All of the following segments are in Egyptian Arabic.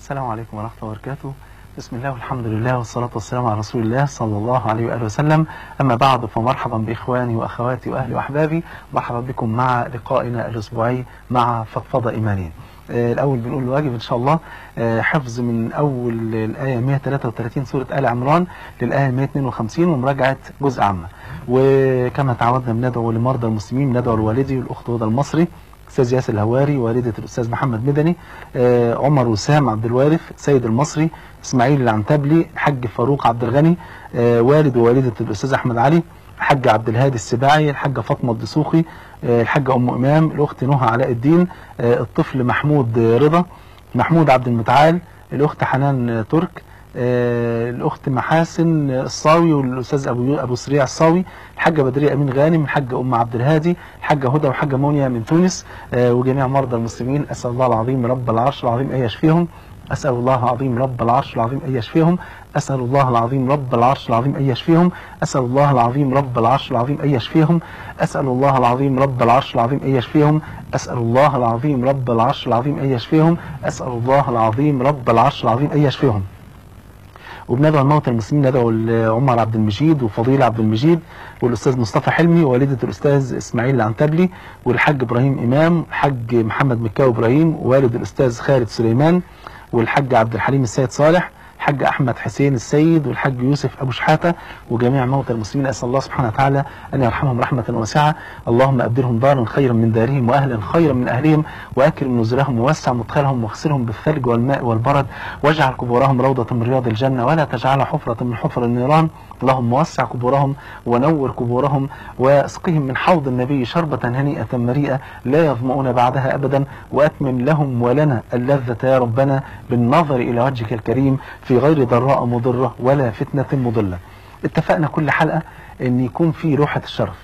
السلام عليكم ورحمة الله وبركاته بسم الله والحمد لله والصلاة والسلام على رسول الله صلى الله عليه وآله وسلم أما بعد فمرحبا بإخواني وأخواتي وأهلي وأحبابي مرحبا بكم مع لقائنا الأسبوعي مع فضفضة إيمانية آه، الأول بنقول الواجب إن شاء الله آه، حفظ من أول الآية 133 سورة آل عمران للآية 152 ومراجعة جزء عامة وكما تعودنا بندعو لمرضى المسلمين ندعو لوالدي والأخت هدى المصري استاذ ياسر الهواري والدة الاستاذ محمد مدني آه، عمر وسام عبد الوارث سيد المصري اسماعيل العنتبلي الحاج فاروق عبد الغني آه، والد ووالدة الاستاذ احمد علي الحاج عبد الهادي السباعي الحاجة فاطمة الدسوقي آه، الحاجة ام امام الاخت نهى علاء الدين آه، الطفل محمود رضا محمود عبد المتعال الاخت حنان ترك آه، الاخت محاسن الصاوي والاستاذ ابو ابو سريع الصاوي الحاجه بدريه امين غانم الحاجه ام عبد الهادي الحاجه هدى والحاجه مونيا من تونس آه، وجميع مرضى المسلمين اسال الله العظيم رب العرش العظيم ان يشفيهم اسال الله العظيم رب العرش العظيم ان يشفيهم اسال الله العظيم رب العرش العظيم ان يشفيهم اسال الله العظيم رب العرش العظيم ان يشفيهم اسال الله العظيم رب العرش العظيم ان يشفيهم اسال الله العظيم رب العرش العظيم ان يشفيهم اسال الله العظيم رب العرش العظيم ان يشفيهم وبندعو الموتى المسلمين ندعو عمر عبد المجيد وفضيل عبد المجيد والاستاذ مصطفى حلمي ووالده الاستاذ اسماعيل العنتبلي والحاج ابراهيم امام الحاج محمد مكاوي ابراهيم ووالد الاستاذ خالد سليمان والحاج عبد الحليم السيد صالح الحاج احمد حسين السيد والحاج يوسف ابو شحاته وجميع موتى المسلمين اسال الله سبحانه وتعالى ان يرحمهم رحمه واسعه اللهم ابدلهم دارا خيرا من دارهم واهلا خيرا من اهلهم واكرم نزلهم ووسع مدخلهم واغسلهم بالثلج والماء والبرد واجعل قبورهم روضه من رياض الجنه ولا تجعلها حفره من حفر النيران اللهم وسع قبورهم ونور قبورهم واسقهم من حوض النبي شربة هنيئة مريئة لا يظمؤون بعدها أبدا وأتمم لهم ولنا اللذة يا ربنا بالنظر إلى وجهك الكريم في غير ضراء مضرة ولا فتنة مضلة اتفقنا كل حلقة أن يكون في لوحة الشرف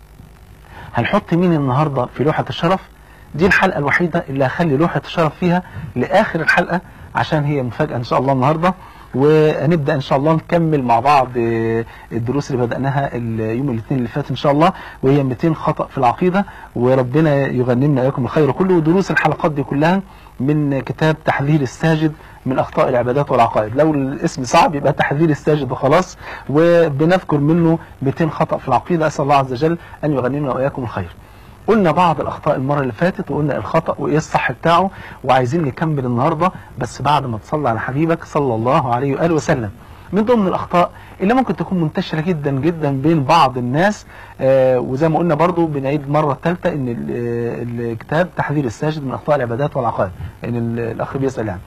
هنحط مين النهاردة في لوحة الشرف دي الحلقة الوحيدة اللي هخلي لوحة الشرف فيها لآخر الحلقة عشان هي مفاجأة إن شاء الله النهاردة وهنبدا ان شاء الله نكمل مع بعض آه، الدروس اللي بداناها يوم الاثنين اللي فات ان شاء الله وهي 200 خطا في العقيده وربنا يغنمنا اياكم الخير كله ودروس الحلقات دي كلها من كتاب تحذير الساجد من اخطاء العبادات والعقائد لو الاسم صعب يبقى تحذير الساجد وخلاص وبنذكر منه 200 خطا في العقيده اسال الله عز وجل ان يغنمنا واياكم الخير قلنا بعض الاخطاء المره اللي فاتت وقلنا الخطا وايه الصح بتاعه وعايزين نكمل النهارده بس بعد ما تصلي على حبيبك صلى الله عليه واله وسلم من ضمن الاخطاء اللي ممكن تكون منتشره جدا جدا بين بعض الناس آه وزي ما قلنا برضو بنعيد مره ثالثه ان ال- آه، الكتاب تحذير الساجد من اخطاء العبادات والعقائد ان ال- الاخ بيسال يعني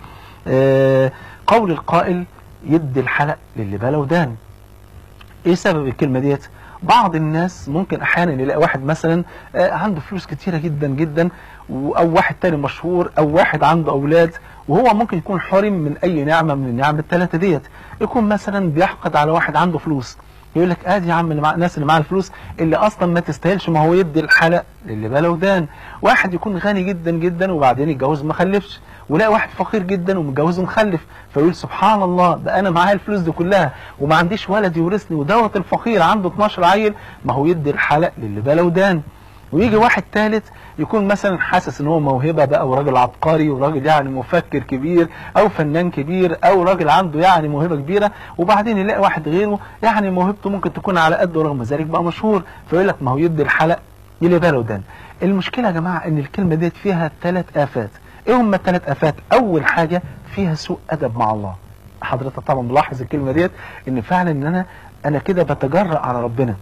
آه قول القائل يدي الحلق للي بلا ودان ايه سبب الكلمه ديت بعض الناس ممكن احيانا يلاقي واحد مثلا آه، عنده فلوس كتيره جدا جدا و- او واحد تاني مشهور او واحد عنده اولاد وهو ممكن يكون حرم من اي نعمه من النعم الثلاثه ديت يكون مثلا بيحقد على واحد عنده فلوس يقول لك ادي يا عم اللي مع الناس اللي معاه الفلوس اللي اصلا ما تستاهلش ما هو يدي الحلق للي بلا ودان واحد يكون غني جدا جدا وبعدين يتجوز ما خلفش ولاقي واحد فقير جدا ومتجوز ومخلف فيقول سبحان الله ده انا معايا الفلوس دي كلها وما عنديش ولد يورثني ودوت الفقير عنده 12 عيل ما هو يدي الحلق للي بلا ودان ويجي واحد ثالث يكون مثلا حاسس ان هو موهبه بقى وراجل عبقري وراجل يعني مفكر كبير او فنان كبير او راجل عنده يعني موهبه كبيره وبعدين يلاقي واحد غيره يعني موهبته ممكن تكون على قده ورغم ذلك بقى مشهور فيقول لك ما هو يدي الحلق يلي باله ودان المشكله يا جماعه ان الكلمه ديت فيها ثلاث افات ايه هم الثلاث افات اول حاجه فيها سوء ادب مع الله حضرتك طبعا ملاحظ الكلمه ديت ان فعلا ان انا انا كده بتجرأ على ربنا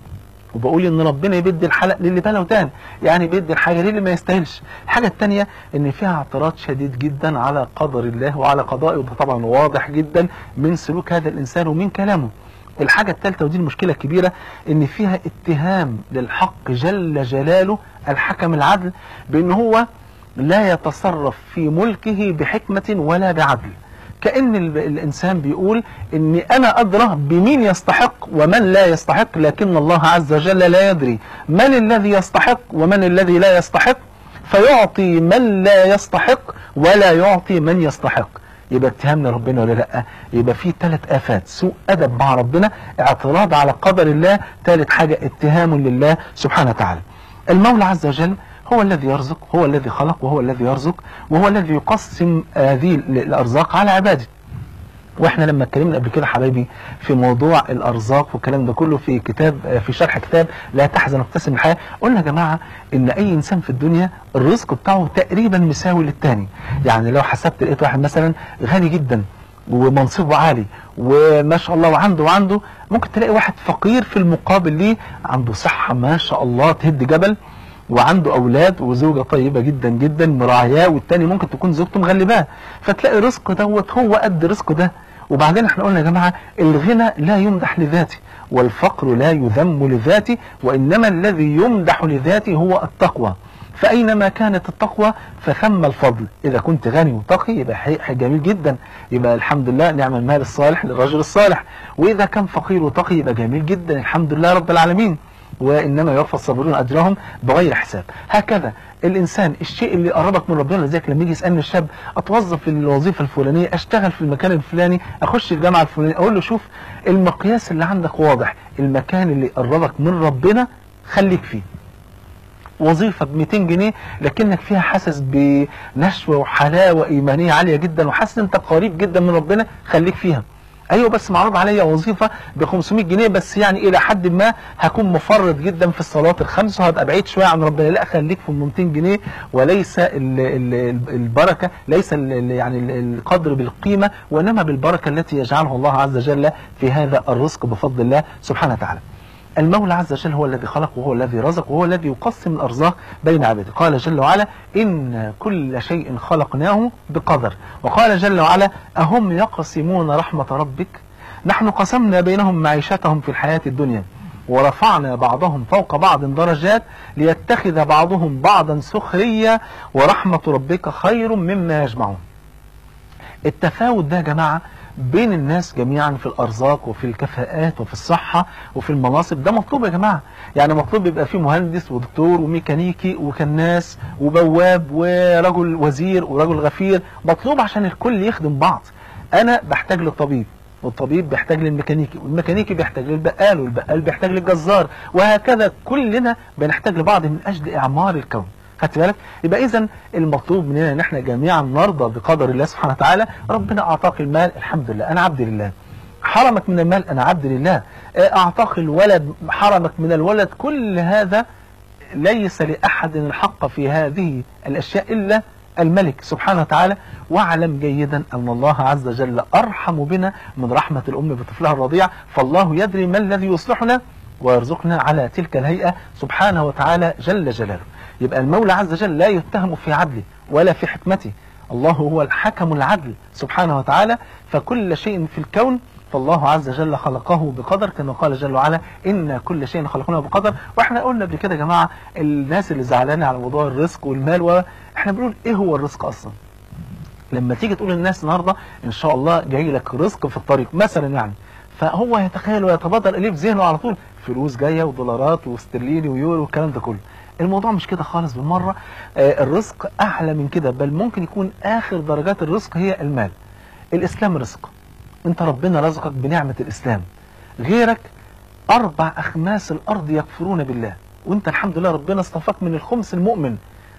وبقول ان ربنا بيدي الحلق للي بلا ودان يعني بيدي الحاجه للي ما يستاهلش الحاجه الثانيه ان فيها اعتراض شديد جدا على قدر الله وعلى قضائه وده طبعا واضح جدا من سلوك هذا الانسان ومن كلامه الحاجة الثالثة ودي المشكلة الكبيرة ان فيها اتهام للحق جل جلاله الحكم العدل بان هو لا يتصرف في ملكه بحكمة ولا بعدل كأن ال- الإنسان بيقول إني أنا أدرى بمين يستحق ومن لا يستحق لكن الله عز وجل لا يدري من الذي يستحق ومن الذي لا يستحق فيعطي من لا يستحق ولا يعطي من يستحق يبقى اتهام لربنا ولا لا يبقى في ثلاث افات سوء ادب مع ربنا اعتراض على قدر الله ثالث حاجه اتهام لله سبحانه وتعالى المولى عز وجل هو الذي يرزق هو الذي خلق وهو الذي يرزق وهو الذي يقسم هذه الارزاق على عباده واحنا لما اتكلمنا قبل كده حبايبي في موضوع الارزاق والكلام ده كله في كتاب في شرح كتاب لا تحزن ابتسم الحياه قلنا يا جماعه ان اي انسان في الدنيا الرزق بتاعه تقريبا مساوي للتاني يعني لو حسبت لقيت واحد مثلا غني جدا ومنصبه عالي وما شاء الله وعنده وعنده ممكن تلاقي واحد فقير في المقابل ليه عنده صحه ما شاء الله تهد جبل وعنده اولاد وزوجه طيبه جدا جدا مراعياه والتاني ممكن تكون زوجته مغلباه فتلاقي رزقه دوت هو قد رزقه ده وبعدين احنا قلنا يا جماعه الغنى لا يمدح لذاته والفقر لا يذم لذاته وانما الذي يمدح لذاته هو التقوى فأينما كانت التقوى فثم الفضل إذا كنت غني وتقي يبقى حي جميل جدا يبقى الحمد لله نعم المال الصالح للرجل الصالح وإذا كان فقير وتقي يبقى جميل جدا الحمد لله رب العالمين وإنما يوفى الصابرون أجرهم بغير حساب هكذا الإنسان الشيء اللي قربك من ربنا لذلك لما يجي يسألني الشاب أتوظف في الوظيفة الفلانية أشتغل في المكان الفلاني أخش الجامعة الفلانية أقول له شوف المقياس اللي عندك واضح المكان اللي قربك من ربنا خليك فيه وظيفة ب 200 جنيه لكنك فيها حاسس بنشوة وحلاوة إيمانية عالية جدا وحاسس أنت قريب جدا من ربنا خليك فيها ايوه بس معروض عليا وظيفه ب 500 جنيه بس يعني الى حد ما هكون مفرط جدا في الصلاه الخمس وهبقى بعيد شويه عن ربنا لا خليك في 200 جنيه وليس ال ال البركه ليس ال يعني القدر بالقيمه وانما بالبركه التي يجعلها الله عز وجل في هذا الرزق بفضل الله سبحانه وتعالى. المولى عز وجل هو الذي خلق وهو الذي رزق وهو الذي يقسم الأرزاق بين عباده قال جل وعلا إن كل شيء خلقناه بقدر وقال جل وعلا أهم يقسمون رحمة ربك نحن قسمنا بينهم معيشتهم في الحياة الدنيا ورفعنا بعضهم فوق بعض درجات ليتخذ بعضهم بعضا سخرية ورحمة ربك خير مما يجمعون التفاوت ده يا جماعة بين الناس جميعا في الارزاق وفي الكفاءات وفي الصحه وفي المناصب ده مطلوب يا جماعه يعني مطلوب يبقى فيه مهندس ودكتور وميكانيكي وكناس وبواب ورجل وزير ورجل غفير مطلوب عشان الكل يخدم بعض انا بحتاج للطبيب والطبيب بيحتاج للميكانيكي والميكانيكي بيحتاج للبقال والبقال بيحتاج للجزار وهكذا كلنا بنحتاج لبعض من اجل اعمار الكون خدت بالك يبقى اذا المطلوب مننا ان احنا جميعا نرضى بقدر الله سبحانه وتعالى ربنا اعطاك المال الحمد لله انا عبد لله حرمك من المال انا عبد لله اعطاك الولد حرمك من الولد كل هذا ليس لاحد الحق في هذه الاشياء الا الملك سبحانه وتعالى واعلم جيدا ان الله عز وجل ارحم بنا من رحمه الام بطفلها الرضيع فالله يدري ما الذي يصلحنا ويرزقنا على تلك الهيئه سبحانه وتعالى جل جلاله يبقى المولى عز وجل لا يتهم في عدله ولا في حكمته الله هو الحكم العدل سبحانه وتعالى فكل شيء في الكون فالله عز وجل خلقه بقدر كما قال جل وعلا إن كل شيء خلقناه بقدر واحنا قلنا قبل كده يا جماعة الناس اللي زعلانة على موضوع الرزق والمال واحنا بنقول ايه هو الرزق اصلا لما تيجي تقول للناس النهارده ان شاء الله جاي لك رزق في الطريق مثلا يعني فهو يتخيل ويتبادر اليه في ذهنه على طول فلوس جايه ودولارات واسترليني ويورو والكلام ده كله الموضوع مش كده خالص بالمرة آه الرزق أعلى من كده بل ممكن يكون آخر درجات الرزق هي المال الإسلام رزق أنت ربنا رزقك بنعمة الإسلام غيرك أربع أخماس الأرض يكفرون بالله وأنت الحمد لله ربنا اصطفاك من الخمس المؤمن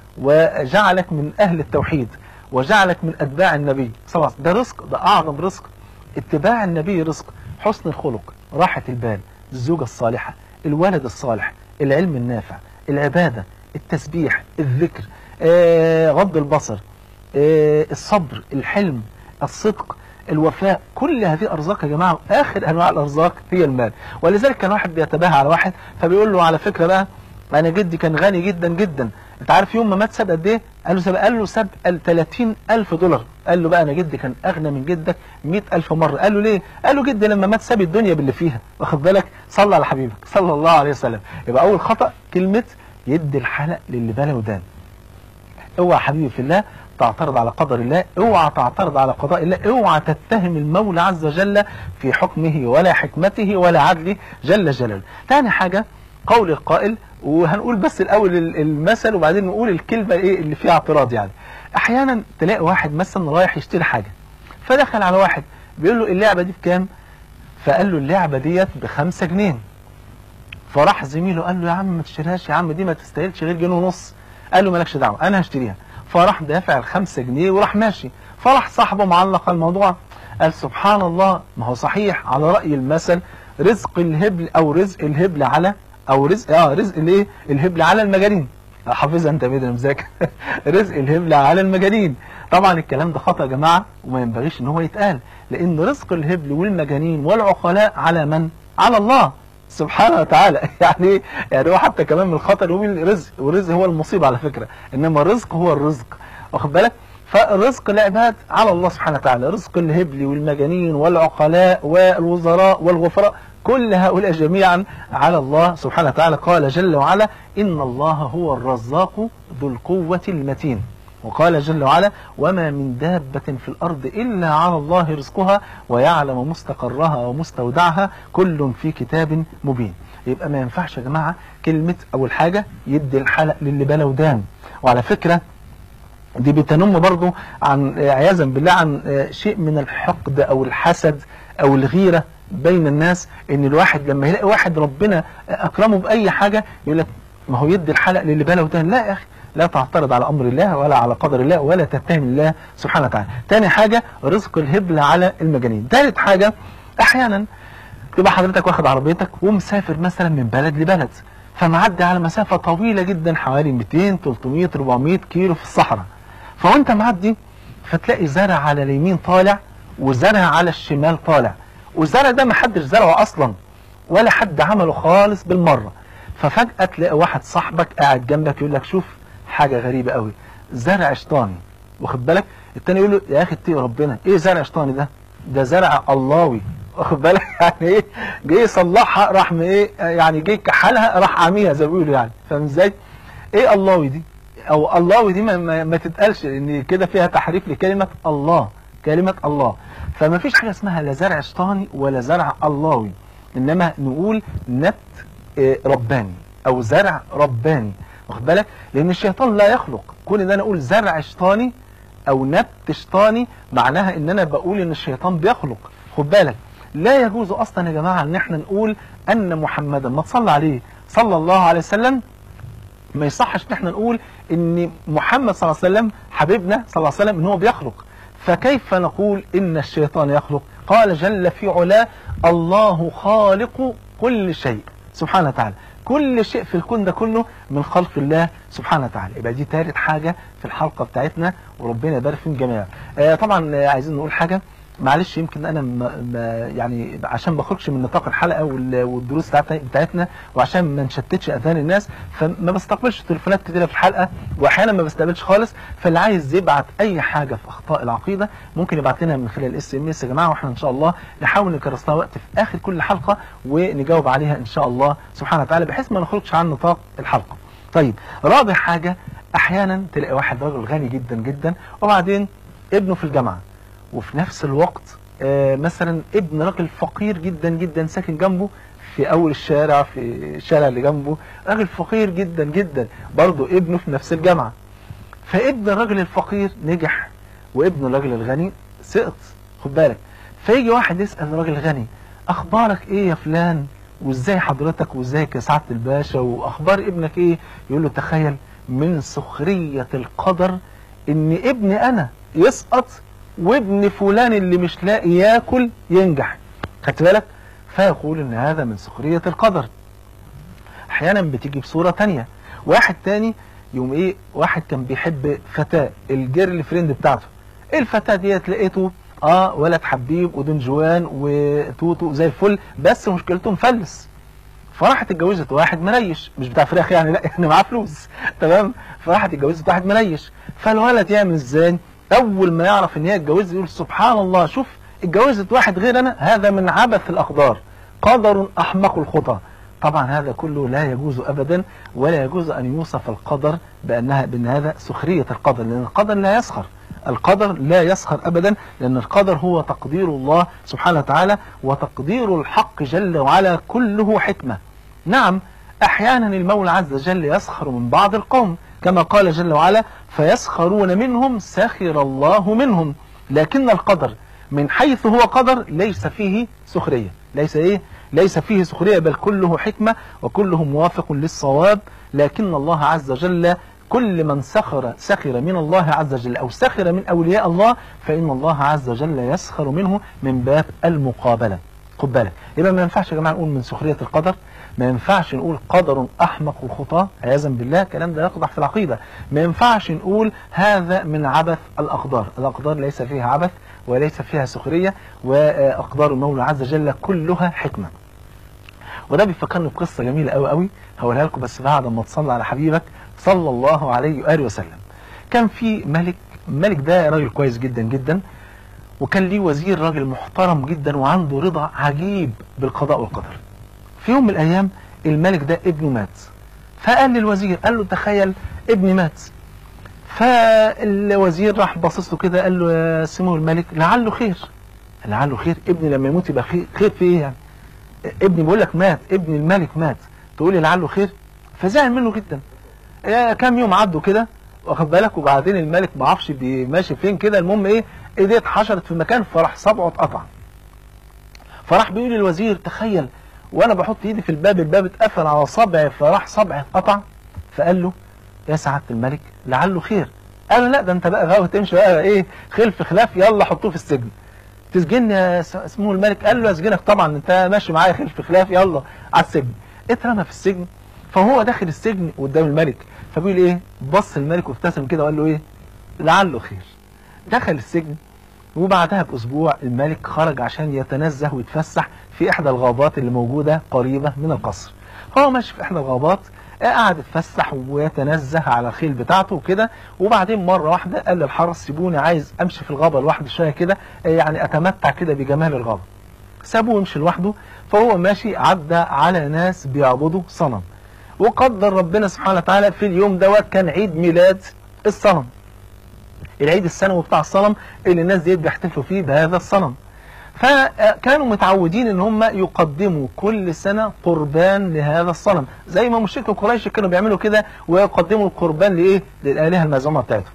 وجعلك من أهل التوحيد وجعلك من أتباع النبي صلى الله عليه وسلم ده رزق ده أعظم رزق اتباع النبي رزق حسن الخلق راحة البال الزوجة الصالحة الولد الصالح العلم النافع العبادة التسبيح الذكر آه، غض البصر آه، الصبر الحلم الصدق الوفاء كل هذه أرزاق يا جماعة آخر أنواع الأرزاق هي المال ولذلك كان واحد بيتباهى على واحد فبيقول له على فكرة بقى أنا جدي كان غني جدا جدا أنت عارف يوم ما مات ساب قد إيه؟ قال له ساب قال له ساب 30 ألف دولار قال له بقى أنا جدي كان أغنى من جدك 100 ألف مرة قال له ليه؟ قال له جدي لما مات ساب الدنيا باللي فيها واخد بالك صلى على حبيبك صلى الله عليه وسلم يبقى أول خطأ كلمة يدي الحلق للي بلا ودان اوعى حبيبي في الله تعترض على قدر الله اوعى تعترض على قضاء الله اوعى تتهم المولى عز وجل في حكمه ولا حكمته ولا عدله جل جلاله تاني حاجة قول القائل وهنقول بس الاول المثل وبعدين نقول الكلمة ايه اللي فيها اعتراض يعني احيانا تلاقي واحد مثلا رايح يشتري حاجة فدخل على واحد بيقول له اللعبة دي بكام فقال له اللعبة ديت بخمسة جنيه فراح زميله قال له يا عم ما تشتريهاش يا عم دي ما تستاهلش غير جنيه ونص قال له مالكش دعوه انا هشتريها فراح دافع الخمسة جنيه وراح ماشي فراح صاحبه معلق الموضوع قال سبحان الله ما هو صحيح على رأي المثل رزق الهبل او رزق الهبل على او رزق اه رزق الايه الهبل على المجانين حافظها انت بيدنا مذاكر رزق الهبل على المجانين طبعا الكلام ده خطأ يا جماعة وما ينبغيش ان هو يتقال لان رزق الهبل والمجانين والعقلاء على من على الله سبحانه وتعالى يعني ايه؟ يعني هو حتى كمان من الخطر يقول الرزق والرزق هو المصيبة على فكرة انما الرزق هو الرزق واخد بالك فالرزق العباد على الله سبحانه وتعالى رزق الهبل والمجانين والعقلاء والوزراء والغفراء كل هؤلاء جميعا على الله سبحانه وتعالى قال جل وعلا إن الله هو الرزاق ذو القوة المتين وقال جل وعلا وما من دابة في الأرض إلا على الله رزقها ويعلم مستقرها ومستودعها كل في كتاب مبين يبقى ما ينفعش يا جماعة كلمة أول حاجة يدي الحلق للي بلا ودان وعلى فكرة دي بتنم برضو عن عياذا بالله عن شيء من الحقد أو الحسد أو الغيرة بين الناس ان الواحد لما يلاقي واحد ربنا اكرمه باي حاجة يقول لك ما هو يدي الحلق للي بلا ودان لا يا اخي لا تعترض على امر الله ولا على قدر الله ولا تتهم الله سبحانه وتعالى تاني حاجة رزق الهبل على المجانين تالت حاجة احيانا تبقى حضرتك واخد عربيتك ومسافر مثلا من بلد لبلد فمعدي على مسافة طويلة جدا حوالي 200 300 400 كيلو في الصحراء فوانت معدي فتلاقي زرع على اليمين طالع وزرع على الشمال طالع والزرع ده ما حدش زرعه اصلا ولا حد عمله خالص بالمرة ففجأة تلاقي واحد صاحبك قاعد جنبك يقول لك شوف حاجة غريبة قوي زرع شيطاني واخد بالك التاني يقول له يا اخي اتقي ربنا ايه زرع شيطاني ده ده زرع اللهوي واخد بالك يعني ايه جه يصلحها راح ايه يعني جه كحلها راح عاميها زي ما بيقولوا يعني فاهم ازاي ايه اللهوي دي او اللهوي دي ما, ما, ما تتقالش لان كده فيها تحريف لكلمة الله كلمة الله فما فيش حاجة اسمها لا زرع شيطاني ولا زرع اللهوي انما نقول نبت رباني او زرع رباني واخد بالك لان الشيطان لا يخلق كون ان انا اقول زرع شيطاني او نبت شيطاني معناها ان انا بقول ان الشيطان بيخلق خد بالك لا يجوز اصلا يا جماعة ان احنا نقول ان محمدا ما تصلى عليه صلى الله عليه وسلم ما يصحش ان احنا نقول ان محمد صلى الله عليه وسلم حبيبنا صلى الله عليه وسلم ان هو بيخلق فكيف نقول ان الشيطان يخلق قال جل في علاه الله خالق كل شيء سبحانه وتعالى كل شيء في الكون ده كله من خلق الله سبحانه وتعالى يبقى دي ثالث حاجة في الحلقة بتاعتنا وربنا يبارك فيهم جميعا آه طبعا آه عايزين نقول حاجة معلش يمكن انا ما ما يعني عشان ما اخرجش من نطاق الحلقه والدروس بتاعتنا وعشان ما نشتتش اذهان الناس فما بستقبلش تليفونات كتيره في الحلقه واحيانا ما بستقبلش خالص فاللي عايز يبعت اي حاجه في اخطاء العقيده ممكن يبعت لنا من خلال الاس ام اس يا جماعه واحنا ان شاء الله نحاول نكرس لها وقت في اخر كل حلقه ونجاوب عليها ان شاء الله سبحانه وتعالى بحيث ما نخرجش عن نطاق الحلقه. طيب رابع حاجه احيانا تلاقي واحد راجل غني جدا جدا وبعدين ابنه في الجامعه وفي نفس الوقت آه مثلا ابن راجل فقير جدا جدا ساكن جنبه في اول الشارع في الشارع اللي جنبه راجل فقير جدا جدا برضه ابنه في نفس الجامعة فابن الراجل الفقير نجح وابن الراجل الغني سقط خد بالك فيجي واحد يسأل الراجل الغني اخبارك ايه يا فلان وازاي حضرتك وازيك يا سعادة الباشا واخبار ابنك ايه يقول له تخيل من سخرية القدر ان ابني انا يسقط وابن فلان اللي مش لاقي ياكل ينجح خدت بالك فيقول ان هذا من سخرية القدر احيانا بتيجي بصورة تانية واحد تاني يوم ايه واحد كان بيحب فتاة الجيرل فريند بتاعته الفتاة ديت لقيته اه ولد حبيب ودون جوان وتوتو زي الفل بس مشكلته مفلس فراحت اتجوزت واحد مريش مش بتاع فراخ يعني لا يعني معاه فلوس تمام فراحت اتجوزت واحد مريش فالولد يعمل ازاي اول ما يعرف ان هي اتجوزت يقول سبحان الله شوف اتجوزت واحد غير انا هذا من عبث الاقدار قدر احمق الخطى طبعا هذا كله لا يجوز ابدا ولا يجوز ان يوصف القدر بانها بان هذا سخريه القدر لان القدر لا يسخر القدر لا يسخر ابدا لان القدر هو تقدير الله سبحانه وتعالى وتقدير الحق جل وعلا كله حكمه نعم احيانا المولى عز وجل يسخر من بعض القوم كما قال جل وعلا فيسخرون منهم سخر الله منهم لكن القدر من حيث هو قدر ليس فيه سخرية ليس ايه ليس فيه سخرية بل كله حكمة وكله موافق للصواب لكن الله عز وجل كل من سخر سخر من الله عز وجل أو سخر من أولياء الله فإن الله عز وجل يسخر منه من باب المقابلة خد بالك يبقى ما ينفعش يا جماعة نقول من سخرية القدر ما ينفعش نقول قدر أحمق وخطاة عياذا بالله الكلام ده يقضح في العقيدة ما ينفعش نقول هذا من عبث الأقدار الأقدار ليس فيها عبث وليس فيها سخرية وأقدار المولى عز وجل كلها حكمة وده بيفكرني بقصة جميلة قوي قوي هقولها لكم بس بعد ما تصلي على حبيبك صلى الله عليه وآله وسلم كان في ملك الملك ده راجل كويس جدا جدا وكان ليه وزير راجل محترم جدا وعنده رضا عجيب بالقضاء والقدر في يوم من الأيام الملك ده ابنه مات فقال للوزير قال له تخيل ابني مات فالوزير راح باصص له كده قال له يا سمو الملك لعله خير لعله خير ابني لما يموت يبقى خير, خير في ايه يعني ابني بيقول لك مات ابن الملك مات تقول لي لعله خير فزعل منه جدا كام يوم عدوا كده واخد بالك وبعدين الملك ما عرفش ماشي فين كده المهم ايه ايديه اتحشرت في مكان فراح صبعه اتقطع فراح بيقول للوزير تخيل وانا بحط ايدي في الباب الباب اتقفل على صبعي فراح صبعي اتقطع فقال له يا سعاده الملك لعله خير قال له لا ده انت بقى غاوي تمشي بقى ايه خلف خلاف يلا حطوه في السجن تسجني يا اسمه الملك قال له اسجنك طبعا انت ماشي معايا خلف خلاف يلا على السجن اترمى في السجن فهو داخل السجن قدام الملك فبيقول ايه بص الملك وابتسم كده وقال له ايه لعله خير دخل السجن وبعدها باسبوع الملك خرج عشان يتنزه ويتفسح في احدى الغابات اللي موجوده قريبه من القصر فهو ماشي في احدى الغابات قاعد يتفسح ويتنزه على الخيل بتاعته وكده وبعدين مره واحده قال للحرس سيبوني عايز امشي في الغابه لوحدي شويه كده يعني اتمتع كده بجمال الغابه سابوه يمشي لوحده فهو ماشي عدى على ناس بيعبدوا صنم وقدر ربنا سبحانه وتعالى في اليوم دوت كان عيد ميلاد الصنم العيد السنوي بتاع الصنم اللي الناس ديت بيحتفلوا فيه بهذا الصنم فكانوا متعودين ان هم يقدموا كل سنة قربان لهذا الصنم زي ما مشركوا قريش كانوا بيعملوا كده ويقدموا القربان لايه للآلهة المزعومة بتاعتهم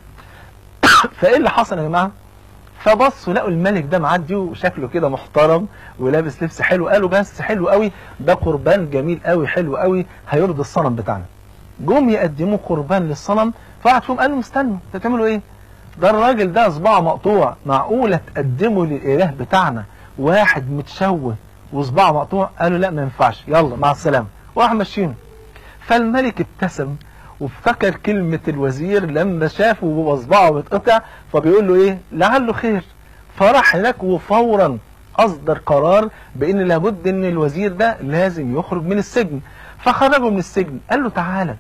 فايه اللي حصل يا جماعة فبصوا لقوا الملك ده معدي وشكله كده محترم ولابس لبس حلو قالوا بس حلو قوي ده قربان جميل قوي حلو قوي هيرضي الصنم بتاعنا جم يقدموا قربان للصنم فقعد فيهم قالوا استنوا انتوا بتعملوا ايه ده الراجل ده صباعه مقطوع معقولة تقدمه للإله بتاعنا واحد متشوه وصباعه مقطوع قالوا لا ما ينفعش يلا مع السلامة وراح ماشيينه فالملك ابتسم وافتكر كلمة الوزير لما شافه وهو صباعه متقطع فبيقول له ايه لعله خير فراح هناك وفورا اصدر قرار بان لابد ان الوزير ده لازم يخرج من السجن فخرجه من السجن قال له تعالى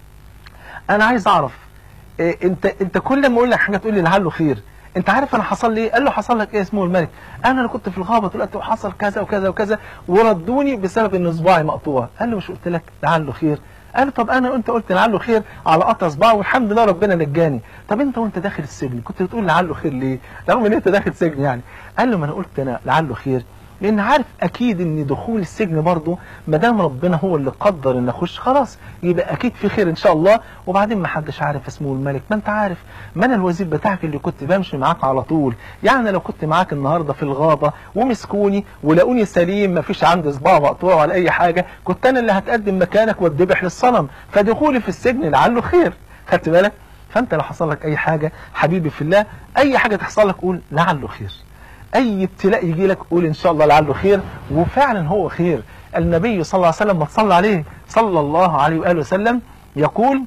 انا عايز اعرف إيه انت انت كل ما اقول لك حاجه تقول لي لعله خير انت عارف انا حصل لي ايه قال له حصل لك ايه اسمه الملك انا اللي كنت في الغابه طلعت وحصل كذا وكذا وكذا وردوني بسبب ان صباعي مقطوع قال له مش قلت لك لعله خير قال له طب انا انت قلت لعله خير على قطع صباعي والحمد لله ربنا نجاني طب انت وانت داخل السجن كنت بتقول لعله خير ليه رغم ان انت داخل سجن يعني قال له ما انا قلت انا لعله خير لان عارف اكيد ان دخول السجن برضه ما دام ربنا هو اللي قدر ان اخش خلاص يبقى اكيد في خير ان شاء الله وبعدين ما حدش عارف اسمه الملك ما انت عارف ما انا الوزير بتاعك اللي كنت بمشي معاك على طول يعني لو كنت معاك النهارده في الغابه ومسكوني ولقوني سليم ما فيش عندي صباع مقطوع ولا اي حاجه كنت انا اللي هتقدم مكانك واتذبح للصنم فدخولي في السجن لعله خير خدت بالك فانت لو حصل لك اي حاجه حبيبي في الله اي حاجه تحصل لك قول لعله خير اي ابتلاء يجي لك قول ان شاء الله لعله خير وفعلا هو خير النبي صلى الله عليه وسلم ما تصلى عليه صلى الله عليه واله وسلم يقول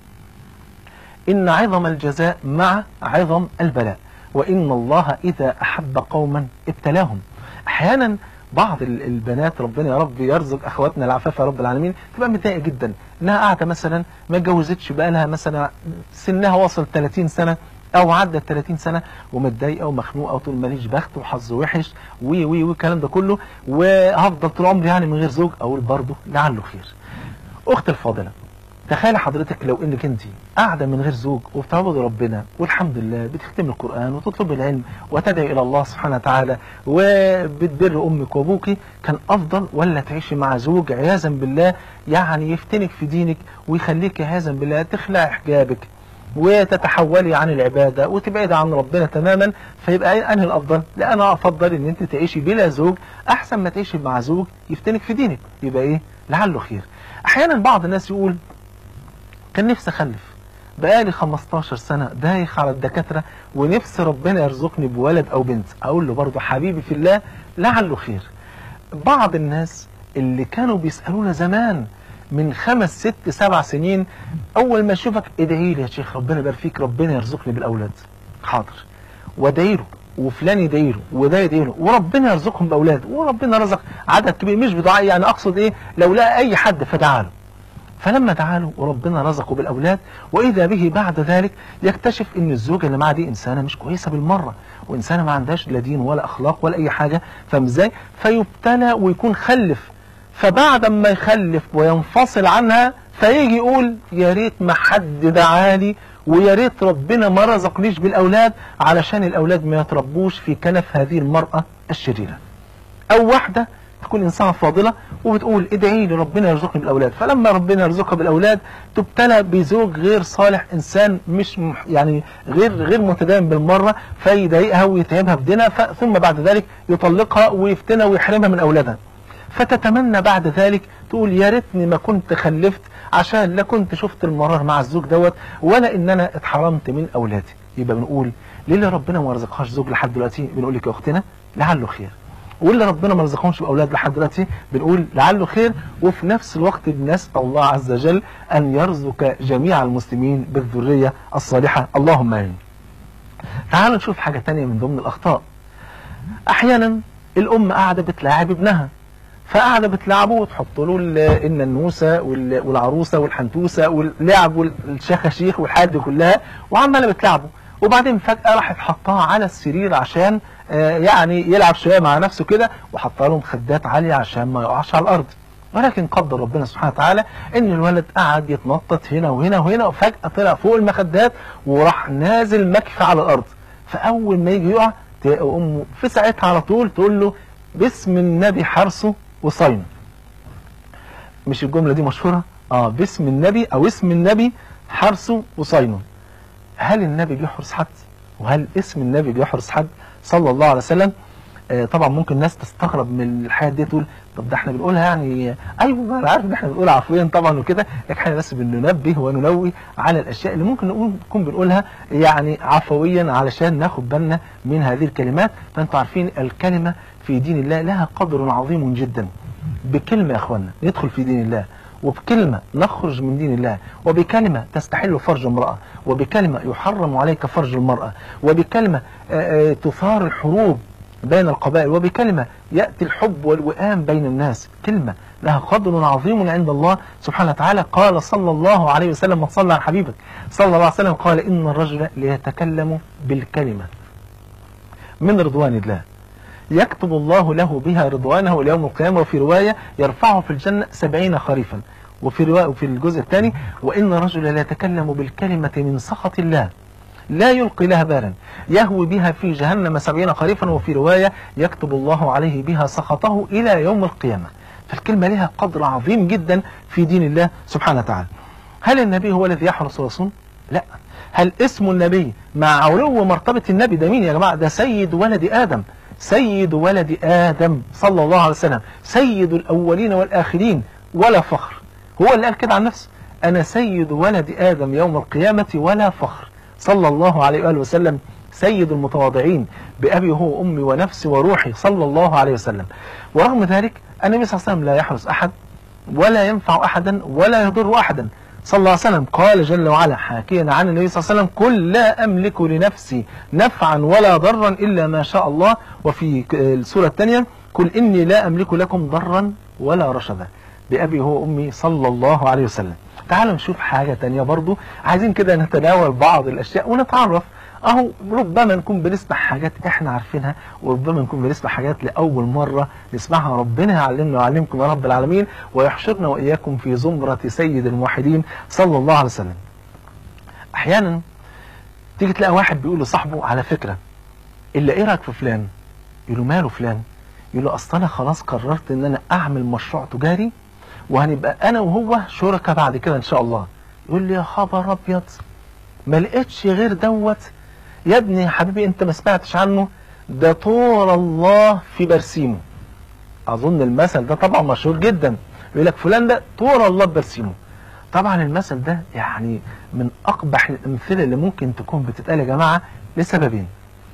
ان عظم الجزاء مع عظم البلاء وان الله اذا احب قوما ابتلاهم احيانا بعض البنات ربنا يا رب يرزق اخواتنا العفاف يا رب العالمين تبقى متضايقه جدا انها قاعده مثلا ما اتجوزتش بقى لها مثلا سنها وصل 30 سنه او عدت 30 سنه ومتضايقه ومخنوقه وتقول ماليش بخت وحظ وحش وي وي والكلام ده كله وهفضل طول عمري يعني من غير زوج اقول برضه لعله خير. اختي الفاضله تخيل حضرتك لو انك انت قاعده من غير زوج وبتعبدي ربنا والحمد لله بتختمي القران وتطلبي العلم وتدعي الى الله سبحانه وتعالى وبتبر امك وابوك كان افضل ولا تعيشي مع زوج عياذا بالله يعني يفتنك في دينك ويخليك عياذا بالله تخلع حجابك وتتحولي عن العبادة وتبعدي عن ربنا تماما فيبقى أنهي الأفضل؟ لا أنا أفضل أن أنت تعيشي بلا زوج أحسن ما تعيشي مع زوج يفتنك في دينك يبقى إيه؟ لعله خير أحيانا بعض الناس يقول كان نفسي أخلف بقالي 15 سنة دايخ على الدكاترة ونفسي ربنا يرزقني بولد أو بنت أقول له برضه حبيبي في الله لعله خير بعض الناس اللي كانوا بيسألونا زمان من خمس ست سبع سنين أول ما أشوفك ادعي لي يا شيخ ربنا يبارك فيك ربنا يرزقني بالأولاد حاضر وادعي له وفلان يدعي له وده يدعي له وربنا يرزقهم باولاد وربنا رزق عدد كبير مش بدعاء يعني اقصد ايه لو لقى اي حد فدعا له فلما دعا له وربنا رزقه بالاولاد واذا به بعد ذلك يكتشف ان الزوجه اللي معاه دي انسانه مش كويسه بالمره وانسانه ما عندهاش لا دين ولا اخلاق ولا اي حاجه فاهم ازاي فيبتلى ويكون خلف فبعد ما يخلف وينفصل عنها فيجي يقول يا ريت ما حد دعالي ويا ريت ربنا ما رزقنيش بالاولاد علشان الاولاد ما يتربوش في كنف هذه المراه الشريره. او واحده تكون انسانه فاضله وبتقول ادعي لي ربنا يرزقني بالاولاد فلما ربنا يرزقها بالاولاد تبتلى بزوج غير صالح انسان مش مح- يعني غير غير متدين بالمره فيضايقها ويتعبها في دينها ف- ثم بعد ذلك يطلقها ويفتنها ويحرمها من اولادها. فتتمنى بعد ذلك تقول يا ريتني ما كنت خلفت عشان لا كنت شفت المرار مع الزوج دوت ولا ان انا اتحرمت من اولادي يبقى بنقول ليه اللي ربنا ما رزقهاش زوج لحد دلوقتي بنقول لك يا اختنا لعله خير واللي ربنا ما رزقهمش باولاد لحد دلوقتي بنقول لعله خير وفي نفس الوقت بنسال الله عز وجل ان يرزق جميع المسلمين بالذريه الصالحه اللهم امين. تعالوا نشوف حاجه تانية من ضمن الاخطاء. احيانا الام قاعده بتلاعب ابنها فقاعده بتلعبه وتحط له ال- الننوسه وال- والعروسه والحنتوسه واللعب والشخاشيخ والحاجات دي كلها وعماله بتلعبه وبعدين فجاه راحت حطها على السرير عشان آه، يعني يلعب شويه مع نفسه كده وحطها له مخدات عاليه عشان ما يقعش على الارض ولكن قدر ربنا سبحانه وتعالى ان الولد قعد يتنطط هنا وهنا وهنا وفجاه طلع فوق المخدات وراح نازل مكفي على الارض فاول ما يجي يقع تلاقي امه في ساعتها على طول تقول له باسم النبي حرسه وصينه مش الجملة دي مشهورة اه باسم النبي او اسم النبي حرسه وصينه هل النبي بيحرس حد وهل اسم النبي بيحرس حد صلى الله عليه وسلم آه طبعا ممكن الناس تستغرب من الحاجات دي تقول طب ده احنا بنقولها يعني ايوه ما انا عارف ان احنا بنقولها عفويا طبعا وكده لكن احنا بس بننبه وننوي على الاشياء اللي ممكن نقول نكون بنقولها يعني عفويا علشان ناخد بالنا من هذه الكلمات فانتوا عارفين الكلمه في دين الله لها قدر عظيم جدا بكلمه يا اخوانا ندخل في دين الله وبكلمة نخرج من دين الله وبكلمة تستحل فرج امرأة وبكلمة يحرم عليك فرج المرأة وبكلمة آه، آه، تثار الحروب بين القبائل وبكلمة يأتي الحب والوئام بين الناس كلمة لها قدر عظيم عند الله سبحانه وتعالى قال صلى الله عليه وسلم وصلى على حبيبك صلى الله عليه وسلم قال إن الرجل ليتكلم بالكلمة من رضوان الله يكتب الله له بها رضوانه ليوم القيامة وفي رواية يرفعه في الجنة سبعين خريفا وفي رواية وفي الجزء الثاني وإن الرجل لا يتكلم بالكلمة من سخط الله لا يلقي لها بالا يهوي بها في جهنم سبعين خريفا وفي رواية يكتب الله عليه بها سخطه إلى يوم القيامة فالكلمة لها قدر عظيم جدا في دين الله سبحانه وتعالى هل النبي هو الذي يحرس ويصوم؟ لا هل اسم النبي مع علو مرتبة النبي ده مين يا جماعة ده سيد ولد آدم سيد ولد آدم صلى الله عليه وسلم سيد الأولين والآخرين ولا فخر هو اللي قال كده عن نفسه أنا سيد ولد آدم يوم القيامة ولا فخر صلى الله عليه وآله وسلم سيد المتواضعين بأبي هو أمي ونفسي وروحي صلى الله عليه وسلم ورغم ذلك النبي صلى الله عليه وسلم لا يحرس أحد ولا ينفع أحدا ولا يضر أحدا صلى الله عليه وسلم قال جل وعلا حاكيا عن النبي صلى الله عليه وسلم قل لا أملك لنفسي نفعا ولا ضرا إلا ما شاء الله وفي ك- السورة الثانية قل إني لا أملك لكم ضرا ولا رشدا بأبي هو أمي صلى الله عليه وسلم تعالوا نشوف حاجة تانية برضو عايزين كده نتناول بعض الأشياء ونتعرف اهو ربما نكون بنسمع حاجات احنا عارفينها وربما نكون بنسمع حاجات لاول مره نسمعها ربنا يعلمنا ويعلمكم يا رب العالمين ويحشرنا واياكم في زمره سيد الموحدين صلى الله عليه وسلم. احيانا تيجي تلاقي واحد بيقول لصاحبه على فكره الا ايه رايك في فلان؟ يقول له ماله فلان؟ يقول له اصل انا خلاص قررت ان انا اعمل مشروع تجاري وهنبقى انا وهو شركاء بعد كده ان شاء الله. يقول لي يا خبر ابيض ما لقيتش غير دوت يا ابني يا حبيبي انت ما سمعتش عنه ده طور الله في برسيمه اظن المثل ده طبعا مشهور جدا يقول لك فلان ده طور الله في برسيمه طبعا المثل ده يعني من اقبح الامثله اللي ممكن تكون بتتقال يا جماعه لسببين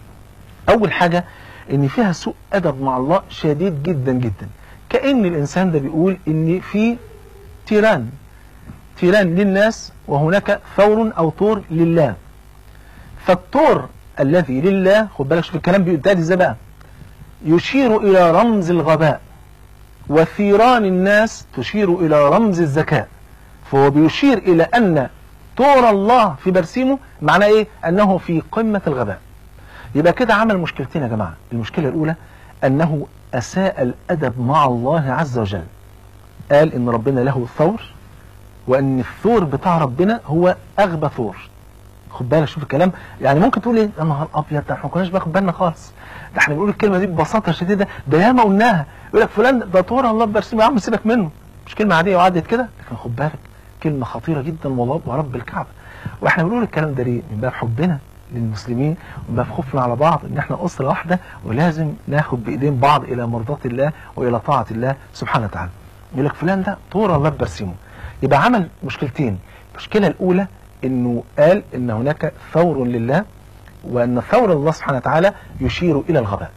اول حاجه ان فيها سوء ادب مع الله شديد جدا جدا كان الانسان ده بيقول ان في تيران تيران للناس وهناك ثور او طور لله فالطور الذي لله خد بالك شوف الكلام بيقول ازاي بقى يشير الى رمز الغباء وثيران الناس تشير الى رمز الذكاء فهو بيشير الى ان طور الله في برسيمه معناه ايه انه في قمه الغباء يبقى كده عمل مشكلتين يا جماعه المشكله الاولى انه اساء الادب مع الله عز وجل قال ان ربنا له ثور وان الثور بتاع ربنا هو اغبى ثور خد بالك شوف الكلام يعني ممكن تقول ايه يا نهار ابيض ده احنا ما كناش باخد بالنا خالص ده احنا بنقول الكلمه دي ببساطه شديده ده ياما قلناها يقول لك فلان ده طور الله برسمه يا عم سيبك منه مش كلمه عاديه وعدت كده لكن خد بالك كلمه خطيره جدا والله ورب الكعبه واحنا بنقول الكلام ده ليه؟ من باب حبنا للمسلمين ومن باب خوفنا على بعض ان احنا اسره واحده ولازم ناخد بايدين بعض الى مرضاه الله والى طاعه الله سبحانه وتعالى. يقول لك فلان ده طور الله برسمه يبقى عمل مشكلتين المشكله الاولى انه قال ان هناك ثور لله وان ثور الله سبحانه وتعالى يشير الى الغباء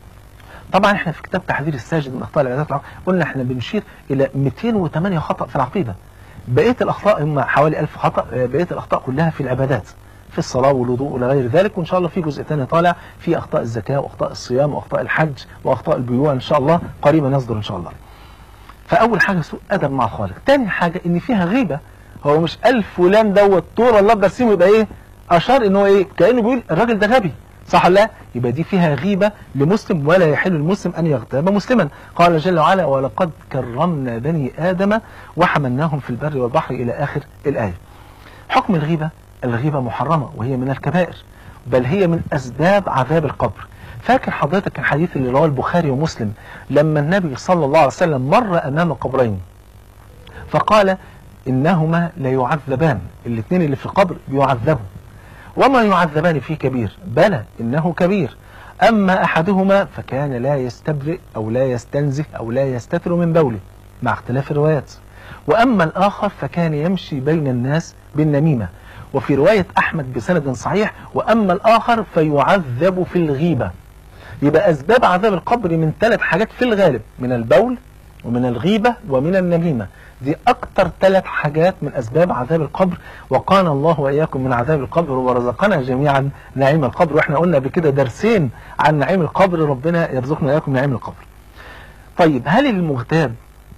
طبعا احنا في كتاب تحذير الساجد من اخطاء العبادات العقيدة قلنا احنا بنشير الى 208 خطا في العقيده بقيه الاخطاء هم حوالي 1000 خطا بقيه الاخطاء كلها في العبادات في الصلاه والوضوء الى غير ذلك وان شاء الله في جزء ثاني طالع في اخطاء الزكاه واخطاء الصيام واخطاء الحج واخطاء البيوع ان شاء الله قريبا يصدر ان شاء الله فاول حاجه سوء ادب مع الخالق ثاني حاجه ان فيها غيبه هو مش قال فلان دوت طور الله برسمه يبقى ايه اشار ان هو ايه كانه بيقول الراجل ده غبي صح ولا لا يبقى دي فيها غيبه لمسلم ولا يحل المسلم ان يغتاب مسلما قال جل وعلا ولقد كرمنا بني ادم وحملناهم في البر والبحر الى اخر الايه حكم الغيبه الغيبه محرمه وهي من الكبائر بل هي من اسباب عذاب القبر فاكر حضرتك الحديث اللي رواه البخاري ومسلم لما النبي صلى الله عليه وسلم مر امام قبرين فقال انهما لا يعذبان الاثنين اللي في القبر بيعذبوا وما يعذبان في كبير بلى انه كبير اما احدهما فكان لا يستبرئ او لا يستنزه او لا يستتر من بوله مع اختلاف الروايات واما الاخر فكان يمشي بين الناس بالنميمه وفي روايه احمد بسند صحيح واما الاخر فيعذب في الغيبه يبقى اسباب عذاب القبر من ثلاث حاجات في الغالب من البول ومن الغيبة ومن النميمة دي أكتر ثلاث حاجات من أسباب عذاب القبر وقال الله وإياكم من عذاب القبر ورزقنا جميعا نعيم القبر وإحنا قلنا بكده درسين عن نعيم القبر ربنا يرزقنا إياكم نعيم القبر طيب هل المغتاب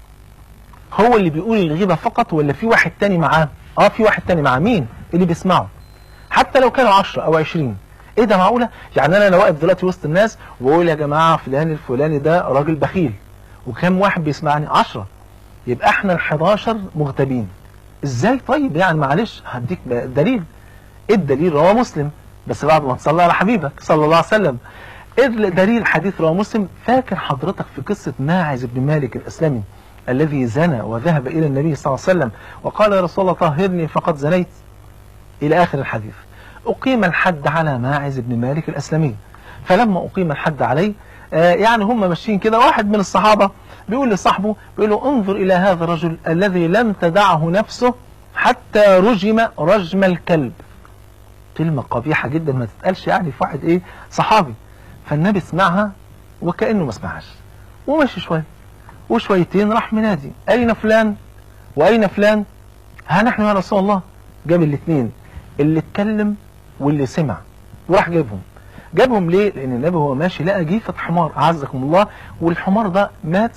هو اللي بيقول الغيبة فقط ولا في واحد تاني معاه اه في واحد تاني معاه مين اللي بيسمعه حتى لو كانوا عشرة أو عشرين ايه ده معقولة يعني انا لو واقف دلوقتي وسط الناس واقول يا جماعة فلان الفلاني ده راجل بخيل وكم واحد بيسمعني عشرة يبقى احنا ال11 مغتابين ازاي طيب يعني معلش هديك دليل ايه الدليل رواه مسلم بس بعد ما تصلي على حبيبك صلى الله عليه وسلم ايه الدليل حديث رواه مسلم فاكر حضرتك في قصة ماعز بن مالك الاسلمي الذي زنى وذهب الى النبي صلى الله عليه وسلم وقال يا رسول الله طهرني فقد زنيت الى اخر الحديث أقيم الحد على ماعز بن مالك الأسلمي فلما أقيم الحد عليه آه يعني هم ماشيين كده واحد من الصحابة بيقول لصاحبه بيقول له انظر إلى هذا الرجل الذي لم تدعه نفسه حتى رجم رجم الكلب كلمة قبيحة جدا ما تتقالش يعني في واحد إيه صحابي فالنبي سمعها وكأنه ما سمعهاش ومشي شوية وشويتين راح منادي أين فلان وأين فلان ها نحن يا رسول الله جاب الاثنين اللي اتكلم واللي سمع وراح جابهم جابهم ليه لان النبي هو ماشي لقى جيفة حمار اعزكم الله والحمار ده مات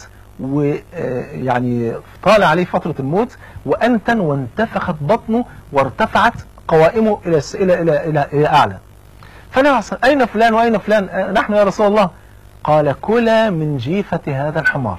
ويعني طال عليه فترة الموت وانتن وانتفخت بطنه وارتفعت قوائمه الى الى الى الى, إلى اعلى فانا اين فلان واين فلان نحن يا رسول الله قال كلا من جيفة هذا الحمار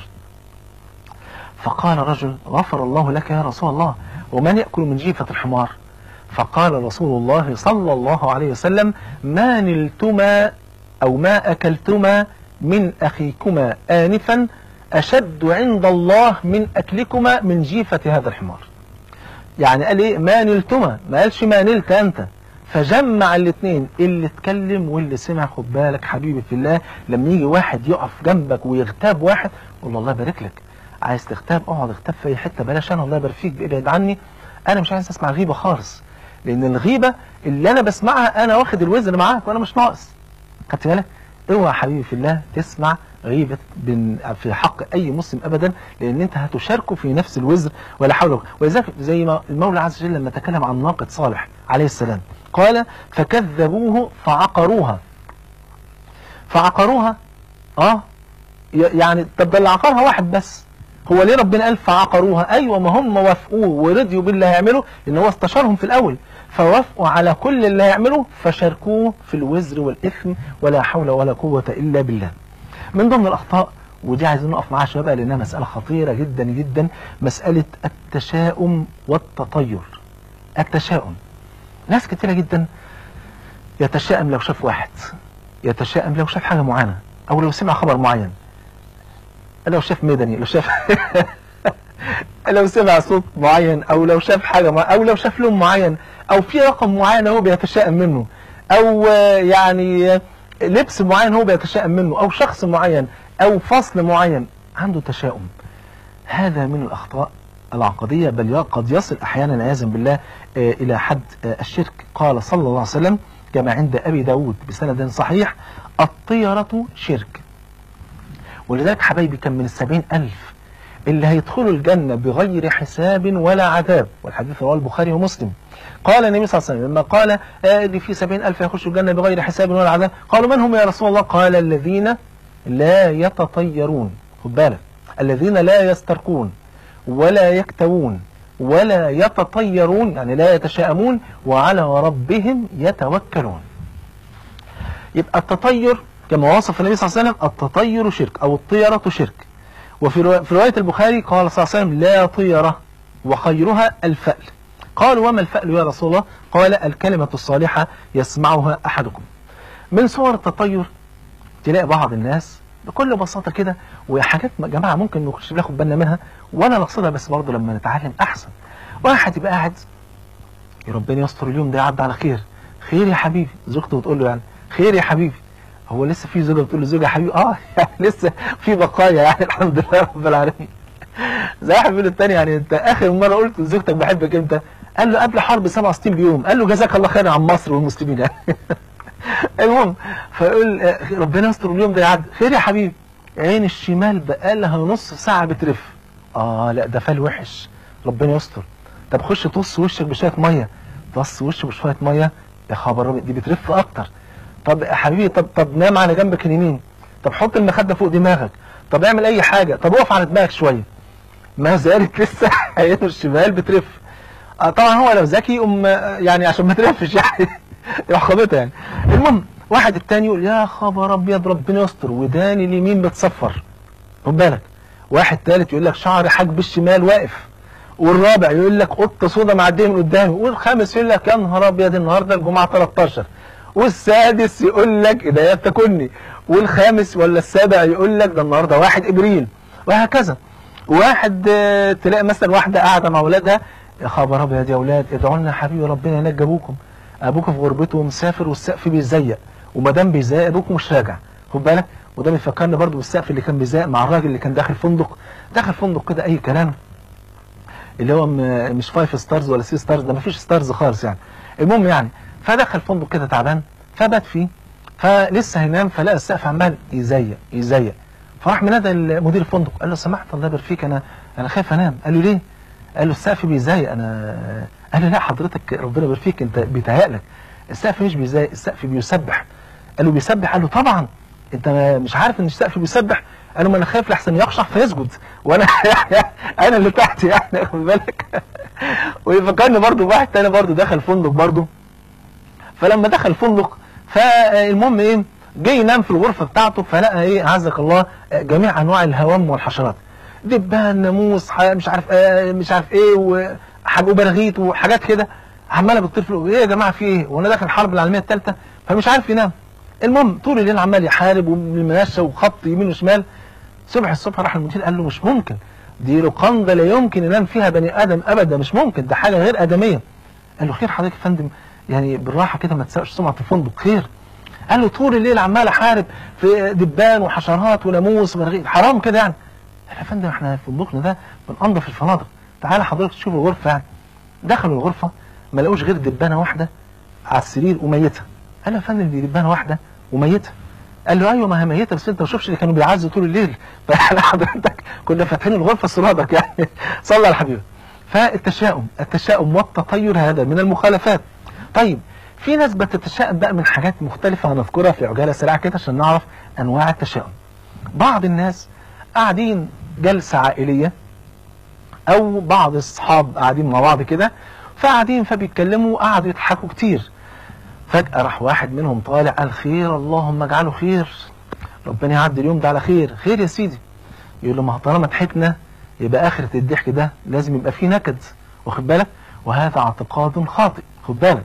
فقال رجل غفر الله لك يا رسول الله ومن يأكل من جيفة الحمار فقال رسول الله صلى الله عليه وسلم ما نلتما أو ما أكلتما من أخيكما آنفا أشد عند الله من أكلكما من جيفة هذا الحمار يعني قال إيه ما نلتما ما قالش ما نلت أنت فجمع الاثنين اللي اتكلم واللي سمع خد بالك حبيبي في الله لما يجي واحد يقف جنبك ويغتاب واحد قول له الله يبارك لك عايز تغتاب اقعد اغتاب في اي حته بلاش انا الله يبارك فيك ابعد عني انا مش عايز اسمع غيبه خالص لان الغيبه اللي انا بسمعها انا واخد الوزن معاك وانا مش ناقص خدت بالك اوعى حبيبي في الله تسمع غيبة بن في حق أي مسلم أبدا لأن أنت هتشاركه في نفس الوزر ولا حول ولا قوة ولذلك زي ما المولى عز وجل لما تكلم عن ناقة صالح عليه السلام قال فكذبوه فعقروها فعقروها اه ي- يعني طب ده اللي عقرها واحد بس هو ليه ربنا قال فعقروها ايوه ما هم وافقوه ورضيوا باللي هيعمله لان هو استشارهم في الاول فوافقوا على كل اللي هيعمله فشاركوه في الوزر والاثم ولا حول ولا قوه الا بالله من ضمن الاخطاء ودي عايزين نقف معاها شويه بقى لانها مساله خطيره جدا جدا مساله التشاؤم والتطير التشاؤم ناس كتيره جدا يتشائم لو شاف واحد يتشائم لو شاف حاجه معينه او لو سمع خبر معين لو شاف مدني لو شاف لو سمع صوت معين او لو شاف حاجه معينة او لو شاف لون معين او في رقم معين هو بيتشائم منه او آه، يعني آه، لبس معين هو بيتشائم منه او شخص معين او فصل معين عنده تشاؤم هذا من الاخطاء العقديه بل ي- قد يصل احيانا عياذا بالله آه، الى حد آه، الشرك قال صلى الله عليه وسلم كما عند ابي داود بسند صحيح الطيره شرك ولذلك حبايبي كان من السبعين ألف اللي هيدخلوا الجنة بغير حساب ولا عذاب والحديث رواه البخاري ومسلم قال النبي صلى الله عليه وسلم لما قال آه اللي في سبعين ألف يخشوا الجنة بغير حساب ولا عذاب قالوا من هم يا رسول الله قال الذين لا يتطيرون خد بالك الذين لا يسترقون ولا يكتوون ولا يتطيرون يعني لا يتشائمون وعلى ربهم يتوكلون يبقى التطير كما وصف النبي صلى الله عليه وسلم التطير شرك او الطيرة شرك وفي روا- في رواية البخاري قال صلى الله عليه وسلم لا طيرة وخيرها الفأل قالوا وما الفأل يا رسول الله قال الكلمة الصالحة يسمعها أحدكم من صور التطير تلاقي بعض الناس بكل بساطة كده وحاجات يا جماعة ممكن ما نكونش بناخد بالنا منها ولا نقصدها بس برضه لما نتعلم أحسن واحد يبقى قاعد يا ربنا يستر اليوم ده يعدي على خير خير يا حبيبي زوجته بتقول له يعني خير يا حبيبي هو لسه في زوجه بتقول لزوجها يا حبيبي اه يعني لسه في بقايا يعني الحمد لله رب العالمين زي واحد بيقول التاني يعني انت اخر مره قلت لزوجتك بحبك امتى؟ قال له قبل حرب 67 بيوم قال له جزاك الله خير عن مصر والمسلمين يعني المهم فيقول آه، ربنا يستر اليوم ده يعدي خير يا حبيبي عين الشمال بقالها نص ساعه بترف اه لا ده فال وحش ربنا يستر طب خش طص وشك بشويه ميه طص وشك بشويه ميه يا خبر أبيض، دي بترف اكتر طب يا حبيبي طب طب نام على جنبك اليمين طب حط المخده فوق دماغك طب اعمل اي حاجه طب اقف على دماغك شويه ما زالت لسه عينه الشمال بترف آه طبعا هو لو ذكي يقوم آه، يعني عشان ما ترفش يعني يروح خابطها يعني المهم واحد التاني يقول يا خبر ابيض ربنا يستر وداني اليمين بتصفر خد بالك واحد تالت يقول لك شعر حاجب الشمال واقف والرابع يقول لك قطه سودا معديه من قدامي والخامس يقول لك يا نهار ابيض النهارده الجمعه 13 والسادس يقول لك ايديا بتاكلني والخامس ولا السابع يقول لك ده النهارده واحد ابريل وهكذا واحد آه، تلاقي مثلا واحده قاعده مع اولادها يا خبر ابيض يا اولاد ادعوا لنا يا حبيبي ربنا ينجي ابوكم ابوكم في غربته ومسافر والسقف بيزيق وما دام بيزيق ابوكم مش راجع خد بالك وده بيفكرني برضو بالسقف اللي كان بيزيق مع الراجل اللي كان داخل فندق داخل فندق كده اي كلام اللي هو م- مش فايف ستارز ولا سي ستارز ده مفيش ستارز خالص يعني المهم يعني فدخل فندق كده تعبان فبات فيه فلسه هينام فلقى السقف عمال يزيق يزيق فراح منادى مدير الفندق قال له سمحت الله يبارك فيك انا انا خايف انام قال له ليه؟ قال له السقف بيزيق انا قال له لا حضرتك ربنا يبارك فيك انت بيتهيألك السقف مش بيزيق السقف بيسبح قال له بيسبح قال له طبعا انت مش عارف ان السقف بيسبح قال له ما انا خايف لحسن يقشع فيسجد وانا انا اللي تحت يعني خد بالك ويفكرني برضو بواحد تاني برضو دخل فندق برضو فلما دخل الفندق فالمهم ايه جه ينام في الغرفه بتاعته فلقى ايه اعزك الله آه، جميع انواع الهوام والحشرات دبان ناموس ح- مش عارف آه مش عارف ايه وحاجه براغيث وحاجات كده عماله بتطير في الأرض. ايه يا جماعه في ايه وانا داخل الحرب العالميه الثالثه فمش عارف ينام المهم طول الليل عمال يحارب ومنشى وخط يمين وشمال صبح الصبح راح المدير قال له مش ممكن دي لوكاندا لا يمكن ينام فيها بني ادم ابدا مش ممكن ده حاجه غير ادميه قال له خير حضرتك يا فندم يعني بالراحه كده ما تسرقش سمعه الفندق خير قال له طول الليل عمال احارب في دبان وحشرات وناموس ومراغيث حرام كده يعني قال يا فندم احنا في فندقنا ده بننظف الفنادق تعالى حضرتك تشوف الغرفه يعني دخلوا الغرفه ما لقوش غير دبانه واحده على السرير وميته قال له يا فندم دي دبانه واحده وميته قال له ايوه ما هي ميته بس انت ما شفتش اللي كانوا بيعزوا طول الليل فاحنا حضرتك كنا فاتحين الغرفه صرابك يعني صلى على حبيبك فالتشاؤم التشاؤم والتطير هذا من المخالفات طيب في ناس بتتشائم بقى من حاجات مختلفة هنذكرها في عجالة سريعة كده عشان نعرف أنواع التشاؤم بعض الناس قاعدين جلسة عائلية أو بعض الصحاب قاعدين مع بعض كده فقاعدين فبيتكلموا قعدوا يضحكوا كتير فجأة راح واحد منهم طالع قال خير اللهم اجعله خير ربنا يعدي اليوم ده على خير خير يا سيدي يقول له ما طالما ضحكنا يبقى آخرة الضحك ده لازم يبقى فيه نكد واخد بالك وهذا اعتقاد خاطئ خد بالك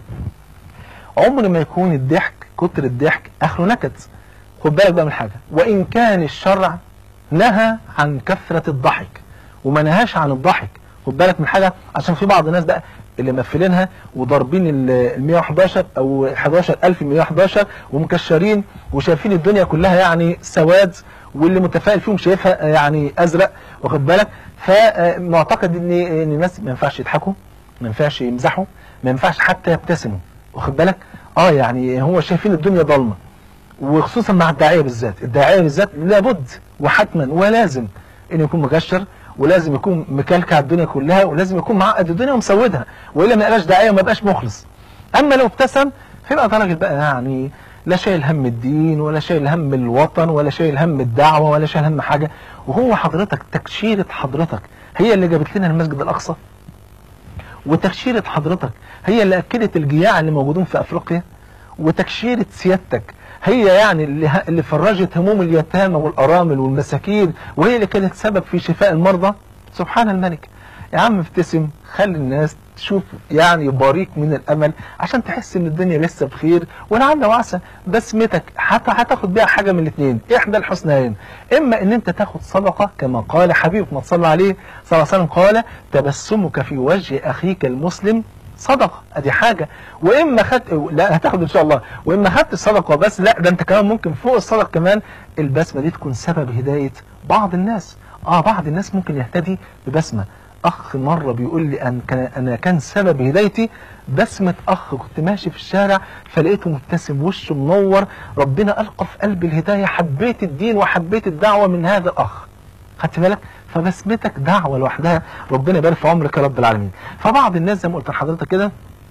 عمر ما يكون الضحك كتر الضحك اخره نكد خد بالك بقى من حاجه وان كان الشرع نهى عن كثره الضحك وما نهاش عن الضحك خد بالك من حاجه عشان في بعض الناس بقى اللي مقفلينها وضاربين ال 111 او 11111 ومكشرين وشايفين الدنيا كلها يعني سواد واللي متفائل فيهم شايفها يعني ازرق واخد بالك فمعتقد ان ان الناس ما ينفعش يضحكوا ما ينفعش يمزحوا ما ينفعش حتى يبتسموا واخد بالك اه يعني هو شايفين الدنيا ضلمه وخصوصا مع الداعيه بالذات الداعيه بالذات لابد وحتما ولازم انه يكون مكشر ولازم يكون مكلكع الدنيا كلها ولازم يكون معقد الدنيا ومسودها والا ما يبقاش داعيه وما يبقاش مخلص اما لو ابتسم فيبقى ده راجل بقى يعني لا شايل هم الدين ولا شايل هم الوطن ولا شايل هم الدعوه ولا شايل هم حاجه وهو حضرتك تكشيره حضرتك هي اللي جابت لنا المسجد الاقصى وتكشيرة حضرتك هي اللي أكدت الجياع اللي موجودين في أفريقيا وتكشيرة سيادتك هي يعني اللي, اللي فرجت هموم اليتامى والأرامل والمساكين وهي اللي كانت سبب في شفاء المرضى سبحان الملك يا عم ابتسم خلي الناس تشوف يعني بريق من الامل عشان تحس ان الدنيا لسه بخير ولعل وعسى بسمتك حتى هتاخد بيها حاجه من الاثنين احدى الحسنيين اما ان انت تاخد صدقه كما قال حبيبك ما صلى عليه صلى الله عليه وسلم قال تبسمك في وجه اخيك المسلم صدقه ادي حاجه واما خدت لا هتاخد ان شاء الله واما خدت الصدقه بس لا ده انت كمان ممكن فوق الصدقه كمان البسمه دي تكون سبب هدايه بعض الناس اه بعض الناس ممكن يهتدي ببسمه اخ مره بيقول لي أن كان انا كان سبب هدايتي بسمه اخ كنت ماشي في الشارع فلقيته مبتسم وشه منور ربنا القى في قلبي الهدايه حبيت الدين وحبيت الدعوه من هذا الاخ خدت بالك فبسمتك دعوه لوحدها ربنا يبارك في عمرك يا رب العالمين فبعض الناس زي ما قلت لحضرتك كده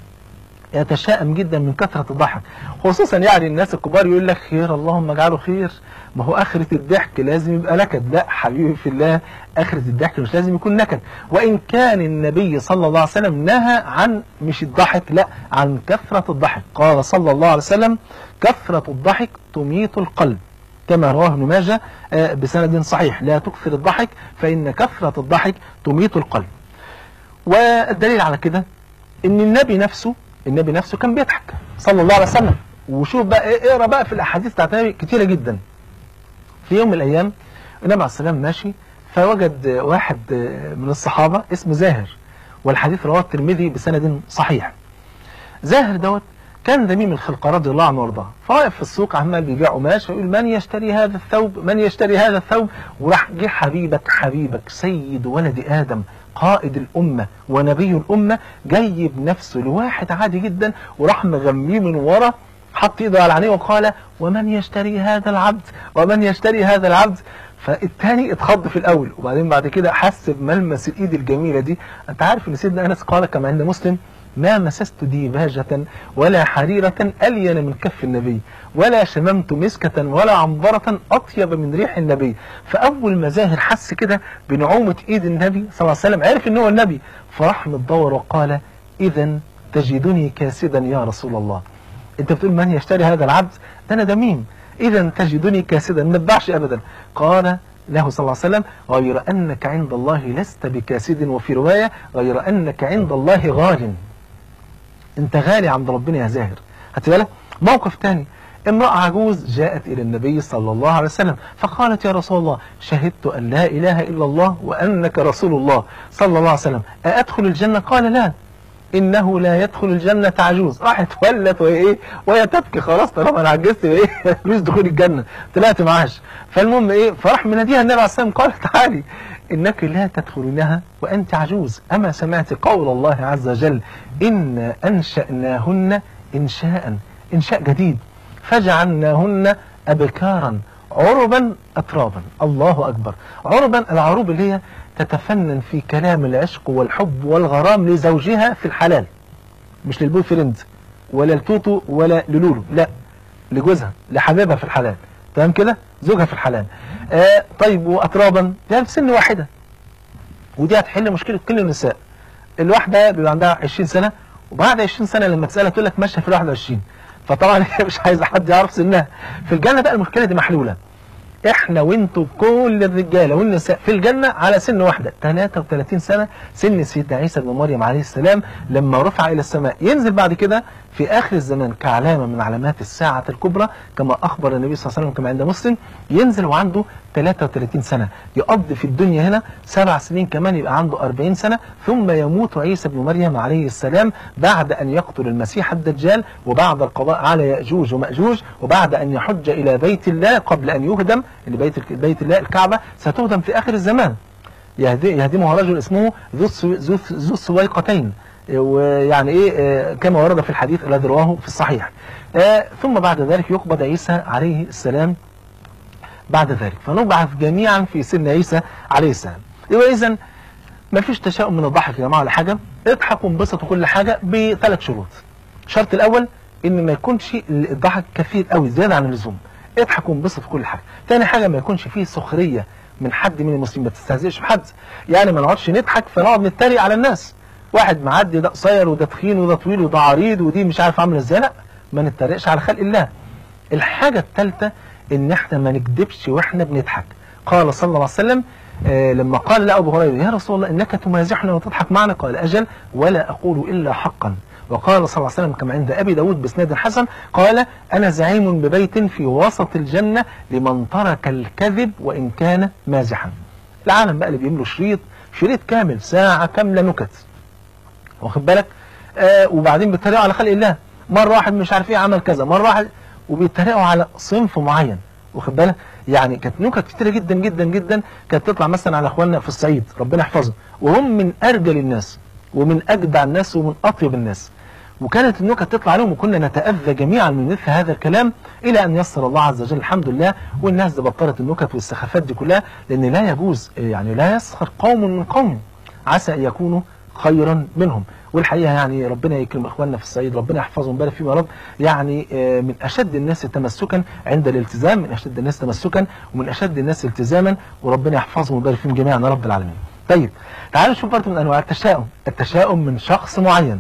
يتشائم جدا من كثرة الضحك خصوصا يعني الناس الكبار يقول لك خير اللهم اجعله خير ما هو آخرة الضحك لازم يبقى نكد لا حبيبي في الله آخرة الضحك مش لازم يكون نكد وإن كان النبي صلى الله عليه وسلم نهى عن مش الضحك لا عن كثرة الضحك قال صلى الله عليه وسلم كثرة الضحك تميت القلب كما رواه ابن ماجه بسند صحيح لا تكثر الضحك فإن كثرة الضحك تميت القلب والدليل على كده ان النبي نفسه النبي نفسه كان بيضحك صلى الله عليه وسلم وشوف بقى اقرا بقى في الاحاديث بتاعت النبي كتيره جدا في يوم من الايام النبي عليه السلام ماشي فوجد واحد من الصحابه اسمه زاهر والحديث رواه الترمذي بسند صحيح زاهر دوت كان ذميم الخلق رضي الله عنه وارضاه فواقف في السوق عمال بيبيع قماش فيقول من يشتري هذا الثوب من يشتري هذا الثوب وراح جه حبيبك حبيبك سيد ولد ادم قائد الأمة ونبي الأمة جاي بنفسه لواحد عادي جدا وراح مغميه من ورا حط ايده على عينيه وقال ومن يشتري هذا العبد ومن يشتري هذا العبد فالتاني اتخض في الاول وبعدين بعد كده حس بملمس الايد الجميله دي انت عارف ان سيدنا انس قال كما عند مسلم ما مسست ديباجة ولا حريرة ألين من كف النبي ولا شممت مسكة ولا عنبرة أطيب من ريح النبي فأول ما زاهر حس كده بنعومة إيد النبي صلى الله عليه وسلم عرف إن هو النبي فراح متدور وقال إذا تجدني كاسدا يا رسول الله أنت بتقول من يشتري هذا العبد ده أنا دميم إذا تجدني كاسدا ما تباعش أبدا قال له صلى الله عليه وسلم غير أنك عند الله لست بكاسد وفي رواية غير أنك عند الله غال انت غالي عند ربنا يا زاهر هات بالك موقف تاني امرأة عجوز جاءت إلى النبي صلى الله عليه وسلم فقالت يا رسول الله شهدت أن لا إله إلا الله وأنك رسول الله صلى الله عليه وسلم أأدخل الجنة قال لا إنه لا يدخل الجنة عجوز راحت ولت وهي إيه وهي تبكي خلاص طالما أنا عجزت إيه مش دخول الجنة طلعت معاش فالمهم إيه فراح مناديها النبي عليه الصلاة والسلام قال تعالي إنك لا تدخلينها وأنت عجوز أما سمعت قول الله عز وجل إن أنشأناهن إنشاء إنشاء جديد فجعلناهن أبكارا عربا أترابا الله أكبر عربا العروب اللي هي تتفنن في كلام العشق والحب والغرام لزوجها في الحلال مش للبوي فريند ولا لتوتو ولا للولو لا لجوزها لحبيبها في الحلال تمام كده زوجها في الحلال آه طيب وأترابا ده في سن واحدة ودي هتحل مشكلة كل النساء الواحدة بيبقى عندها 20 سنة وبعد 20 سنة لما تسألها تقول لك ماشية في ال 21 فطبعا هي مش عايزة حد يعرف سنها في الجنة بقى المشكلة دي محلولة احنا وانتوا كل الرجاله والنساء في الجنه على سن واحده 33 سنه سن سيدنا عيسى بن مريم عليه السلام لما رفع الى السماء ينزل بعد كده في اخر الزمان كعلامه من علامات الساعه الكبرى كما اخبر النبي صلى الله عليه وسلم كما عند مسلم ينزل وعنده 33 سنه يقضي في الدنيا هنا سبع سنين كمان يبقى عنده 40 سنه ثم يموت عيسى بن مريم عليه السلام بعد ان يقتل المسيح الدجال وبعد القضاء على ياجوج وماجوج وبعد ان يحج الى بيت الله قبل ان يهدم ان بيت بيت الله الكعبه ستهدم في اخر الزمان يهدي يهدمها رجل اسمه ذو ذو ذو السويقتين ويعني ايه كما ورد في الحديث الذي رواه في الصحيح ثم بعد ذلك يقبض عيسى عليه السلام بعد ذلك فنبعث جميعا في سن عيسى عليه السلام يبقى اذا ما فيش تشاؤم من الضحك يا جماعه ولا حاجه اضحكوا وانبسطوا كل حاجه بثلاث شروط الشرط الاول ان ما يكونش الضحك كثير قوي زياده عن اللزوم اضحك وانبسط في كل حاجه تاني حاجه ما يكونش فيه سخريه من حد من المسلمين ما تستهزئش بحد يعني ما نقعدش نضحك فنقعد نتريق على الناس واحد معدي ده قصير وده تخين وده طويل وده عريض ودي مش عارف عامله ازاي لا ما نتريقش على خلق الله الحاجه الثالثه ان احنا ما نكذبش واحنا بنضحك قال صلى الله عليه وسلم آه لما قال لأبو هريرة يا رسول الله إنك تمازحنا وتضحك معنا قال أجل ولا أقول إلا حقا وقال صلى الله عليه وسلم كما عند أبي داود بسناد حسن قال أنا زعيم ببيت في وسط الجنة لمن ترك الكذب وإن كان مازحا العالم بقى اللي بيملوا شريط شريط كامل ساعة كاملة نكت واخد بالك آه وبعدين بيتريقوا على خلق الله مرة واحد مش عارف ايه عمل كذا مرة واحد وبيتريقوا على صنف معين واخد بالك يعني كانت نكت كتيرة جدا جدا جدا كانت تطلع مثلا على اخواننا في الصعيد ربنا يحفظهم وهم من ارجل الناس ومن اجدع الناس ومن اطيب الناس وكانت النكت تطلع عليهم وكنا نتأذى جميعا من مثل هذا الكلام إلى أن يسر الله عز وجل الحمد لله والناس دي بطلت النكت والسخافات دي كلها لأن لا يجوز يعني لا يسخر قوم من قوم عسى أن يكونوا خيرا منهم والحقيقة يعني ربنا يكرم إخواننا في الصعيد ربنا يحفظهم ويبارك فيهم يا رب يعني من أشد الناس تمسكا عند الالتزام من أشد الناس تمسكا ومن أشد الناس التزاما وربنا يحفظهم ويبارك فيهم جميعا يا رب العالمين طيب تعالوا نشوف برضه من أنواع التشاؤم التشاؤم من شخص معين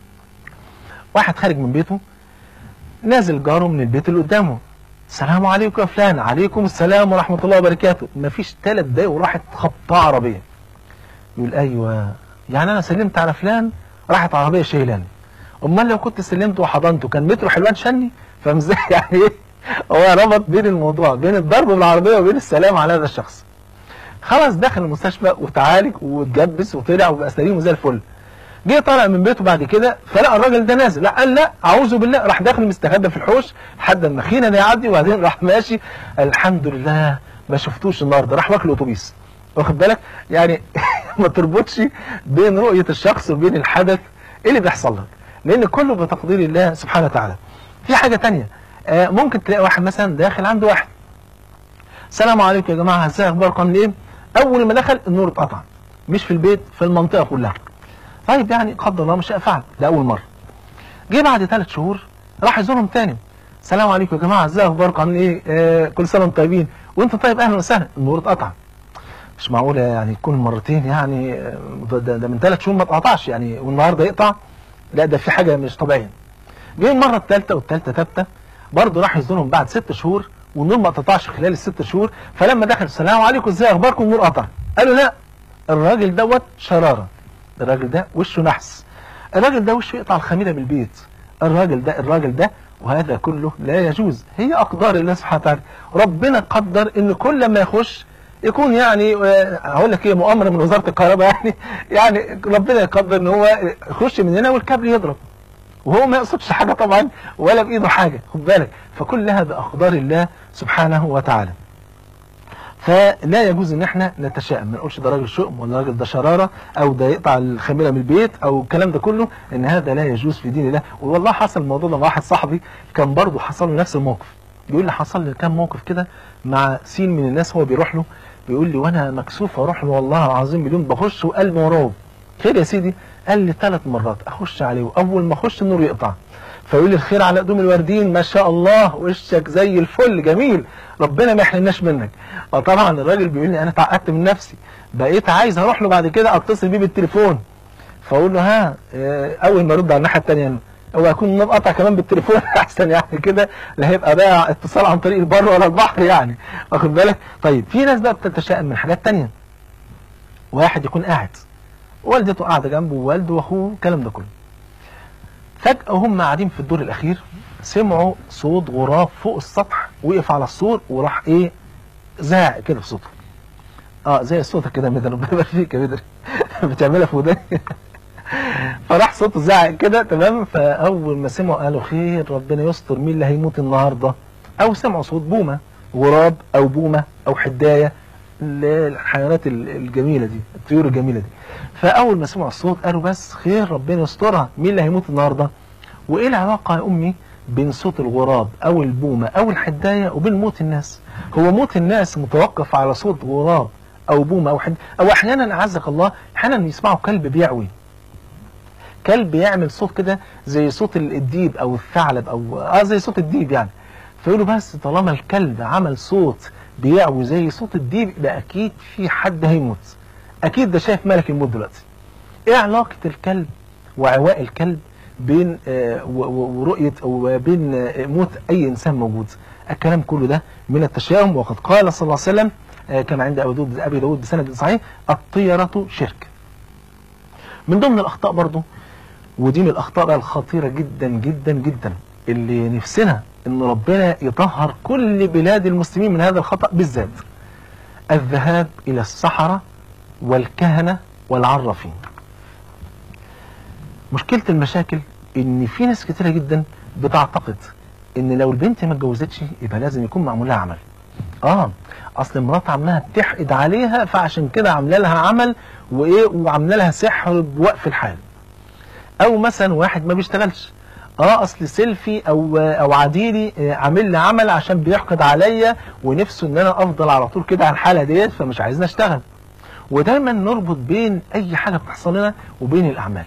واحد خارج من بيته نازل جاره من البيت اللي قدامه السلام عليكم يا فلان عليكم السلام ورحمة الله وبركاته مفيش ثلاث دقايق وراحت خبطة عربية يقول أيوة يعني أنا سلمت على فلان راحت عربية شايلاني أمال لو كنت سلمت وحضنته كان مترو حلوان شني فاهم ازاي يعني ايه هو ربط بين الموضوع بين الضرب بالعربية وبين السلام على هذا الشخص خلاص دخل المستشفى وتعالج واتجبس وطلع وبقى سليم وزي الفل جه طالع من بيته بعد كده فلقى الراجل ده نازل لا قال لا اعوذ بالله راح داخل مستخبى في الحوش لحد ما خينا ده يعدي وبعدين راح ماشي الحمد لله ما شفتوش النهارده راح واكل اتوبيس واخد بالك يعني ما تربطش بين رؤيه الشخص وبين الحدث ايه اللي بيحصل لك لان كله بتقدير الله سبحانه وتعالى في حاجه تانية آه ممكن تلاقي واحد مثلا داخل عنده واحد السلام عليكم يا جماعه ازاي اخباركم عاملين ايه اول ما دخل النور اتقطع مش في البيت في المنطقه كلها طيب يعني قدر الله مش فعل ده اول مره جه بعد ثلاث شهور راح يزورهم تاني السلام عليكم يا جماعه ازاي اخباركم عاملين ايه آه كل سنه وانتم طيبين وانتم طيب اهلا وسهلا النور اتقطع مش معقوله يعني يكون مرتين يعني ده, ده, ده من ثلاث شهور ما اتقطعش يعني والنهارده يقطع لا ده في حاجه مش طبيعيه جه المره الثالثه والثالثه ثابته برضه راح يزورهم بعد ست شهور والنور ما اتقطعش خلال الست شهور فلما دخل السلام عليكم ازاي اخباركم النور قطع قالوا لا الراجل دوت شراره الراجل ده وشه نحس الراجل ده وشه يقطع الخميره بالبيت الراجل ده الراجل ده وهذا كله لا يجوز هي اقدار الله سبحانه وتعالى ربنا قدر ان كل ما يخش يكون يعني هقول لك ايه مؤامره من وزاره الكهرباء يعني يعني ربنا يقدر ان هو يخش من هنا والكابل يضرب وهو ما يقصدش حاجه طبعا ولا بايده حاجه خد بالك فكلها باقدار الله سبحانه وتعالى فلا يجوز ان احنا نتشائم ما نقولش ده راجل شؤم ولا راجل ده شراره او ده يقطع الخميره من البيت او الكلام ده كله ان هذا لا يجوز في دين الله والله حصل الموضوع ده مع واحد صاحبي كان برضه حصل له نفس الموقف بيقول لي حصل لي كام موقف كده مع سين من الناس هو بيروح له بيقول لي وانا مكسوف اروح له والله العظيم مليون بخش وقلبي وراه خير يا سيدي قال لي ثلاث مرات اخش عليه واول ما اخش النور يقطع فيقول لي الخير على قدوم الوردين ما شاء الله وشك زي الفل جميل ربنا ما يحرمناش منك فطبعا الراجل بيقول لي انا اتعقدت من نفسي بقيت عايز اروح له بعد كده اتصل بيه بالتليفون فاقول له ها اه اول ما ارد على الناحيه الثانيه هو هيكون النور قطع كمان بالتليفون احسن يعني كده لا هيبقى بقى اتصال عن طريق البر ولا البحر يعني واخد بالك طيب في ناس بقى بتتشائم من حاجات تانية واحد يكون قاعد والدته قاعده جنبه ووالده واخوه الكلام ده كله فجأة هم قاعدين في الدور الأخير سمعوا صوت غراب فوق السطح وقف على السور وراح إيه زاع كده في صوته اه زي صوتك كده مدن ربنا يبارك فيك يا مدن بتعملها في وداني فراح صوته زعق كده تمام فاول ما سمعوا قالوا خير ربنا يستر مين اللي هيموت النهارده او سمعوا صوت بومه غراب او بومه او حدايه الحيوانات الجميله دي الطيور الجميله دي فاول ما سمعوا الصوت قالوا بس خير ربنا يسترها مين اللي هيموت النهارده وايه العلاقه يا امي بين صوت الغراب او البومه او الحدايه وبين موت الناس هو موت الناس متوقف على صوت غراب او بومه او حد او احيانا اعزك الله احيانا يسمعوا كلب بيعوي كلب يعمل صوت كده زي صوت الديب او الثعلب او اه زي صوت الديب يعني فيقولوا بس طالما الكلب عمل صوت بيعوي زي صوت الديب يبقى اكيد في حد هيموت اكيد ده شايف ملك الموت دلوقتي ايه علاقه الكلب وعواء الكلب بين آه ورؤيه او بين آه موت اي انسان موجود الكلام كله ده من التشاؤم وقد قال صلى الله عليه وسلم آه كما عند ابي داود ابي داود بسند صحيح الطيره شرك من ضمن الاخطاء برضو ودي من الاخطاء بقى الخطيره جدا جدا جدا اللي نفسنا ان ربنا يطهر كل بلاد المسلمين من هذا الخطا بالذات الذهاب الى السحره والكهنه والعرافين مشكله المشاكل ان في ناس كتيره جدا بتعتقد ان لو البنت ما اتجوزتش يبقى لازم يكون معمول لها عمل اه اصل مرات عاملاها بتحقد عليها فعشان كده عامله لها عمل وايه وعامله لها سحر بوقف الحال او مثلا واحد ما بيشتغلش اه اصل سيلفي او او عديلي عامل لي عمل عشان بيحقد عليا ونفسه ان انا افضل على طول كده على الحاله ديت فمش عايزني اشتغل ودايما نربط بين اي حاجه بتحصل لنا وبين الاعمال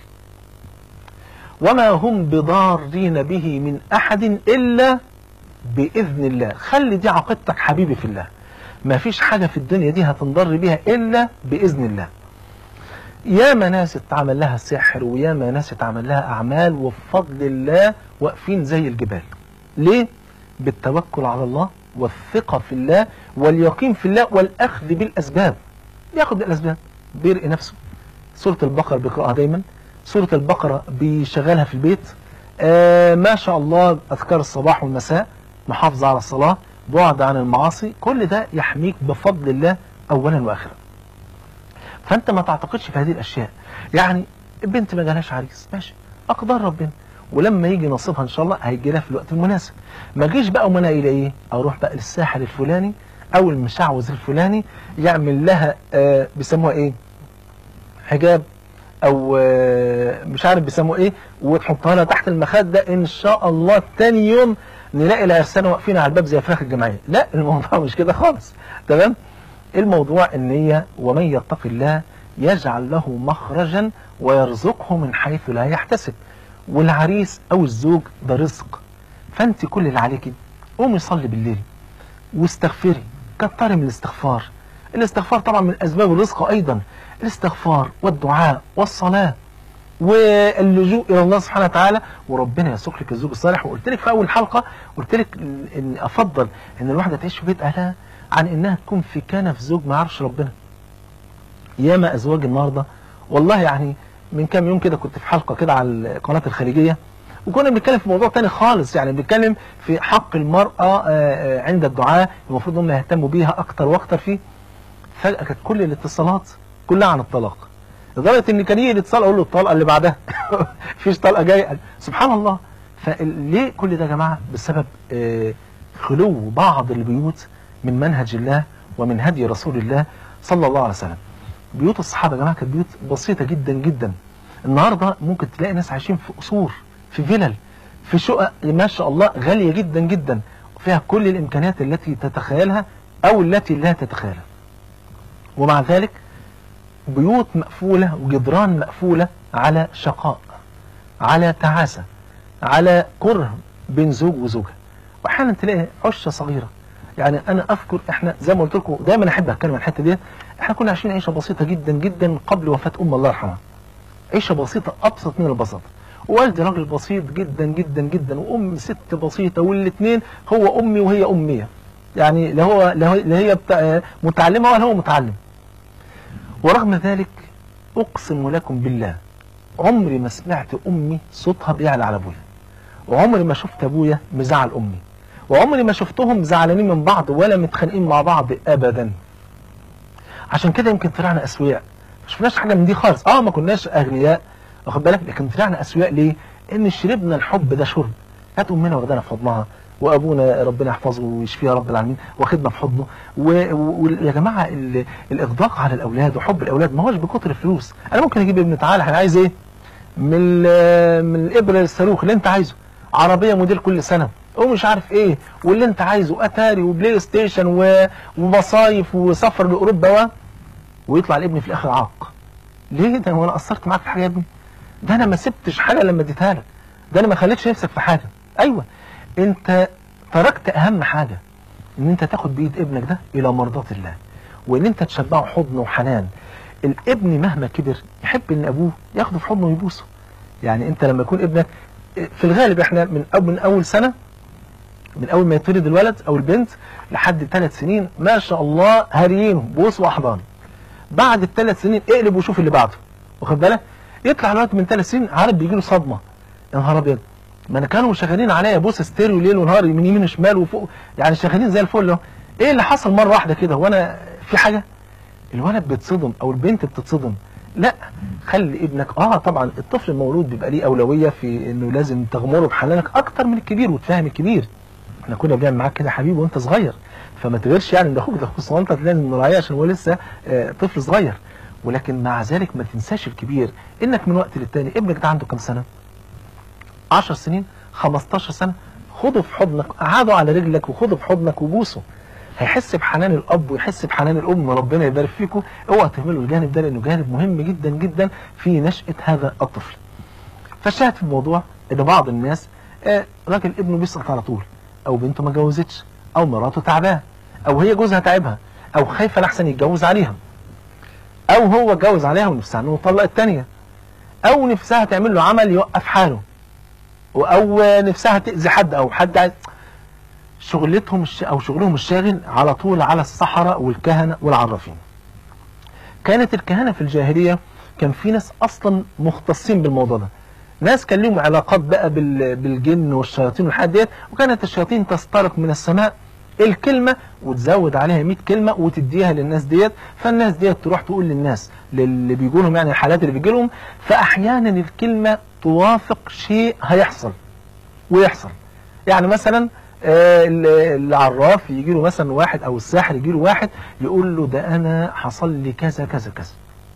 وما هم بضارين به من احد الا باذن الله خلي دي عقيدتك حبيبي في الله ما فيش حاجه في الدنيا دي هتنضر بيها الا باذن الله ياما ناس اتعمل لها سحر وياما ناس اتعمل لها اعمال وبفضل الله واقفين زي الجبال ليه بالتوكل على الله والثقه في الله واليقين في الله والاخذ بالاسباب ياخد بالاسباب بيرقي نفسه سوره البقره بيقراها دايما سوره البقره بيشغلها في البيت آه ما شاء الله اذكار الصباح والمساء محافظه على الصلاه بعد عن المعاصي كل ده يحميك بفضل الله اولا واخرا فانت ما تعتقدش في هذه الاشياء يعني البنت ما جالهاش عريس ماشي اقدار ربنا ولما يجي نصيبها ان شاء الله هيجي لها في الوقت المناسب ما جيش بقى وما انا الى ايه اروح بقى للساحر الفلاني او المشعوذ الفلاني يعمل لها آه بيسموها ايه حجاب او آه مش عارف بيسموه ايه وتحطها لها تحت المخده ان شاء الله تاني يوم نلاقي العرسان واقفين على الباب زي فراخ الجمعيه لا الموضوع مش كده خالص تمام الموضوع ان هي ومن يتق الله يجعل له مخرجا ويرزقه من حيث لا يحتسب والعريس او الزوج ده رزق فانت كل اللي عليكي قومي صلي بالليل واستغفري كتري من الاستغفار الاستغفار طبعا من اسباب الرزق ايضا الاستغفار والدعاء والصلاه واللجوء الى الله سبحانه وتعالى وربنا يسوق لك الزوج الصالح وقلت لك في اول حلقه قلت لك ان افضل ان الواحده تعيش في بيت اهلها عن انها تكون في كنف زوج ما يعرفش ربنا ياما ازواج النهارده والله يعني من كام يوم كده كنت في حلقه كده على القناه الخليجيه وكنا بنتكلم في موضوع تاني خالص يعني بنتكلم في حق المراه عند الدعاء المفروض هم يهتموا بيها اكتر واكتر فيه فجاه كانت كل الاتصالات كلها عن الطلاق لدرجه ان كان يجي الاتصال اقول له الطلقه اللي بعدها مفيش طلقه جايه سبحان الله فليه كل ده يا جماعه بسبب خلو بعض البيوت من منهج الله ومن هدي رسول الله صلى الله عليه وسلم بيوت الصحابة يا جماعة كانت بيوت بسيطة جدا جدا النهاردة ممكن تلاقي ناس عايشين في قصور في فلل في شقق ما شاء الله غالية جدا جدا فيها كل الإمكانيات التي تتخيلها أو التي لا تتخيلها ومع ذلك بيوت مقفولة وجدران مقفولة على شقاء على تعاسة على كره بين زوج وزوجة واحيانا تلاقي عشة صغيرة يعني انا اذكر احنا زي ما قلت لكم دايما احب اتكلم عن الحته ديت احنا كنا عايشين عيشه بسيطه جدا جدا قبل وفاه ام الله يرحمها عيشه بسيطه ابسط من البساطه والدي راجل بسيط جدا جدا جدا وام ست بسيطه والاثنين هو امي وهي اميه يعني لا هو لا هي- لا هي بتاع متعلمه ولا هو متعلم ورغم ذلك اقسم لكم بالله عمري ما سمعت امي صوتها بيعلى على ابويا وعمري ما شفت ابويا مزعل امي وعمري ما شفتهم زعلانين من بعض ولا متخانقين مع بعض ابدا عشان كده يمكن طلعنا اسوياء ما شفناش حاجه من دي خالص اه ما كناش اغنياء واخد بالك لكن طلعنا اسوياء ليه ان شربنا الحب ده شرب كانت امنا واخدانا في حضنها وابونا ربنا يحفظه ويشفيه يا رب العالمين واخدنا في حضنه و- و- ويا جماعه ال- الاغداق على الاولاد وحب الاولاد ما هوش بكتر الفلوس انا ممكن اجيب ابن تعالى احنا عايز ايه من ال- من الابره للصاروخ اللي انت عايزه عربيه موديل كل سنه ومش عارف ايه واللي انت عايزه اتاري وبلاي ستيشن و- ومصايف وسفر لاوروبا و... ويطلع الابن في الاخر عاق ليه ده هو انا قصرت معاك في حاجه يا ابني ده انا ما سبتش حاجه لما اديتها لك ده انا ما خليتش نفسك في حاجه ايوه انت تركت اهم حاجه ان انت تاخد بايد ابنك ده الى مرضاه الله وان انت تشبعه حضن وحنان الابن مهما كبر يحب ان ابوه ياخده في حضنه ويبوسه يعني انت لما يكون ابنك في الغالب احنا من أول من اول سنه من اول ما يتولد الولد او البنت لحد ثلاث سنين ما شاء الله هاريينه بوس واحضان بعد الثلاث سنين اقلب وشوف اللي بعده واخد بالك يطلع الوقت من ثلاث سنين عارف بيجي له صدمه يا نهار ابيض ما انا كانوا شغالين عليا بوس ستيريو ليل ونهار من يمين وشمال وفوق يعني شغالين زي الفل اهو ايه اللي حصل مره واحده كده وانا في حاجه الولد بيتصدم او البنت بتتصدم لا خلي ابنك اه طبعا الطفل المولود بيبقى ليه اولويه في انه لازم تغمره بحنانك اكتر من الكبير وتفهم الكبير احنا كنا بنعمل معاك كده يا حبيبي وانت صغير فما تغيرش يعني ان اخوك ده اخوك صغير انت لازم نراعيه عشان هو لسه آه طفل صغير ولكن مع ذلك ما تنساش الكبير انك من وقت للتاني ابنك ده عنده كام سنه 10 سنين 15 سنه خده في حضنك قعده على رجلك وخده في حضنك وبوسه هيحس بحنان الاب ويحس بحنان الام ربنا يبارك فيكم اوعى تهملوا الجانب ده لانه جانب مهم جدا جدا في نشاه هذا الطفل فالشاهد في الموضوع ان بعض الناس آه راجل ابنه بيسقط على طول او بنته ما جوزتش او مراته تعباه او هي جوزها تعبها او خايفه لحسن يتجوز عليها او هو اتجوز عليها ونفسها انه يطلق الثانيه او نفسها تعمل له عمل يوقف حاله او نفسها تاذي حد او حد عايز شغلتهم الش... او شغلهم الشاغل على طول على السحرة والكهنة والعرافين كانت الكهنة في الجاهلية كان في ناس اصلا مختصين بالموضوع ده ناس كان لهم علاقات بقى بال... بالجن والشياطين والحاجات ديت وكانت الشياطين تسترق من السماء الكلمة وتزود عليها 100 كلمة وتديها للناس ديت فالناس ديت تروح تقول للناس للي بيجوا لهم يعني الحالات اللي بيجي لهم فأحيانا الكلمة توافق شيء هيحصل ويحصل يعني مثلا آه العراف يجي له مثلا واحد او الساحر يجي له واحد يقول له ده انا حصل لي كذا كذا كذا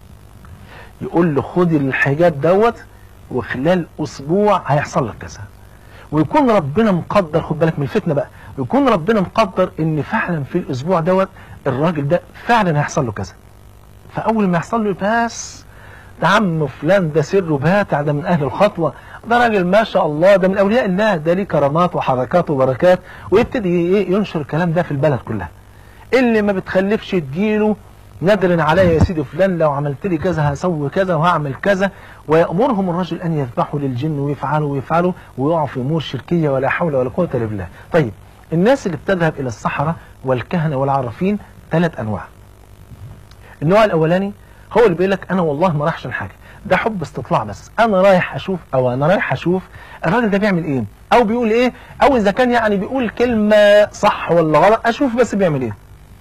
يقول له خد الحجاب دوت وخلال اسبوع هيحصل لك كذا ويكون ربنا مقدر خد بالك من الفتنه بقى ويكون ربنا مقدر ان فعلا في الاسبوع دوت الراجل ده فعلا هيحصل له كذا فاول ما يحصل له بس ده عم فلان ده سره باتع ده من اهل الخطوه ده راجل ما شاء الله ده من اولياء الله ده ليه كرامات وحركات وبركات ويبتدي ايه ينشر الكلام ده في البلد كلها اللي ما بتخلفش تجيله نادر عليا يا سيدي فلان لو عملت لي كذا هسوي كذا وهعمل كذا ويأمرهم الرجل أن يذبحوا للجن ويفعلوا ويفعلوا ويقعوا في أمور شركية ولا حول ولا قوة إلا بالله طيب الناس اللي بتذهب إلى الصحراء والكهنة والعرافين ثلاث أنواع النوع الأولاني هو اللي بيقول لك أنا والله ما راحش حاجة ده حب استطلاع بس انا رايح اشوف او انا رايح اشوف الراجل ده بيعمل ايه او بيقول ايه او اذا كان يعني بيقول كلمة صح ولا غلط اشوف بس بيعمل ايه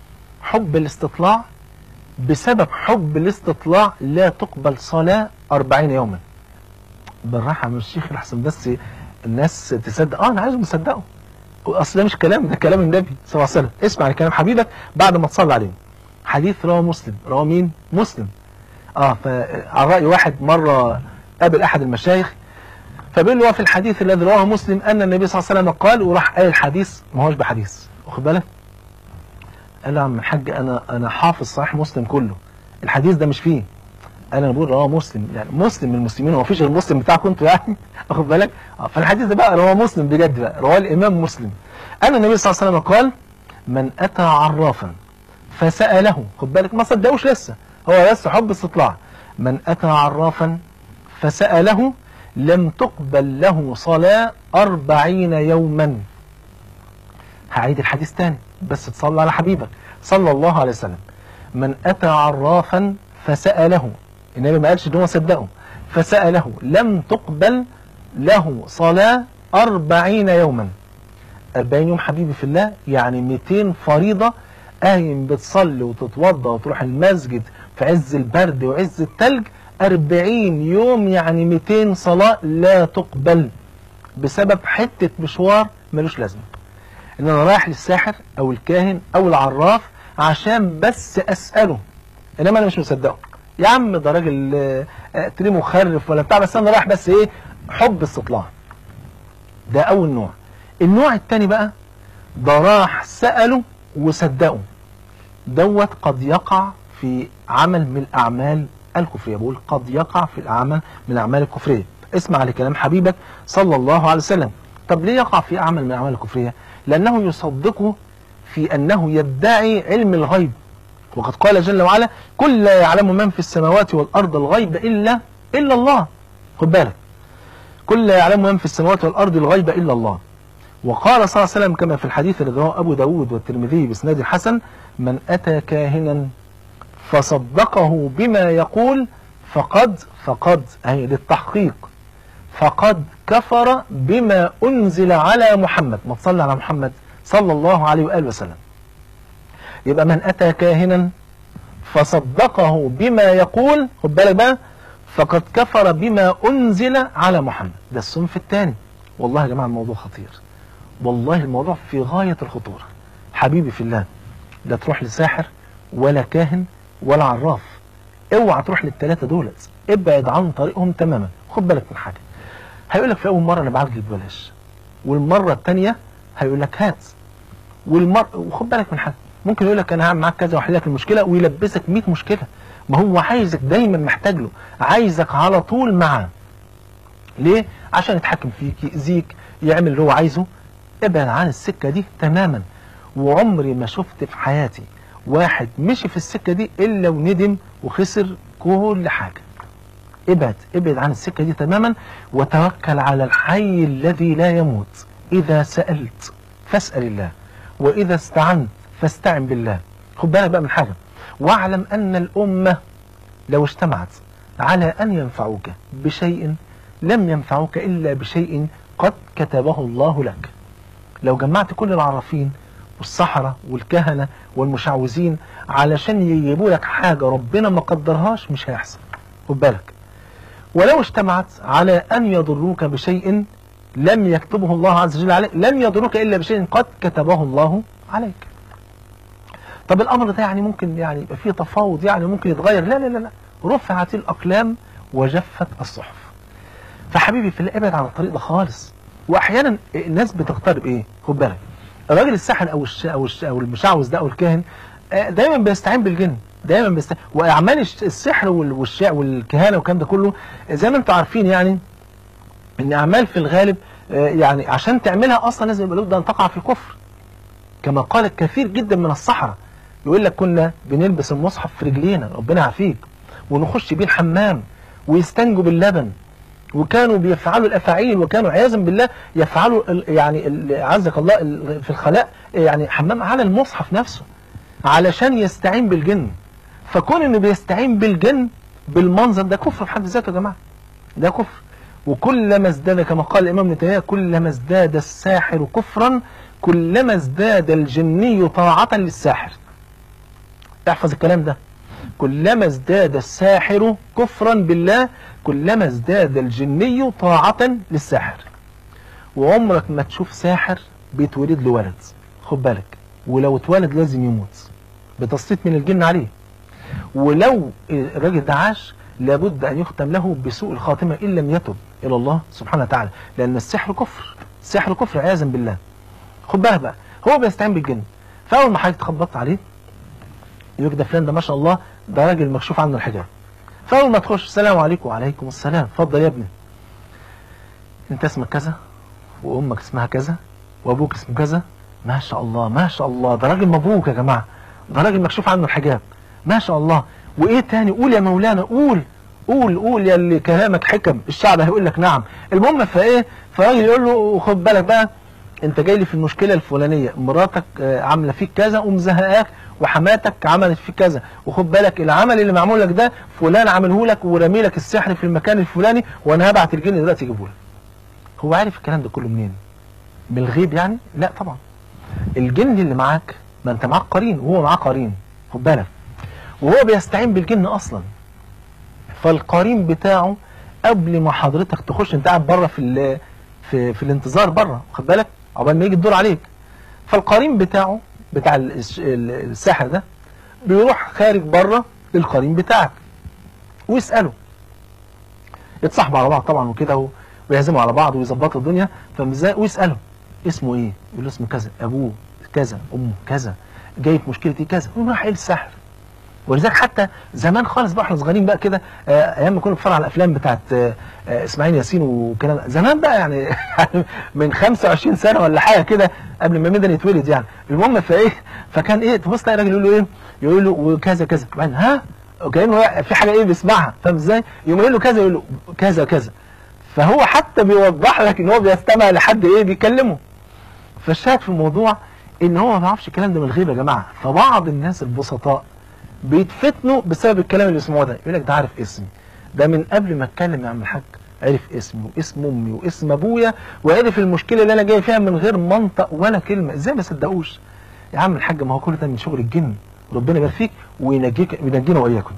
حب الاستطلاع بسبب حب الاستطلاع لا تقبل صلاة 40 يوما بالراحة من الشيخ الحسن بس الناس تصدق اه انا عايزهم يصدقوا اصل ده مش كلام ده كلام النبي صلى الله عليه وسلم اسمع كلام حبيبك بعد ما تصلي عليه حديث رواه مسلم رواه مين مسلم اه فعلى راي واحد مره قابل احد المشايخ فبيقول له في الحديث الذي رواه مسلم ان النبي صلى الله عليه وسلم قال وراح قال الحديث ما هوش بحديث واخد بالك قال له يا عم الحاج انا انا حافظ صحيح مسلم كله الحديث ده مش فيه قال انا بقول رواه مسلم يعني مسلم من المسلمين هو فيش غير المسلم بتاعكم انتوا يعني واخد بالك اه فالحديث ده بقى رواه مسلم بجد بقى رواه الامام مسلم ان النبي صلى الله عليه وسلم قال من اتى عرافا فساله خد بالك ما صدقوش لسه هو بس حب استطلاع من اتى عرافا فساله لم تقبل له صلاة أربعين يوما هعيد الحديث تاني بس تصلى على حبيبك صلى الله عليه وسلم من أتى عرافا فسأله النبي ما قالش ان هو صدقه فسأله لم تقبل له صلاة أربعين يوما أربعين يوم حبيبي في الله يعني 200 فريضة قايم بتصلي وتتوضى وتروح المسجد في عز البرد وعز التلج أربعين يوم يعني 200 صلاة لا تقبل بسبب حتة مشوار ملوش لازمة ان انا رايح للساحر او الكاهن او العراف عشان بس اسأله انما انا مش مصدقه يا عم ده راجل تري مخرف ولا بتاع بس انا رايح بس ايه حب استطلاع ده اول نوع النوع التاني بقى ده راح سأله وصدقه دوت قد يقع في عمل من الاعمال الكفرية بقول قد يقع في الأعمال من الأعمال الكفرية اسمع لكلام حبيبك صلى الله عليه وسلم طب ليه يقع في عمل من الأعمال الكفرية لأنه يصدقه في أنه يدعي علم الغيب وقد قال جل وعلا كل لا يعلم من في السماوات والأرض الغيب إلا إلا الله خد بالك كل لا يعلم من في السماوات والأرض الغيب إلا الله وقال صلى الله عليه وسلم كما في الحديث الذي رواه أبو داود والترمذي بإسناد حسن من أتى كاهنا فصدقه بما يقول فقد فقد أي للتحقيق فقد كفر بما أنزل على محمد ما تصلى على محمد صلى الله عليه وآله وسلم يبقى من أتى كاهنا فصدقه بما يقول خد بالك بقى فقد كفر بما أنزل على محمد ده الصنف الثاني والله يا جماعة الموضوع خطير والله الموضوع في غاية الخطورة حبيبي في الله لا تروح لساحر ولا كاهن ولا عراف اوعى تروح للثلاثه دولت ابعد عن طريقهم تماما خد بالك من حاجه هيقول لك في اول مره انا بعالج ببلاش والمره الثانيه هيقول لك هات والمر وخد بالك من حاجه ممكن يقول لك انا هعمل معاك كذا واحل لك المشكله ويلبسك 100 مشكله ما هو عايزك دايما محتاج له عايزك على طول معاه ليه عشان يتحكم فيك يأذيك يعمل اللي هو عايزه ابعد عن السكه دي تماما وعمري ما شفت في حياتي واحد مشي في السكة دي إلا وندم وخسر كل حاجة ابعد ابعد عن السكة دي تماما وتوكل على الحي الذي لا يموت إذا سألت فاسأل الله وإذا استعنت فاستعن بالله خد بالك بقى من حاجة واعلم أن الأمة لو اجتمعت على أن ينفعوك بشيء لم ينفعوك إلا بشيء قد كتبه الله لك لو جمعت كل العرافين والسحرة والكهنة والمشعوذين علشان يجيبوا لك حاجة ربنا ما قدرهاش مش هيحصل خد بالك ولو اجتمعت على أن يضروك بشيء لم يكتبه الله عز وجل عليك لم يضروك إلا بشيء قد كتبه الله عليك طب الأمر ده يعني ممكن يعني يبقى فيه تفاوض يعني ممكن يتغير لا لا لا لا رفعت الأقلام وجفت الصحف فحبيبي في الله ابعد عن الطريق ده خالص واحيانا الناس بتقترب ايه خد بالك الراجل الساحر او الش او الش او المشعوذ ده او الكاهن دايما بيستعين بالجن دايما بيستعين واعمال السحر والشع والكهانه والكلام ده كله زي ما انتم عارفين يعني ان اعمال في الغالب يعني عشان تعملها اصلا لازم يبقى لابد ان تقع في الكفر كما قال كثير جدا من السحره يقول لك كنا بنلبس المصحف في رجلينا ربنا يعافيك ونخش بيه الحمام ويستنجوا باللبن وكانوا بيفعلوا الافاعيل وكانوا عياذا بالله يفعلوا يعني عزك الله في الخلاء يعني حمام على المصحف نفسه علشان يستعين بالجن فكون انه بيستعين بالجن بالمنظر ده كفر في حد ذاته يا جماعه ده كفر وكلما ازداد كما قال الامام ابن تيميه كلما ازداد الساحر كفرا كلما ازداد الجني طاعه للساحر احفظ الكلام ده كلما ازداد الساحر كفرا بالله كلما ازداد الجني طاعة للساحر وعمرك ما تشوف ساحر بيتولد له ولد خد بالك ولو اتولد لازم يموت بتسليط من الجن عليه ولو الراجل ده عاش لابد ان يختم له بسوء الخاتمه ان لم يتب الى الله سبحانه وتعالى لان السحر كفر السحر كفر عياذا بالله خد بالك بقى هو بيستعين بالجن فاول ما حضرتك تخبطت عليه يقول لك ده فلان ده ما شاء الله ده راجل مكشوف عنه الحجاب فاول ما تخش السلام عليكم وعليكم السلام اتفضل يا ابني انت اسمك كذا وامك اسمها كذا وابوك اسمه كذا ما شاء الله ما شاء الله ده راجل مبروك يا جماعه ده راجل مكشوف عنه الحجاب ما شاء الله وايه تاني قول يا مولانا قول قول قول يا اللي كلامك حكم الشعب هيقول لك نعم المهم فايه فالراجل يقول له خد بالك بقى انت جاي لي في المشكله الفلانيه مراتك آه، عامله فيك كذا ومزهقاك وحماتك عملت فيك كذا وخد بالك العمل اللي معمول لك ده فلان عامله لك ورمي لك السحر في المكان الفلاني وانا هبعت الجن دلوقتي يجيبه لك هو عارف الكلام ده كله منين من الغيب يعني لا طبعا الجن اللي معاك ما انت معاك قرين وهو معاه قرين خد بالك وهو بيستعين بالجن اصلا فالقرين بتاعه قبل ما حضرتك تخش انت قاعد بره في ال- في في الانتظار بره خد بالك عقبال ما يجي الدور عليك فالقرين بتاعه بتاع ال- الس- ال- الساحر ده بيروح خارج بره للقرين بتاعك ويساله يتصاحبوا على بعض طبعا وكده و- ويعزموا على بعض ويظبطوا الدنيا فمزاي ويساله اسمه ايه؟ يقول له اسمه كذا ابوه كذا امه كذا جاي في مشكلتي كذا ويقوم راح قايل السحر ولذلك حتى زمان خالص بقى احنا صغيرين بقى كده آه، ايام ما كنا بنتفرج على الافلام بتاعت آه، آه، اسماعيل ياسين وكلام زمان بقى يعني من 25 سنه ولا حاجه كده قبل ما ميدان يتولد يعني المهم فايه فكان ايه تبص تلاقي راجل يقول له ايه يقول له وكذا كذا بعدين ها كانه في حاجه ايه بيسمعها فاهم ازاي يقوم يقول له كذا يقول له كذا كذا فهو حتى بيوضح لك ان هو بيستمع لحد ايه بيكلمه فالشاهد في الموضوع ان هو ما بيعرفش الكلام ده من الغيب يا جماعه فبعض الناس البسطاء بيتفتنوا بسبب الكلام اللي بيسمعوه ده يقول لك ده عارف اسمي ده من قبل ما اتكلم يا عم الحاج عرف اسمي واسم امي واسم ابويا وعرف المشكله اللي انا جاي فيها من غير منطق ولا كلمه ازاي ما صدقوش يا عم الحاج ما هو كل ده من شغل الجن ربنا يبارك فيك وينجيك وينجينا واياكم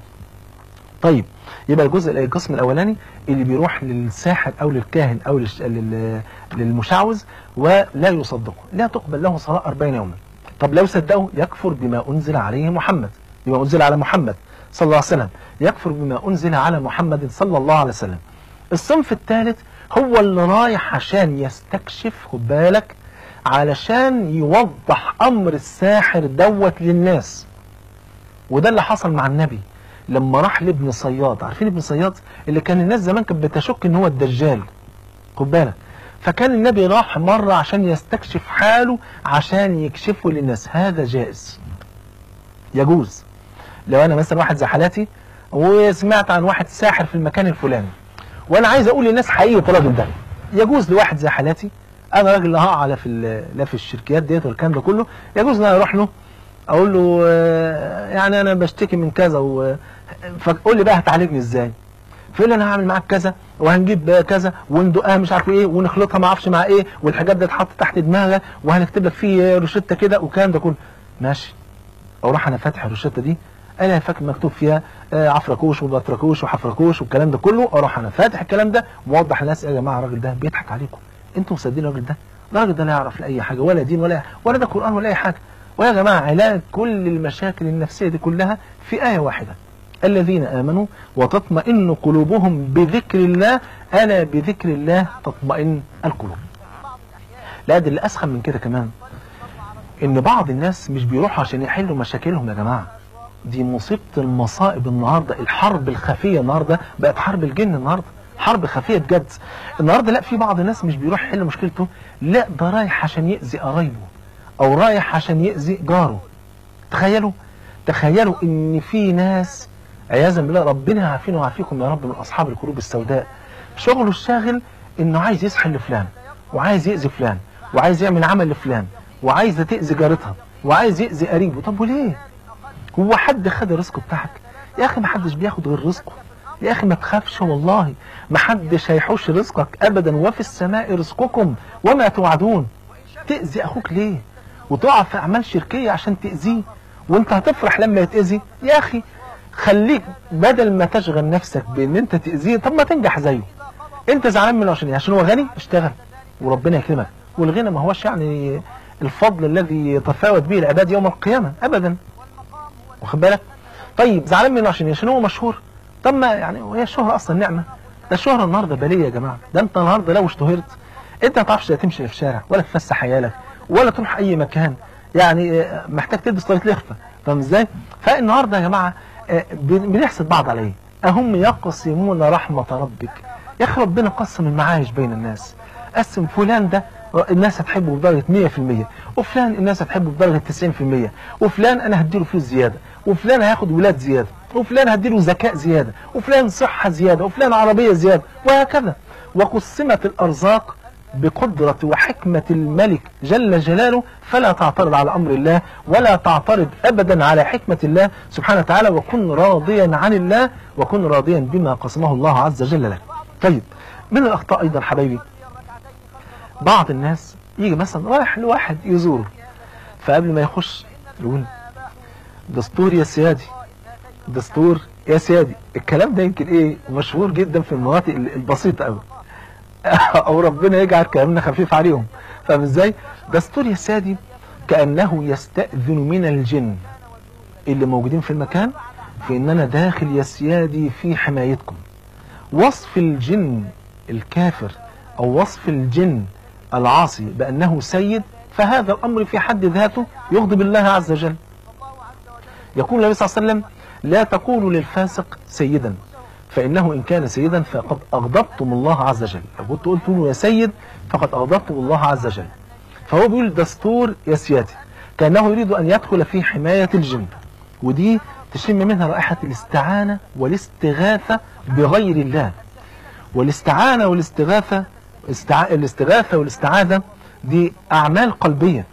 طيب يبقى الجزء القسم الاولاني اللي بيروح للساحر او للكاهن او للش... لل... للمشعوذ ولا يصدقه لا تقبل له صلاه 40 يوما طب لو صدقه يكفر بما انزل عليه محمد بما انزل على محمد صلى الله عليه وسلم يكفر بما انزل على محمد صلى الله عليه وسلم الصنف الثالث هو اللي رايح عشان يستكشف خد بالك علشان يوضح امر الساحر دوت للناس وده اللي حصل مع النبي لما راح لابن صياد عارفين ابن صياد اللي كان الناس زمان كانت بتشك ان هو الدجال خد بالك فكان النبي راح مرة عشان يستكشف حاله عشان يكشفه للناس هذا جائز يجوز لو انا مثلا واحد زي حالاتي وسمعت عن واحد ساحر في المكان الفلاني وانا عايز اقول للناس حقيقه الراجل ده يجوز لواحد زي حالاتي انا راجل لا هقع لا في ال- لا في الشركيات ديت والكلام ده كله يجوز ان انا اروح له اقول له آه، يعني انا بشتكي من كذا و... فقول لي بقى هتعالجني ازاي فيقول لي انا هعمل معاك كذا وهنجيب بقى كذا وندقها مش عارف ايه ونخلطها ما اعرفش مع ايه والحاجات دي تتحط تحت دماغك وهنكتب لك فيه روشته كده والكلام ده كله ماشي اروح انا فاتح الروشته دي انا فاكر مكتوب فيها آه، عفركوش وبطركوش وحفركوش والكلام ده كله اروح انا فاتح الكلام ده موضح للناس يا جماعه الراجل ده بيضحك عليكم انتوا مصدقين الراجل ده الراجل ده لا يعرف لا اي حاجه ولا دين ولا ولا ده قران ولا اي حاجه ويا جماعه علاج كل المشاكل النفسيه دي كلها في ايه واحده الذين امنوا وتطمئن قلوبهم بذكر الله الا بذكر الله تطمئن القلوب لا ده اللي اسخن من كده كمان ان بعض الناس مش بيروحوا عشان يحلوا مشاكلهم يا جماعه دي مصيبه المصائب النهارده الحرب الخفيه النهارده بقت حرب الجن النهارده حرب خفيه بجد النهارده لا في بعض الناس مش بيروح يحل مشكلته لا ده رايح عشان يأذي قرايبه او رايح عشان يأذي جاره تخيلوا تخيلوا ان في ناس عياذا بالله ربنا يعافينا ويعافيكم يا رب من اصحاب القلوب السوداء شغله الشاغل انه عايز يسحل لفلان وعايز يأذي فلان وعايز يعمل عمل لفلان وعايزه تأذي جارتها وعايز يأذي قريبه طب وليه هو حد خد الرزق بتاعك يا اخي ما حدش بياخد غير رزقه يا اخي ما تخافش والله ما حدش هيحوش رزقك ابدا وفي السماء رزقكم وما توعدون تأذي اخوك ليه وتقع في اعمال شركيه عشان تأذيه وانت هتفرح لما يتأذي يا اخي خليك بدل ما تشغل نفسك بان انت تأذيه طب ما تنجح زيه انت زعلان منه عشان ايه عشان هو غني اشتغل وربنا يكرمك والغنى ما هوش يعني الفضل الذي يتفاوت به العباد يوم القيامة أبدا واخد بالك طيب زعلان منه عشان عشان هو مشهور طب ما يعني وهي الشهرة أصلا نعمة ده الشهرة النهاردة بلية يا جماعة ده أنت النهاردة لو اشتهرت أنت ما تعرفش لا تمشي في الشارع ولا تفسح عيالك ولا تروح أي مكان يعني آه، محتاج تلبس طريقة لخفة فاهم ازاي؟ فالنهاردة يا جماعة آه، بن- بنحسد بعض على ايه؟ أهم يقسمون رحمة ربك يا أخي ربنا قسم المعايش بين الناس قسم فلان ده الناس هتحبه بدرجة 100% وفلان الناس هتحبه بدرجة 90% وفلان أنا هديله فلوس زيادة وفلان هياخد ولاد زيادة وفلان هديله ذكاء زيادة وفلان صحة زيادة وفلان عربية زيادة وهكذا وقسمت الأرزاق بقدرة وحكمة الملك جل جلاله فلا تعترض على أمر الله ولا تعترض أبدا على حكمة الله سبحانه وتعالى وكن راضيا عن الله وكن راضيا بما قسمه الله عز وجل لك طيب من الأخطاء أيضا حبايبي بعض الناس يجي مثلا رايح لواحد يزوره فقبل ما يخش يقول دستور يا سيادي دستور يا سيادي الكلام ده يمكن ايه مشهور جدا في المناطق البسيطة قوي او ربنا يجعل كلامنا خفيف عليهم فاهم ازاي دستور يا سيادي كأنه يستأذن من الجن اللي موجودين في المكان في ان انا داخل يا سيادي في حمايتكم وصف الجن الكافر او وصف الجن العاصي بانه سيد فهذا الامر في حد ذاته يغضب الله عز وجل يقول النبي صلى الله عليه وسلم لا تقولوا للفاسق سيدا فإنه إن كان سيدا فقد أغضبتم الله عز وجل لو كنت قلت له يا سيد فقد أغضبتم الله عز وجل فهو بيقول دستور يا سيادي كأنه يريد أن يدخل في حماية الجن ودي تشم منها رائحة الاستعانة والاستغاثة بغير الله والاستعانة والاستغاثة استع... الاستغاثة والاستعاذة دي أعمال قلبية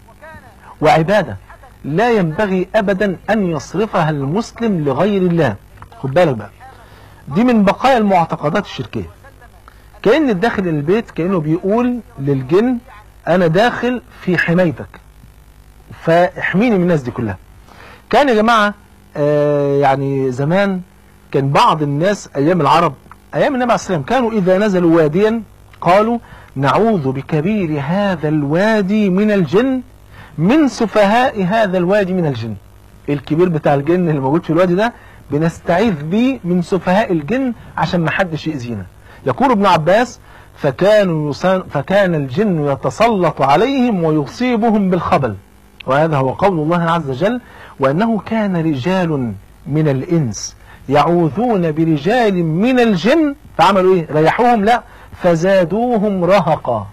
وعبادة لا ينبغي أبدا أن يصرفها المسلم لغير الله خد بالك بقى دي من بقايا المعتقدات الشركية كأن داخل البيت كأنه بيقول للجن أنا داخل في حمايتك فاحميني من الناس دي كلها كان يا جماعة آه يعني زمان كان بعض الناس أيام العرب أيام النبي عليه السلام كانوا إذا نزلوا واديا قالوا نعوذ بكبير هذا الوادي من الجن من سفهاء هذا الوادي من الجن الكبير بتاع الجن اللي موجود في الوادي ده بنستعيذ بيه من سفهاء الجن عشان ما حدش يأذينا يقول ابن عباس فكانوا يصان فكان الجن يتسلط عليهم ويصيبهم بالخبل وهذا هو قول الله عز وجل وأنه كان رجال من الإنس يعوذون برجال من الجن فعملوا ايه ريحوهم لا فزادوهم رهقا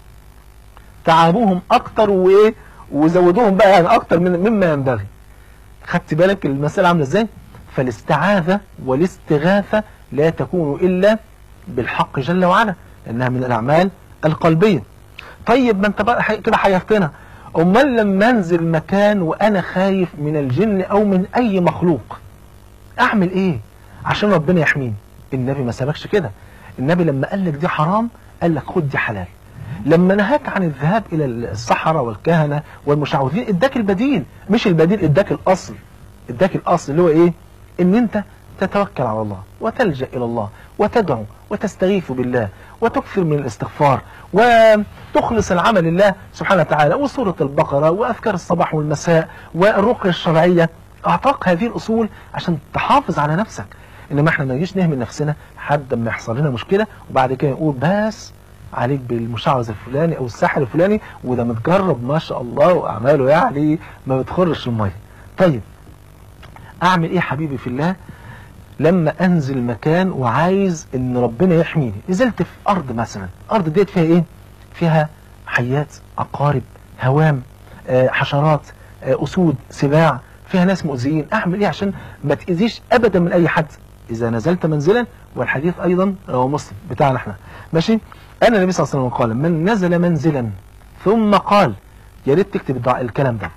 تعبوهم اكتر وايه وزودوهم بقى يعني اكتر من مما ينبغي خدت بالك المسألة عاملة ازاي فالاستعاذة والاستغاثة لا تكون الا بالحق جل وعلا لانها من الاعمال القلبية طيب ما انت بقى حي- كده حيرتنا امال لما انزل مكان وانا خايف من الجن او من اي مخلوق اعمل ايه عشان ربنا يحميني النبي ما سابكش كده النبي لما قال لك دي حرام قال لك خد دي حلال لما نهاك عن الذهاب الى الصحراء والكهنه والمشعوذين اداك البديل مش البديل اداك الاصل اداك الاصل اللي هو ايه ان انت تتوكل على الله وتلجا الى الله وتدعو وتستغيث بالله وتكثر من الاستغفار وتخلص العمل لله سبحانه وتعالى وسوره البقره واذكار الصباح والمساء والرقيه الشرعيه اعطاك هذه الاصول عشان تحافظ على نفسك انما احنا ما نجيش نهمل نفسنا لحد ما يحصل لنا مشكله وبعد كده نقول بس عليك بالمشعوذ الفلاني او الساحر الفلاني وده متجرب ما شاء الله واعماله يعني ما بتخرش الميه طيب اعمل ايه حبيبي في الله لما انزل مكان وعايز ان ربنا يحميني نزلت في ارض مثلا ارض ديت فيها ايه فيها حيات عقارب هوام آه، حشرات آه، اسود سباع فيها ناس مؤذيين اعمل ايه عشان ما تاذيش ابدا من اي حد اذا نزلت منزلا والحديث ايضا رواه مسلم بتاعنا احنا ماشي انا النبي صلى الله عليه وسلم قال من نزل منزلا ثم قال يا ريت تكتب الدعاء الكلام ده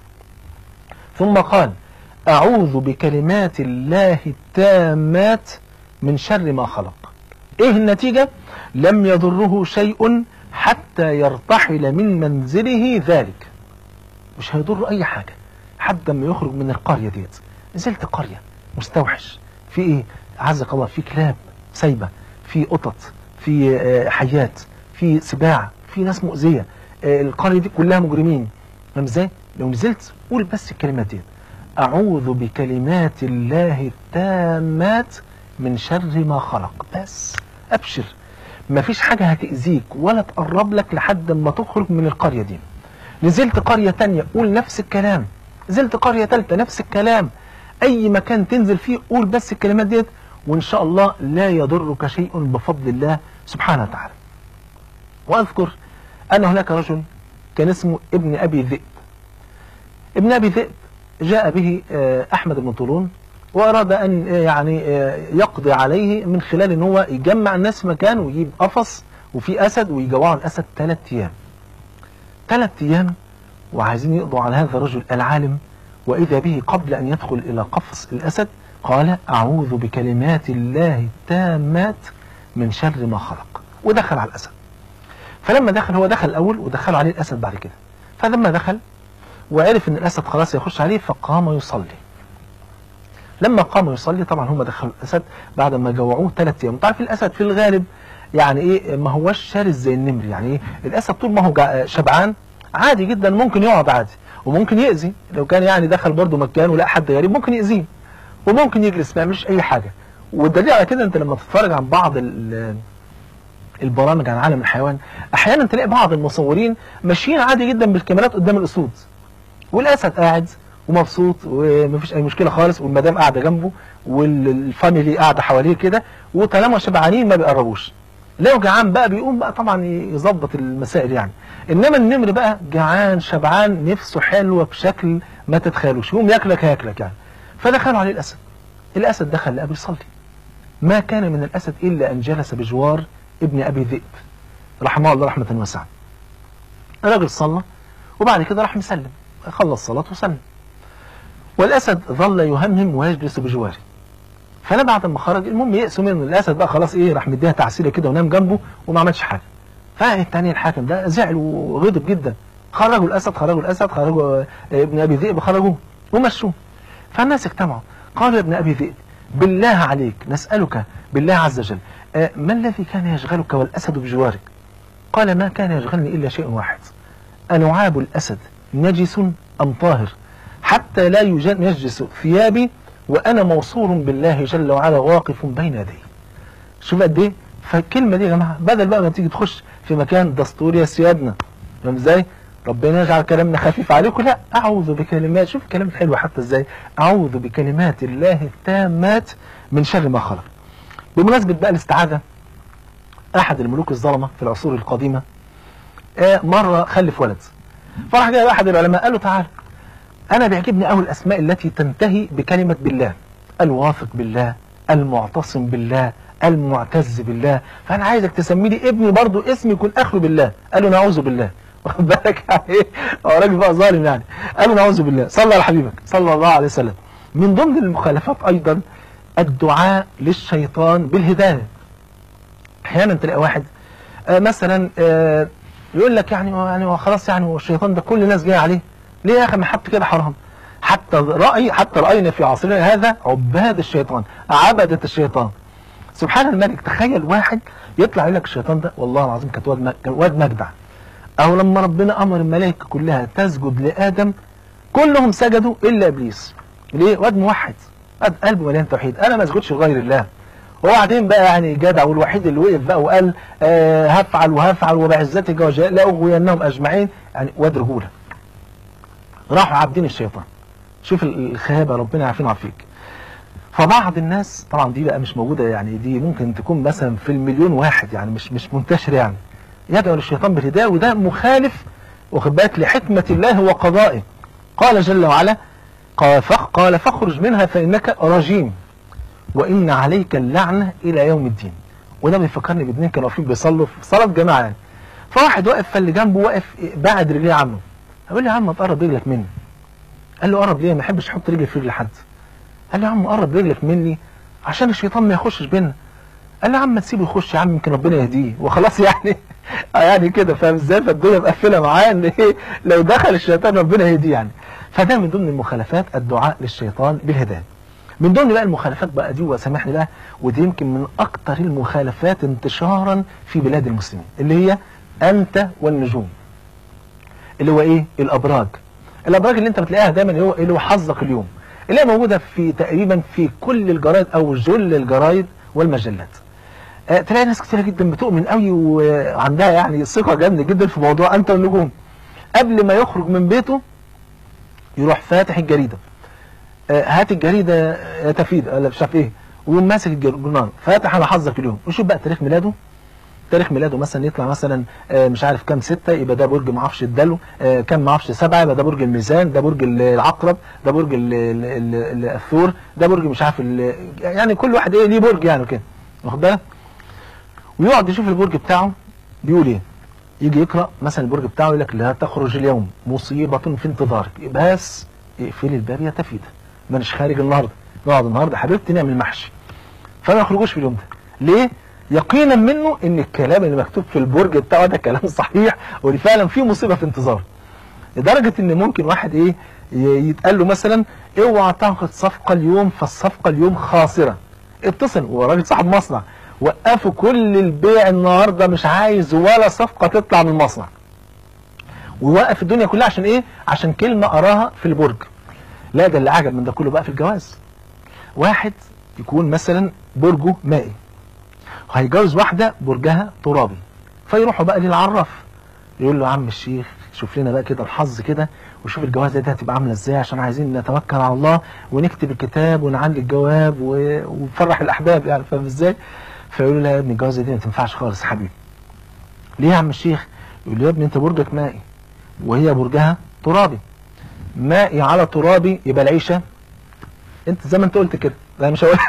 ثم قال أعوذ بكلمات الله التامات من شر ما خلق إيه النتيجة لم يضره شيء حتى يرتحل من منزله ذلك مش هيضر أي حاجة حتى ما يخرج من القرية ديت نزلت قرية مستوحش في إيه عزك الله في كلاب سايبة في قطط في آه، حيات في سباع في ناس مؤذية آه، القريه دي كلها مجرمين فاهم ازاي لو نزلت قول بس الكلمات دي اعوذ بكلمات الله التامات من شر ما خلق بس ابشر مفيش حاجه هتاذيك ولا تقرب لك لحد ما تخرج من القريه دي نزلت قريه تانية قول نفس الكلام نزلت قريه ثالثه نفس الكلام اي مكان تنزل فيه قول بس الكلمات ديت وان شاء الله لا يضرك شيء بفضل الله سبحانه وتعالى واذكر ان هناك رجل كان اسمه ابن ابي ذئب ابن ابي ذئب جاء به آه، احمد بن طولون واراد ان آه، يعني آه، يقضي عليه من خلال ان هو يجمع الناس في مكان ويجيب قفص وفي اسد ويجوعوا الاسد ثلاث ايام ثلاث ايام وعايزين يقضوا على هذا الرجل العالم واذا به قبل ان يدخل الى قفص الاسد قال اعوذ بكلمات الله التامات من شر ما خلق ودخل على الاسد فلما دخل هو دخل الاول ودخلوا عليه الاسد بعد كده فلما دخل وعرف ان الاسد خلاص يخش عليه فقام يصلي لما قام يصلي طبعا هم دخلوا الاسد بعد ما جوعوه ثلاث ايام انت عارف الاسد في الغالب يعني ايه ما هوش شرس زي النمر يعني ايه الاسد طول ما هو جع- شبعان عادي جدا ممكن يقعد عادي وممكن يأذي لو كان يعني دخل برضه مكان ولقى حد غريب ممكن يأذيه وممكن يجلس ما يعملش اي حاجه والدليل على كده انت لما تتفرج عن بعض ال- البرامج عن عالم الحيوان احيانا تلاقي بعض المصورين ماشيين عادي جدا بالكاميرات قدام الاسود والاسد قاعد ومبسوط ومفيش اي مشكله خالص والمدام قاعده جنبه والفاميلي قاعده حواليه كده وطالما شبعانين ما بيقربوش لو جعان بقى بيقوم بقى طبعا يظبط المسائل يعني انما النمر بقى جعان شبعان نفسه حلوه بشكل ما تتخيلوش يقوم ياكلك هياكلك يعني فدخلوا عليه الاسد الاسد دخل لقى بيصلي ما كان من الاسد الا ان جلس بجوار ابن ابي ذئب رحمه الله رحمه واسعه الراجل صلى وبعد كده راح مسلم خلص صلاته وسلم والاسد ظل يهمهم ويجلس بجواره فانا بعد ما خرج المهم يأسوا منه الاسد بقى خلاص ايه راح مديها تعسيره كده ونام جنبه وما عملش حاجه فالتاني الحاكم ده زعل وغضب جدا خرجوا الاسد خرجوا الاسد خرجوا آه، ابن ابي ذئب خرجوه ومشوه فالناس اجتمعوا قالوا يا ابن ابي ذئب بالله عليك نسالك بالله عز وجل آه، ما الذي كان يشغلك والاسد بجوارك قال ما كان يشغلني الا شيء واحد ألعاب الأسد نجس أم طاهر حتى لا يجن- ينجس ثيابي وأنا موصول بالله جل وعلا واقف بين يديه شوف قد إيه فالكلمة دي يا جماعة بدل بقى ما تيجي تخش في مكان دستور يا سيادنا فاهم إزاي ربنا يجعل كلامنا خفيف عليكم لا أعوذ بكلمات شوف الكلام الحلو حتى إزاي أعوذ بكلمات الله التامات من شر ما خلق بمناسبة بقى الاستعاذة أحد الملوك الظلمة في العصور القديمة آه، مرة خلف ولد فراح جاي أحد العلماء قال له تعالى أنا بيعجبني أول الأسماء التي تنتهي بكلمة بالله الواثق بالله المعتصم بالله المعتز بالله فأنا عايزك تسمي لي ابني برضو اسمي يكون آخره بالله قال له نعوذ بالله واخد بالك يعني ايه هو راجل بقى ظالم يعني قال له نعوذ بالله صلى على حبيبك صلى الله عليه وسلم من ضمن المخالفات أيضا الدعاء للشيطان بالهداية احيانا تلاقي واحد آه مثلا آه يقول لك يعني يعني هو خلاص يعني هو الشيطان ده كل الناس جايه عليه ليه يا اخي ما حط كده حرام حتى راي حتى راينا في عصرنا هذا عباد الشيطان عبدة الشيطان سبحان الملك تخيل واحد يطلع يقول لك الشيطان ده والله العظيم كانت واد م- كان واد مجدع او لما ربنا امر الملائكه كلها تسجد لادم كلهم سجدوا الا ابليس ليه واد موحد واد قلبه مليان توحيد انا ما اسجدش لغير الله وبعدين بقى يعني جدع والوحيد اللي وقف بقى وقال آه هفعل وهفعل وبعزتك وجلال لاغوينهم اجمعين يعني واد رجوله راحوا عابدين الشيطان شوف ال- الخيابه ربنا يعافينا ويعافيك فبعض الناس طبعا دي بقى مش موجوده يعني دي ممكن تكون مثلا في المليون واحد يعني مش مش منتشر يعني يدعو للشيطان بالهدايه وده مخالف واخد بالك لحكمه الله وقضائه قال جل وعلا قال فخ- قال فاخرج منها فانك رجيم وان عليك اللعنه الى يوم الدين وده بيفكرني باثنين كانوا واقفين بيصلوا في صلاه جماعه يعني فواحد واقف فاللي جنبه واقف بعد رجليه عنه قال له يا عم ما تقرب رجلك مني قال له قرب ليه ما احبش احط رجلي في رجل حد قال له يا عم قرب رجلك مني عشان الشيطان ما يخشش بينا قال له يا عم ما تسيبه يخش يا عم يمكن ربنا يهديه وخلاص يعني يعني كده فاهم ازاي فالدنيا مقفله معاه ان ايه لو دخل الشيطان ربنا يهديه يعني فده من ضمن المخالفات الدعاء للشيطان بالهدايه من ضمن بقى المخالفات بقى دي وسامحني بقى ودي يمكن من اكتر المخالفات انتشارا في بلاد المسلمين اللي هي انت والنجوم اللي هو ايه الابراج الابراج اللي انت بتلاقيها دايما اللي هو اللي هو حظك اليوم اللي هي موجوده في تقريبا في كل الجرايد او جل الجرايد والمجلات آه، تلاقي ناس كتير جدا بتؤمن قوي وعندها يعني ثقه جامده جدا في موضوع انت والنجوم قبل ما يخرج من بيته يروح فاتح الجريده آه، هات الجريده يا تفيد ولا مش عارف ايه ويقوم ماسك الجرنان فاتح على حظك اليوم وشوف بقى تاريخ ميلاده تاريخ ميلاده مثلا يطلع مثلا آه، مش عارف كام ستة يبقى ده برج معرفش الدلو آه، كام معرفش سبعة يبقى ده برج الميزان ده برج ال- العقرب ده برج ال- ال- ال- ال- الثور ده برج مش عارف ال- يعني كل واحد ايه ليه برج يعني كده واخد بالك ويقعد يشوف البرج بتاعه بيقول ايه يجي يقرا مثلا البرج بتاعه يقول لك لا تخرج اليوم مصيبه في انتظارك بس اقفلي الباب يا تفيده مانيش خارج النهارده نقعد النهارده حبيبتي نعمل محشي فما يخرجوش في اليوم ده ليه يقينا منه ان الكلام اللي مكتوب في البرج بتاعه ده كلام صحيح وان فعلا في مصيبه في انتظاره لدرجه ان ممكن واحد ايه ي- يتقال له مثلا اوعى تاخد صفقه اليوم فالصفقه اليوم خاسره اتصل هو راجل صاحب مصنع وقفوا كل البيع النهارده مش عايز ولا صفقه تطلع من المصنع ووقف الدنيا كلها عشان ايه عشان كلمه اراها في البرج لا ده اللي عجب من ده كله بقى في الجواز واحد يكون مثلا برجه مائي وهيتجوز واحده برجها ترابي فيروحوا بقى للعراف يقول له يا عم الشيخ شوف لنا بقى كده الحظ كده وشوف الجوازه دي هتبقى عامله ازاي عشان عايزين نتوكل على الله ونكتب الكتاب ونعلي الجواب و- ونفرح الاحباب يعني فاهم ازاي؟ فيقول له لا يا ابني الجوازه دي ما تنفعش خالص يا حبيبي. ليه يا عم الشيخ؟ يقول له يا ابني انت برجك مائي وهي برجها ترابي. مائي على ترابي يبقى العيشه انت زي ما انت قلت كده لا مش هقول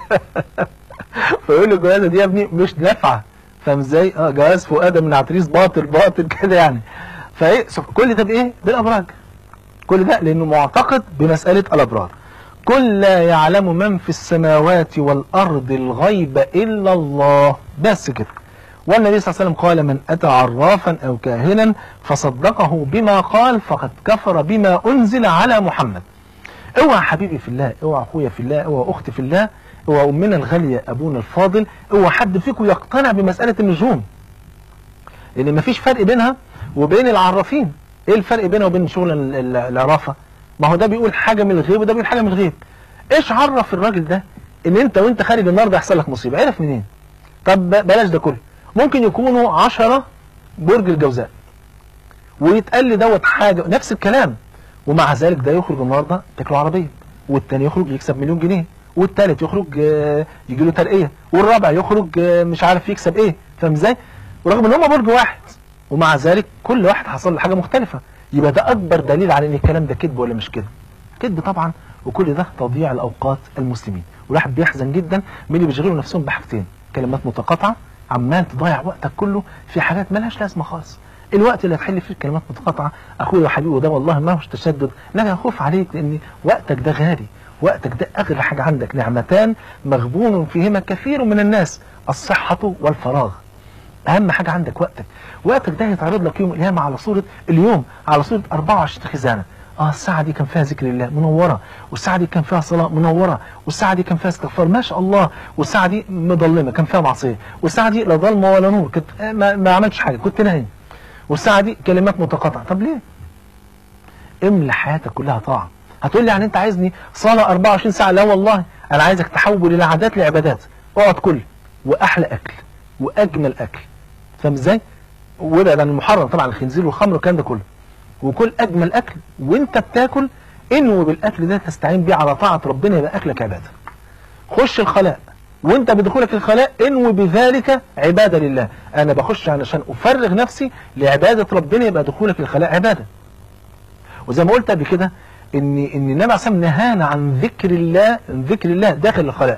فيقول له الجوازه دي يا ابني مش نافعه فاهم ازاي؟ اه جواز فؤاد من عتريس باطل باطل كده يعني. فايه سب- كل ده بايه؟ بالابراج. كل ده لانه معتقد بمساله الابراج. قل لا يعلم من في السماوات والارض الغيب الا الله بس كده. والنبي صلى الله عليه وسلم قال من اتى عرافا او كاهنا فصدقه بما قال فقد كفر بما انزل على محمد. اوعى حبيبي في الله اوعى اخويا في الله اوعى اختي في الله اوعى امنا الغاليه ابونا الفاضل اوعى حد فيكم يقتنع بمساله النجوم لان مفيش فرق بينها وبين العرافين ايه الفرق بينها وبين شغل ال- ال- العرافه ما هو ده بيقول حاجه من الغيب وده بيقول حاجه من الغيب ايش عرف الراجل ده ان انت وانت خارج النهارده يحصل لك مصيبه عرف منين طب ب- بلاش ده كله ممكن يكونوا عشرة برج الجوزاء ويتقال لي دوت حاجه نفس الكلام ومع ذلك ده يخرج النهارده تاكله عربيه والتاني يخرج يكسب مليون جنيه والتالت يخرج آه، يجي له ترقيه والرابع يخرج آه، مش عارف يكسب ايه فاهم ازاي؟ ورغم ان هم برج واحد ومع ذلك كل واحد حصل له حاجه مختلفه يبقى ده اكبر دليل على ان الكلام ده كذب ولا مش كذب كذب طبعا وكل ده تضييع الاوقات المسلمين والواحد بيحزن جدا من اللي بيشغلوا نفسهم بحاجتين كلمات متقاطعه عمال تضيع وقتك كله في حاجات ملهاش لازمه خالص الوقت اللي هتحل فيه الكلمات متقاطعه اخويا وحبيبي وده والله ما هوش تشدد لا خوف عليك لان وقتك ده غالي وقتك ده اغلى حاجه عندك نعمتان مغبون فيهما كثير من الناس الصحه والفراغ اهم حاجه عندك وقتك وقتك ده هيتعرض لك يوم القيامه على صوره اليوم على صوره 24 خزانه اه الساعه دي كان فيها ذكر الله منوره والساعه دي كان فيها صلاه منوره والساعه دي كان فيها استغفار ما شاء الله والساعه دي مظلمه كان فيها معصيه والساعه دي لا ظلمه ولا نور كنت آه ما, ما عملتش حاجه كنت نايم والساعه دي كلمات متقاطعه طب ليه املى حياتك كلها طاعه هتقول لي يعني انت عايزني صلاه 24 ساعه لا والله انا عايزك تحول الى عادات لعبادات اقعد كل واحلى اكل واجمل اكل فاهم ازاي؟ وابعد عن المحرم طبعا الخنزير والخمر والكلام ده كله وكل اجمل اكل وانت بتاكل انوي بالاكل ده تستعين بيه على طاعه ربنا يبقى اكلك عباده خش الخلاء وانت بدخولك الخلاء انوي بذلك عباده لله انا بخش علشان افرغ نفسي لعباده ربنا يبقى دخولك الخلاء عباده وزي ما قلت قبل كده ان ان النبي عليه الصلاه والسلام نهانا عن ذكر الله عن ذكر الله داخل الخلاء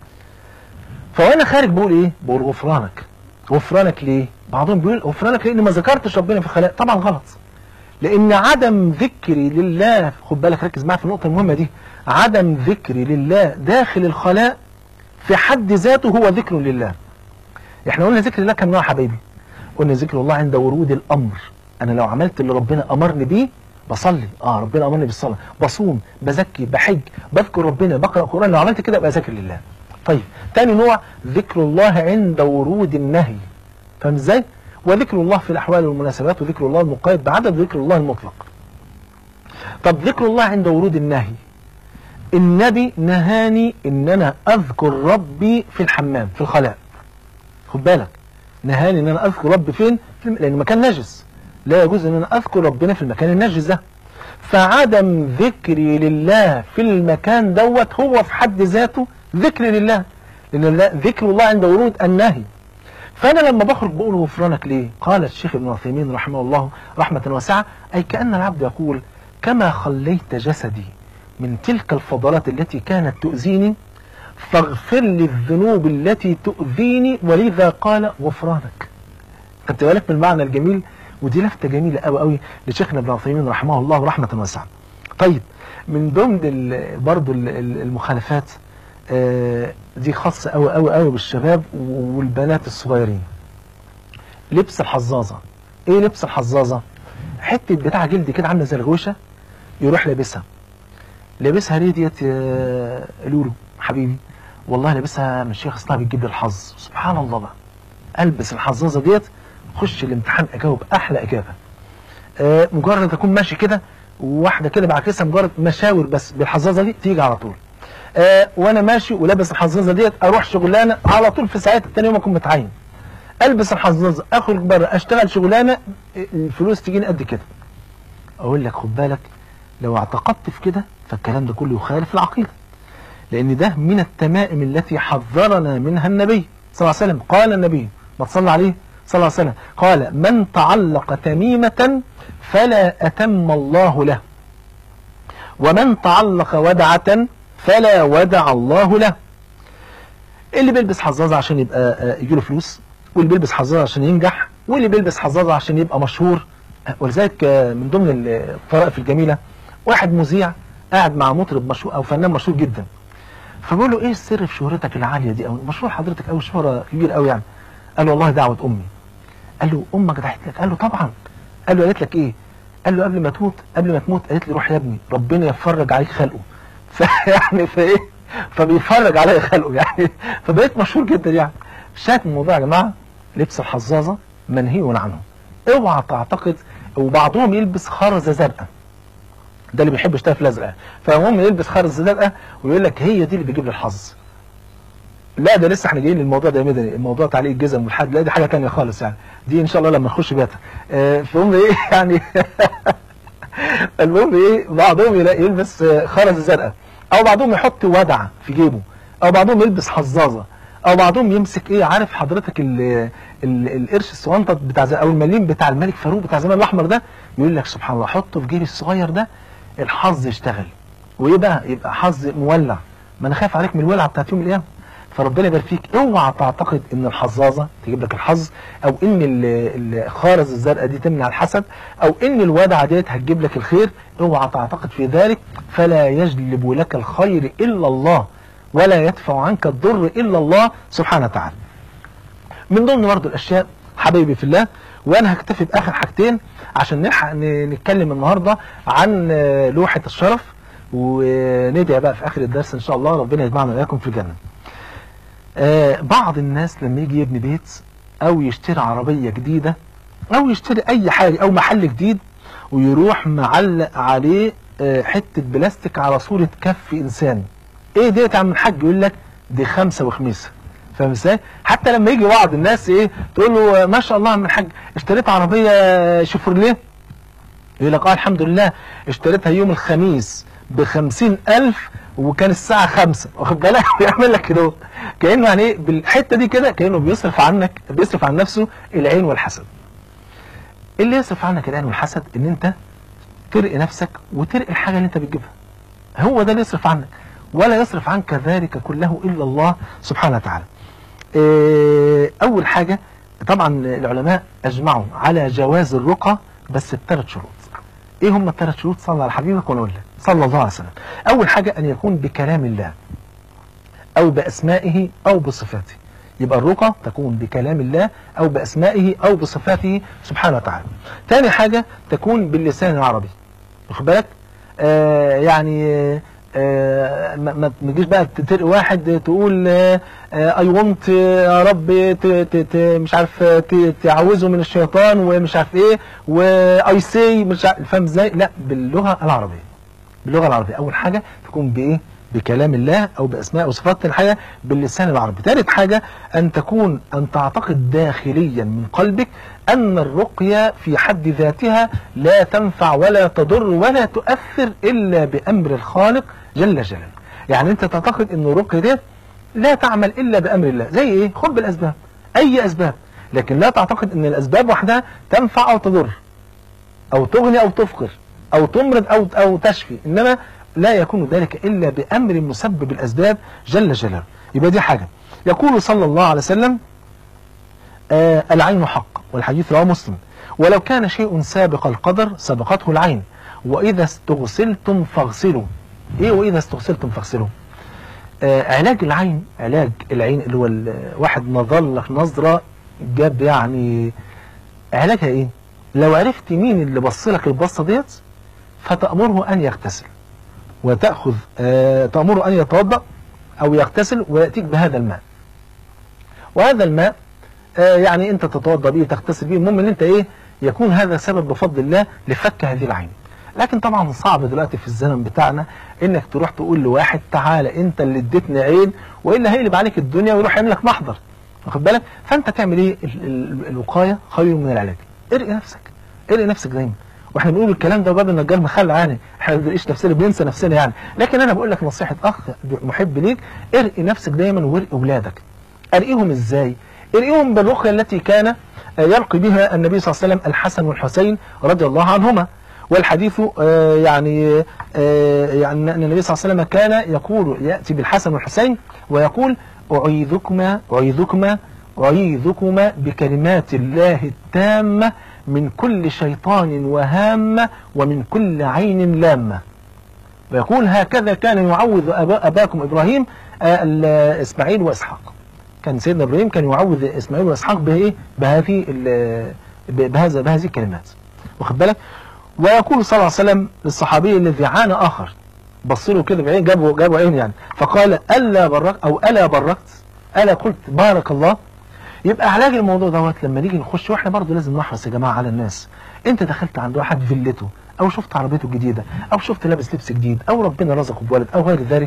فوانا خارج بقول ايه بقول غفرانك غفرانك ليه بعضهم بيقول غفرانك لان ما ذكرتش ربنا في الخلاء طبعا غلط لان عدم ذكري لله خد بالك ركز معايا في النقطه المهمه دي عدم ذكري لله داخل الخلاء في حد ذاته هو ذكر لله احنا قلنا ذكر الله كم نوع يا حبايبي قلنا ذكر الله عند ورود الامر انا لو عملت اللي ربنا امرني بيه بصلي اه ربنا امرني بالصلاه بصوم بزكي بحج بذكر ربنا بقرا قران لو عملت كده ابقى ذاكر لله طيب تاني نوع ذكر الله عند ورود النهي فاهم ازاي وذكر الله في الأحوال والمناسبات وذكر الله المقيد بعدد ذكر الله المطلق طب ذكر الله عند ورود النهي النبي نهاني ان انا اذكر ربي في الحمام في الخلاء خد بالك نهاني ان انا اذكر ربي فين في الم- لان المكان نجس لا يجوز ان انا اذكر ربنا في المكان النجس ده فعدم ذكري لله في المكان دوت هو في حد ذاته ذكر لله لان لا- ذكر الله عند ورود النهي فانا لما بخرج بقول غفرانك ليه قال الشيخ ابن عثيمين رحمه الله رحمه واسعه اي كان العبد يقول كما خليت جسدي من تلك الفضلات التي كانت تؤذيني فاغفر لي الذنوب التي تؤذيني ولذا قال غفرانك خدت بالك من المعنى الجميل ودي لفته جميله قوي قوي لشيخنا ابن عثيمين رحمه الله رحمه واسعه طيب من ضمن ال- برضو ال- ال- المخالفات آه، دي خاصه قوي قوي قوي بالشباب والبنات الصغيرين لبس الحظاظه ايه لبس الحظاظه حته بتاع جلد كده عامله زي الغوشه يروح لابسها لابسها ليه ديت يا لولو حبيبي والله لابسها من الشيخ اصلها بتجيب لي الحظ سبحان الله بقى البس الحظاظه ديت خش الامتحان اجاوب احلى اجابه آه مجرد اكون ماشي كده وواحده كده بعكسها مجرد مشاور بس بالحظاظه دي تيجي على طول آه وانا ماشي ولابس الحظاظه ديت اروح شغلانه على طول في ساعتها تاني يوم اكون متعين البس الحظاظه اخرج بره اشتغل شغلانه الفلوس تجيني قد كده اقول لك خد بالك لو اعتقدت في كده فالكلام ده كله يخالف العقيده لان ده من التمائم التي حذرنا منها النبي صلى الله عليه وسلم قال النبي ما تصلى عليه صلى الله عليه وسلم قال من تعلق تميمة فلا أتم الله له ومن تعلق ودعة فلا ودع الله له اللي بيلبس حظاظة عشان يبقى آه، يجيله فلوس واللي بيلبس حظاظة عشان ينجح واللي بيلبس حظاظة عشان يبقى مشهور آه، ولذلك آه، من ضمن الطرائف الجميلة واحد مذيع قاعد مع مطرب مشهور او فنان مشهور جدا فبقول له ايه السر في شهرتك العاليه دي قوي مشهور حضرتك قوي شهره كبير قوي يعني قال له والله دعوه امي قال له امك دعت لك قال له طبعا قال له قالت لك ايه قال له قبل ما تموت قبل ما تموت قالت لي روح يا ابني ربنا يفرج عليك خلقه فيعني فايه فبيفرج عليا خلقه يعني فبقيت مشهور جدا يعني شاهد من الموضوع يا جماعه لبس الحظاظه منهي عنه اوعى تعتقد وبعضهم يلبس خرزه زرقاء ده اللي بيحب يشتغل في الازرق فالمهم يلبس خرز زرقاء ويقول لك هي دي اللي بيجيب لي الحظ لا ده لسه احنا جايين للموضوع ده يا مدني الموضوع تعليق الجزم والحد لا دي حاجه ثانيه خالص يعني دي ان شاء الله لما نخش بيتها آه، فهم ايه يعني المهم ايه بعضهم يلاقي يلبس آه، خرز زرقاء او بعضهم يحط ودعه في جيبه او بعضهم يلبس حظاظه او بعضهم يمسك ايه عارف حضرتك ال ال القرش الصغنطط بتاع زي- او المليم بتاع الملك فاروق بتاع زمان الاحمر ده يقول لك سبحان الله حطه في جيبي الصغير ده الحظ يشتغل وايه بقى يبقى حظ مولع ما انا خايف عليك من الولعه بتاعت يوم القيامه فربنا يبارك فيك اوعى تعتقد ان الحظاظه تجيب لك الحظ او ان ال- الخارز الزرقاء دي تمنع الحسد او ان الودعه ديت هتجيب لك الخير اوعى تعتقد في ذلك فلا يجلب لك الخير الا الله ولا يدفع عنك الضر الا الله سبحانه وتعالى من ضمن برضه الاشياء حبايبي في الله وانا هكتفي باخر حاجتين عشان نلحق ن- نتكلم النهارده عن آه، لوحه الشرف وندعي بقى في اخر الدرس ان شاء الله ربنا يجمعنا واياكم في الجنه. آه، بعض الناس لما يجي يبني بيت او يشتري عربيه جديده او يشتري اي حاجه او محل جديد ويروح معلق عليه آه، حته بلاستيك على صوره كف انسان. ايه ديت يا عم الحاج يقول لك دي خمسه وخميسه. فاهم ازاي؟ حتى لما يجي بعض الناس ايه تقول له ما شاء الله يا عم الحاج اشتريت عربيه شيفروليه يقول لك اه الحمد لله اشتريتها يوم الخميس بخمسين ألف وكان الساعة خمسة واخد بالك بيعمل لك كده كأنه يعني ايه بالحتة دي كده كأنه بيصرف عنك بيصرف عن نفسه العين والحسد اللي يصرف عنك العين والحسد ان انت ترقي نفسك وترقي الحاجة اللي انت بتجيبها هو ده اللي يصرف عنك ولا يصرف عنك ذلك كله إلا الله سبحانه وتعالى إيه، أول حاجة طبعا العلماء أجمعوا على جواز الرقى بس بثلاث شروط ايه هم الثلاث شروط صلى على حبيبك ونقول لك صلى الله عليه وسلم اول حاجة ان يكون بكلام الله او باسمائه او بصفاته يبقى الرقى تكون بكلام الله او باسمائه او بصفاته سبحانه وتعالى ثاني حاجة تكون باللسان العربي واخد بالك آه يعني آه، آه، ما ما ما تجيش بقى ترقي واحد تقول اي ونت يا رب ت- ت- ت- مش عارف ت- تعوذه من الشيطان ومش عارف ايه واي سي مش عارف فاهم ازاي لا باللغه العربيه باللغه العربيه اول حاجه تكون بايه بكلام الله او باسماء وصفات تاني حاجه باللسان العربي ثالث حاجه ان تكون ان تعتقد داخليا من قلبك ان الرقيه في حد ذاتها لا تنفع ولا تضر ولا تؤثر الا بامر الخالق جل جلاله يعني انت تعتقد ان الرقيه ديت لا تعمل الا بامر الله زي ايه خذ بالاسباب اي اسباب لكن لا تعتقد ان الاسباب وحدها تنفع او تضر او تغني او تفقر او تمرض او او تشفي انما لا يكون ذلك الا بامر مسبب الاسباب جل جلاله يبقى دي حاجه يقول صلى الله عليه وسلم آه العين حق والحديث رواه مسلم ولو كان شيء سابق القدر سبقته العين واذا استغسلتم فاغسلوا ايه واذا استغسلتم فاغسلوا آه علاج العين علاج العين اللي هو ال- واحد نظر لك نظره جاب يعني علاجها ايه لو عرفت مين اللي بص لك البصه ديت فتامره ان يغتسل وتاخذ آه تامره ان يتوضا او يغتسل وياتيك بهذا الماء وهذا الماء آه يعني انت تتوضا به تغتسل به المهم ان انت ايه يكون هذا سبب بفضل الله لفك هذه العين لكن طبعا صعب دلوقتي في الزمن بتاعنا انك تروح تقول لواحد تعالى انت اللي اديتني عين والا هيقلب عليك الدنيا ويروح يعمل لك محضر واخد بالك فانت تعمل ايه ال- ال- الوقايه خير من العلاج ارقي نفسك ارقي نفسك دايما واحنا بنقول الكلام ده باب النجار مخلع يعني احنا ما بنلاقيش نفسنا بننسى نفسنا يعني لكن انا بقول لك نصيحه اخ محب ليك ارقي نفسك دايما وارقي اولادك ارقيهم ازاي ارقيهم بالرقيه التي كان آه، يرقي بها النبي صلى الله عليه وسلم الحسن والحسين رضي الله عنهما والحديث آه، يعني آه، يعني ان النبي صلى الله عليه وسلم كان يقول ياتي بالحسن والحسين ويقول اعيذكما اعيذكما اعيذكما بكلمات الله التامه من كل شيطان وهامه ومن كل عين لامه ويقول هكذا كان يعوذ أبا أباكم إبراهيم آه، ال- إسماعيل وإسحاق كان سيدنا إبراهيم كان يعوذ إسماعيل وإسحاق بإيه بهذه ال- ب- بهذا بهذه الكلمات واخد بالك ويقول صلى الله عليه وسلم للصحابي الذي عانى آخر بص له كده بعين جابوا جابوا عين يعني فقال ألا بركت أو ألا بركت ألا قلت بارك الله يبقى علاج الموضوع دوت لما نيجي نخش واحنا برضه لازم نحرص يا جماعه على الناس انت دخلت عند واحد فيلته او شفت عربيته الجديده او شفت لابس لبس جديد او ربنا رزقه بولد او غير ذلك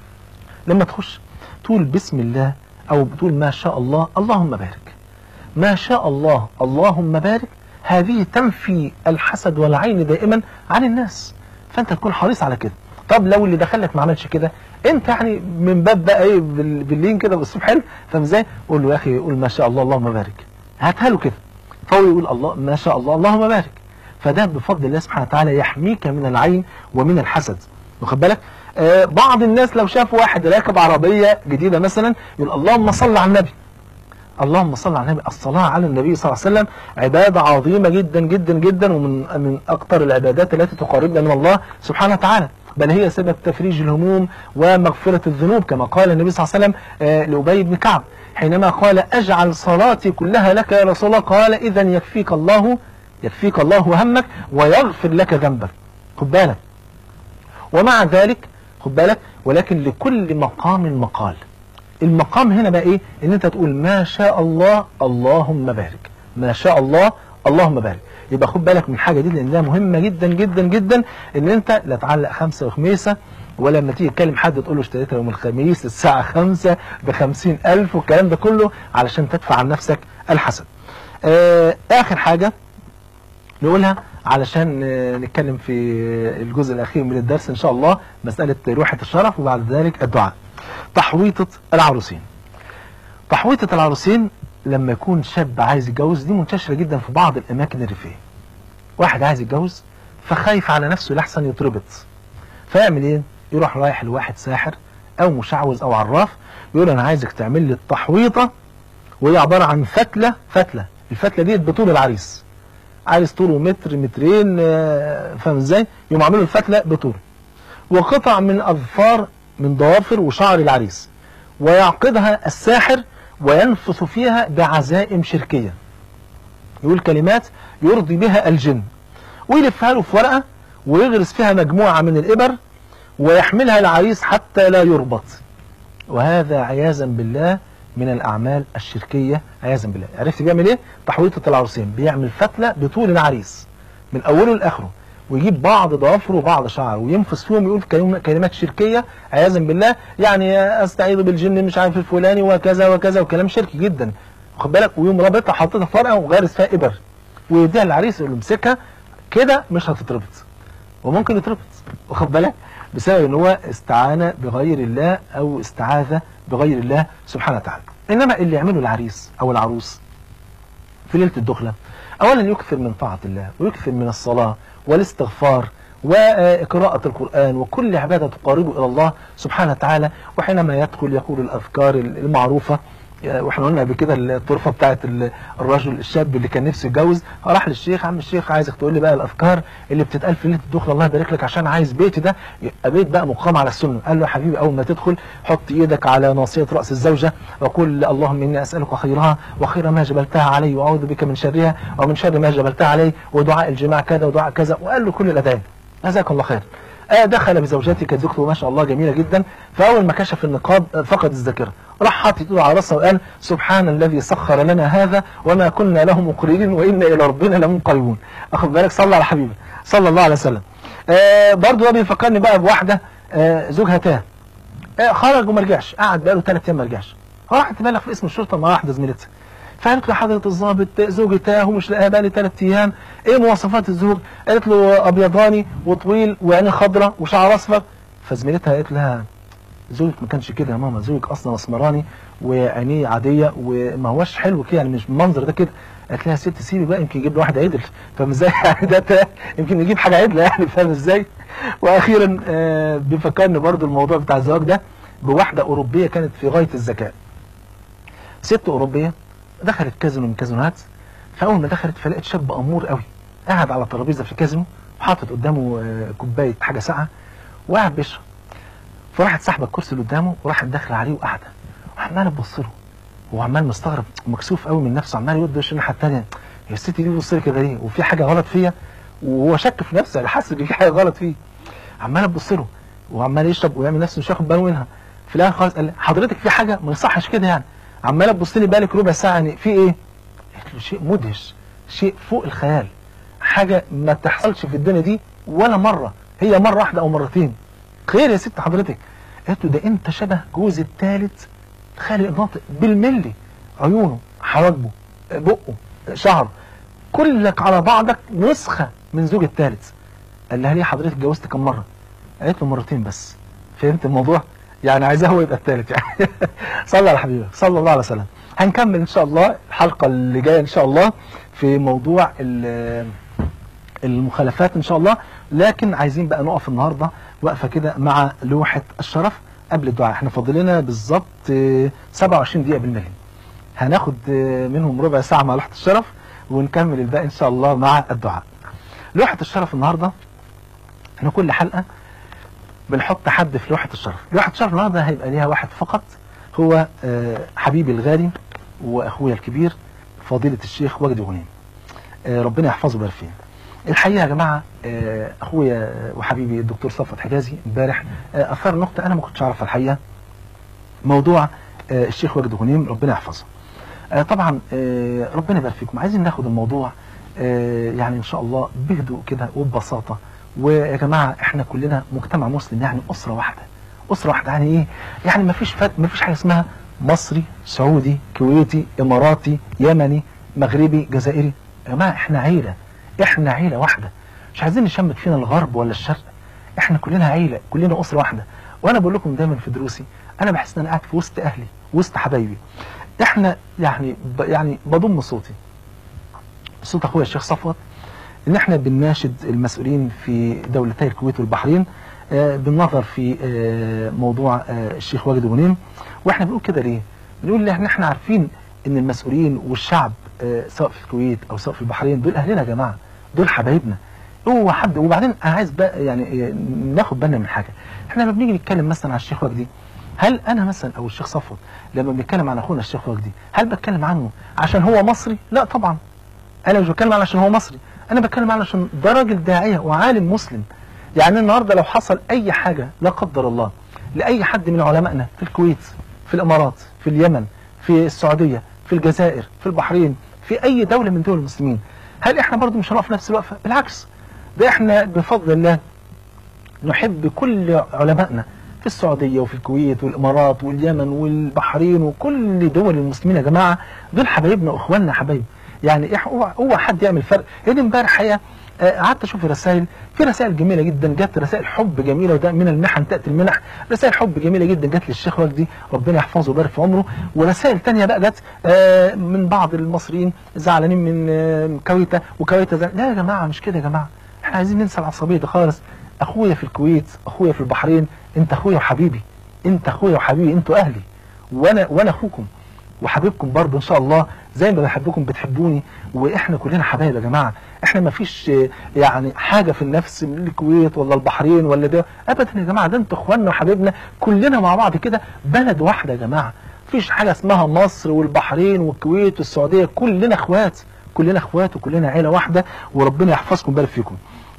لما تخش تقول بسم الله او بتقول ما شاء الله اللهم بارك ما شاء الله اللهم بارك هذه تنفي الحسد والعين دائما عن الناس فانت تكون حريص على كده طب لو اللي دخلك ما عملش كده انت يعني من باب بقى ايه بال- باللين كده بالصبح حلو فاهم ازاي قول له يا اخي قول ما شاء الله اللهم بارك هاتها له كده فهو يقول الله ما شاء الله اللهم بارك فده بفضل الله سبحانه وتعالى يحميك من العين ومن الحسد واخد بالك آه بعض الناس لو شافوا واحد راكب عربيه جديده مثلا يقول اللهم صل على النبي اللهم صل على النبي الصلاة على النبي صلى الله عليه وسلم عبادة عظيمة جدا جدا جدا ومن من أكثر العبادات التي تقربنا من الله سبحانه وتعالى بل هي سبب تفريج الهموم ومغفرة الذنوب كما قال النبي صلى الله عليه وسلم آه، لأبي بن كعب حينما قال أجعل صلاتي كلها لك يا رسول الله قال إذا يكفيك الله يكفيك الله همك ويغفر لك ذنبك خد بالك ومع ذلك خد بالك ولكن لكل مقام مقال المقام هنا بقى ايه ان انت تقول ما شاء الله اللهم بارك ما شاء الله اللهم بارك يبقى خد بالك من الحاجه دي لان ده مهمه جدا جدا جدا ان انت لا تعلق خمسه وخميسه ولا لما تيجي تكلم حد تقول له اشتريتها يوم الخميس الساعه خمسة بخمسين ألف والكلام ده كله علشان تدفع عن نفسك الحسد آه آخر حاجة نقولها علشان آه، نتكلم في الجزء الأخير من الدرس إن شاء الله مسألة روحة الشرف وبعد ذلك الدعاء تحويطة العروسين تحويطة العروسين لما يكون شاب عايز يتجوز دي منتشرة جدا في بعض الأماكن الريفية واحد عايز يتجوز فخايف على نفسه لحسن يتربط فيعمل ايه يروح رايح لواحد ساحر او مشعوذ او عراف يقول انا عايزك تعمل لي التحويطه وهي عباره عن فتله فتله الفتله ديت بطول العريس عايز طوله متر مترين آه، فاهم ازاي يقوم عامله الفتله بطول وقطع من اظفار من ضوافر وشعر العريس ويعقدها الساحر وينفث فيها بعزائم شركيه يقول كلمات يرضي بها الجن ويلفها له في ورقه ويغرس فيها مجموعه من الابر ويحملها العريس حتى لا يربط وهذا عياذا بالله من الأعمال الشركية عياذا بالله عرفت بيعمل إيه؟ تحويطة العروسين بيعمل فتلة بطول العريس من أوله لآخره ويجيب بعض ضوافره وبعض شعره وينفس فيهم يقول كلم- كلمات شركية عياذا بالله يعني استعيذ بالجن مش عارف الفلاني وكذا وكذا وكلام شركي جدا واخد بالك ويقوم رابطها حاططها في ورقه وغارس فيها ابر ويديها للعريس يقول له امسكها كده مش هتتربط وممكن يتربط واخد بالك بسبب ان هو استعان بغير الله او استعاذ بغير الله سبحانه وتعالى انما اللي يعمله العريس او العروس في ليله الدخله اولا يكثر من طاعه الله ويكثر من الصلاه والاستغفار وقراءة القرآن وكل عبادة تقاربه إلى الله سبحانه وتعالى وحينما يدخل يقول الأذكار المعروفة واحنا قلنا قبل كده الطرفه بتاعت ال- الرجل الشاب اللي كان نفسه يتجوز راح للشيخ عم الشيخ عايزك تقول لي بقى الاذكار اللي بتتقال في ليله الدخله الله يبارك لك عشان عايز بيتي ده يبقى بيت بقى مقام على السنه قال له يا حبيبي اول ما تدخل حط ايدك على ناصيه راس الزوجه وقل اللهم اني اسالك خيرها وخير ما جبلتها علي واعوذ بك من شرها ومن شر ما جبلتها علي ودعاء الجماع كذا ودعاء كذا وقال له كل الادعيه جزاك الله خير آه دخل بزوجته كانت زوجته ما شاء الله جميله جدا فاول ما كشف النقاب آه، فقد الذاكره راح حاطط ايده على راسه وقال سبحان الذي سخر لنا هذا وما كنا له مقرنين وانا الى ربنا لمنقلبون اخد بالك صلى على حبيبه صلى الله عليه وسلم آه برضه ده بيفكرني بقى بواحده آه زوجها تاه آه خرج وما رجعش قعد بقاله ثلاث ايام ما رجعش راحت تبلغ في اسم الشرطه مع واحده زميلتها فقالت له حضرة الضابط زوجي تاه ومش لاقيها بقالي ثلاث ايام ايه مواصفات الزوج؟ قالت له ابيضاني وطويل وعينيه خضراء وشعر اصفر فزميلتها قالت لها زوجك ما كانش كده يا ماما زوجك اصلا اسمراني وعينيه عاديه وما هوش حلو كده يعني مش بالمنظر ده كده قالت لها يا ست سيبي بقى يمكن يجيب له واحد عدل فاهم ازاي يعني ده تاه يمكن يجيب حاجه عدله يعني فاهم ازاي واخيرا آه بيفكرني برضو الموضوع بتاع الزواج ده بواحده اوروبيه كانت في غايه الذكاء ست اوروبيه دخلت كازينو من كازينوهات فاول ما دخلت فلقت شاب امور قوي قاعد على ترابيزه في كازينو وحاطط قدامه آه، كوبايه حاجه ساقعه وقاعد بيشرب فراحت ساحبه الكرسي اللي قدامه وراحت داخله عليه وقاعده وعماله تبص له وعمال مستغرب ومكسوف قوي من نفسه عمال يرد وش الناحيه الثانيه يا الست دي بتبص لي كده ليه وفي حاجه غلط فيا وهو شك في نفسه يعني حاسس ان في حاجه غلط فيه عمال تبص له وعمال يشرب ويعمل نفسه مش واخد باله منها في الاخر خالص قال لي حضرتك في حاجه ما يصحش كده يعني عماله تبص لي بالك ربع ساعه يعني في ايه؟ قلت له شيء مدهش شيء فوق الخيال حاجه ما تحصلش في الدنيا دي ولا مره هي مره واحده او مرتين خير يا ست حضرتك قلت له ده انت شبه جوز الثالث خالق ناطق بالملي عيونه حواجبه بقه شعره كلك على بعضك نسخه من زوج الثالث قال لها ليه حضرتك اتجوزت كم مره؟ قالت له مرتين بس فهمت الموضوع؟ يعني عايزاه هو يبقى الثالث يعني صلى على حبيبك صلى الله عليه وسلم هنكمل ان شاء الله الحلقه اللي جايه ان شاء الله في موضوع ال- المخالفات ان شاء الله لكن عايزين بقى نقف النهارده وقفه كده مع لوحه الشرف قبل الدعاء احنا فاضل لنا بالظبط آه، 27 دقيقه بالملي هناخد آه، منهم ربع ساعه مع لوحه الشرف ونكمل الباقي ان شاء الله مع الدعاء لوحه الشرف النهارده احنا كل حلقه بنحط حد في لوحه الشرف لوحه الشرف النهارده هيبقى ليها واحد فقط هو آه، حبيبي الغالي واخويا الكبير فضيله الشيخ وجدي غنيم آه، ربنا يحفظه ويبارك فيه الحقيقه يا جماعه آه، اخويا وحبيبي الدكتور صفوت حجازي امبارح آه، اثار نقطه انا ما كنتش اعرفها الحقيقه موضوع آه، الشيخ وجدي غنيم ربنا يحفظه آه، طبعا آه، ربنا يبارك فيكم عايزين ناخد الموضوع آه، يعني ان شاء الله بهدوء كده وببساطه ويا جماعه احنا كلنا مجتمع مسلم يعني اسره واحده اسره واحده يعني ايه يعني ما فيش فت... ما فيش حاجه اسمها مصري سعودي كويتي اماراتي يمني مغربي جزائري يا جماعه احنا عيله احنا عيله واحده مش عايزين نشمت فينا الغرب ولا الشرق احنا كلنا عيله كلنا اسره واحده وانا بقول لكم دايما في دروسي انا بحس ان انا قاعد في وسط اهلي وسط حبايبي احنا يعني ب... يعني بضم صوتي صوت اخويا الشيخ صفوت ان احنا بنناشد المسؤولين في دولتي الكويت والبحرين آه، بالنظر في آه، موضوع آه، الشيخ واجد غنيم واحنا بنقول كده ليه؟ بنقول لان احنا عارفين ان المسؤولين والشعب آه، سواء في الكويت او سواء في البحرين دول اهلنا يا جماعه دول حبايبنا هو حد وبعدين انا عايز بقى يعني آه، ناخد بالنا من حاجه احنا لما بنيجي نتكلم مثلا على الشيخ وجدي هل انا مثلا او الشيخ صفوت لما بنتكلم عن اخونا الشيخ وجدي هل بتكلم عنه عشان هو مصري؟ لا طبعا انا مش بتكلم عنه عشان هو مصري انا بتكلم عنه عشان ده راجل داعيه وعالم مسلم يعني النهارده لو حصل اي حاجه لا قدر الله لاي حد من علمائنا في الكويت في الامارات في اليمن في السعوديه في الجزائر في البحرين في اي دوله من دول المسلمين هل احنا برضو مش هنقف نفس الوقفه بالعكس ده احنا بفضل الله نحب كل علمائنا في السعودية وفي الكويت والإمارات واليمن والبحرين وكل دول المسلمين يا جماعة دول حبايبنا وإخواننا حبايب يعني إح- هو هو حد يعمل فرق يعني امبارح حقيقة آه، قعدت اشوف رسائل في رسائل جميله جدا جت رسائل حب جميله وده من المحن تاتي المنح رسائل حب جميله جدا جت للشيخ وجدي ربنا يحفظه ويبارك في عمره ورسائل تانية بقى جت آه، من بعض المصريين زعلانين من آه، كويته وكويته زعل... لا يا جماعه مش كده يا جماعه احنا عايزين ننسى العصبيه دي خالص اخويا في الكويت اخويا في البحرين انت اخويا وحبيبي انت اخويا وحبيبي انتوا اهلي وانا وانا اخوكم وحبيبكم برضه ان شاء الله زي ما بحبكم بتحبوني واحنا كلنا حبايب يا جماعه احنا ما فيش آه، يعني حاجه في النفس من الكويت ولا البحرين ولا ده ابدا يا جماعه ده انتوا اخواننا وحبايبنا كلنا مع بعض كده بلد واحده يا جماعه مفيش حاجه اسمها مصر والبحرين والكويت والسعوديه كلنا اخوات كلنا اخوات وكلنا عيله واحده وربنا يحفظكم ويبارك فيكم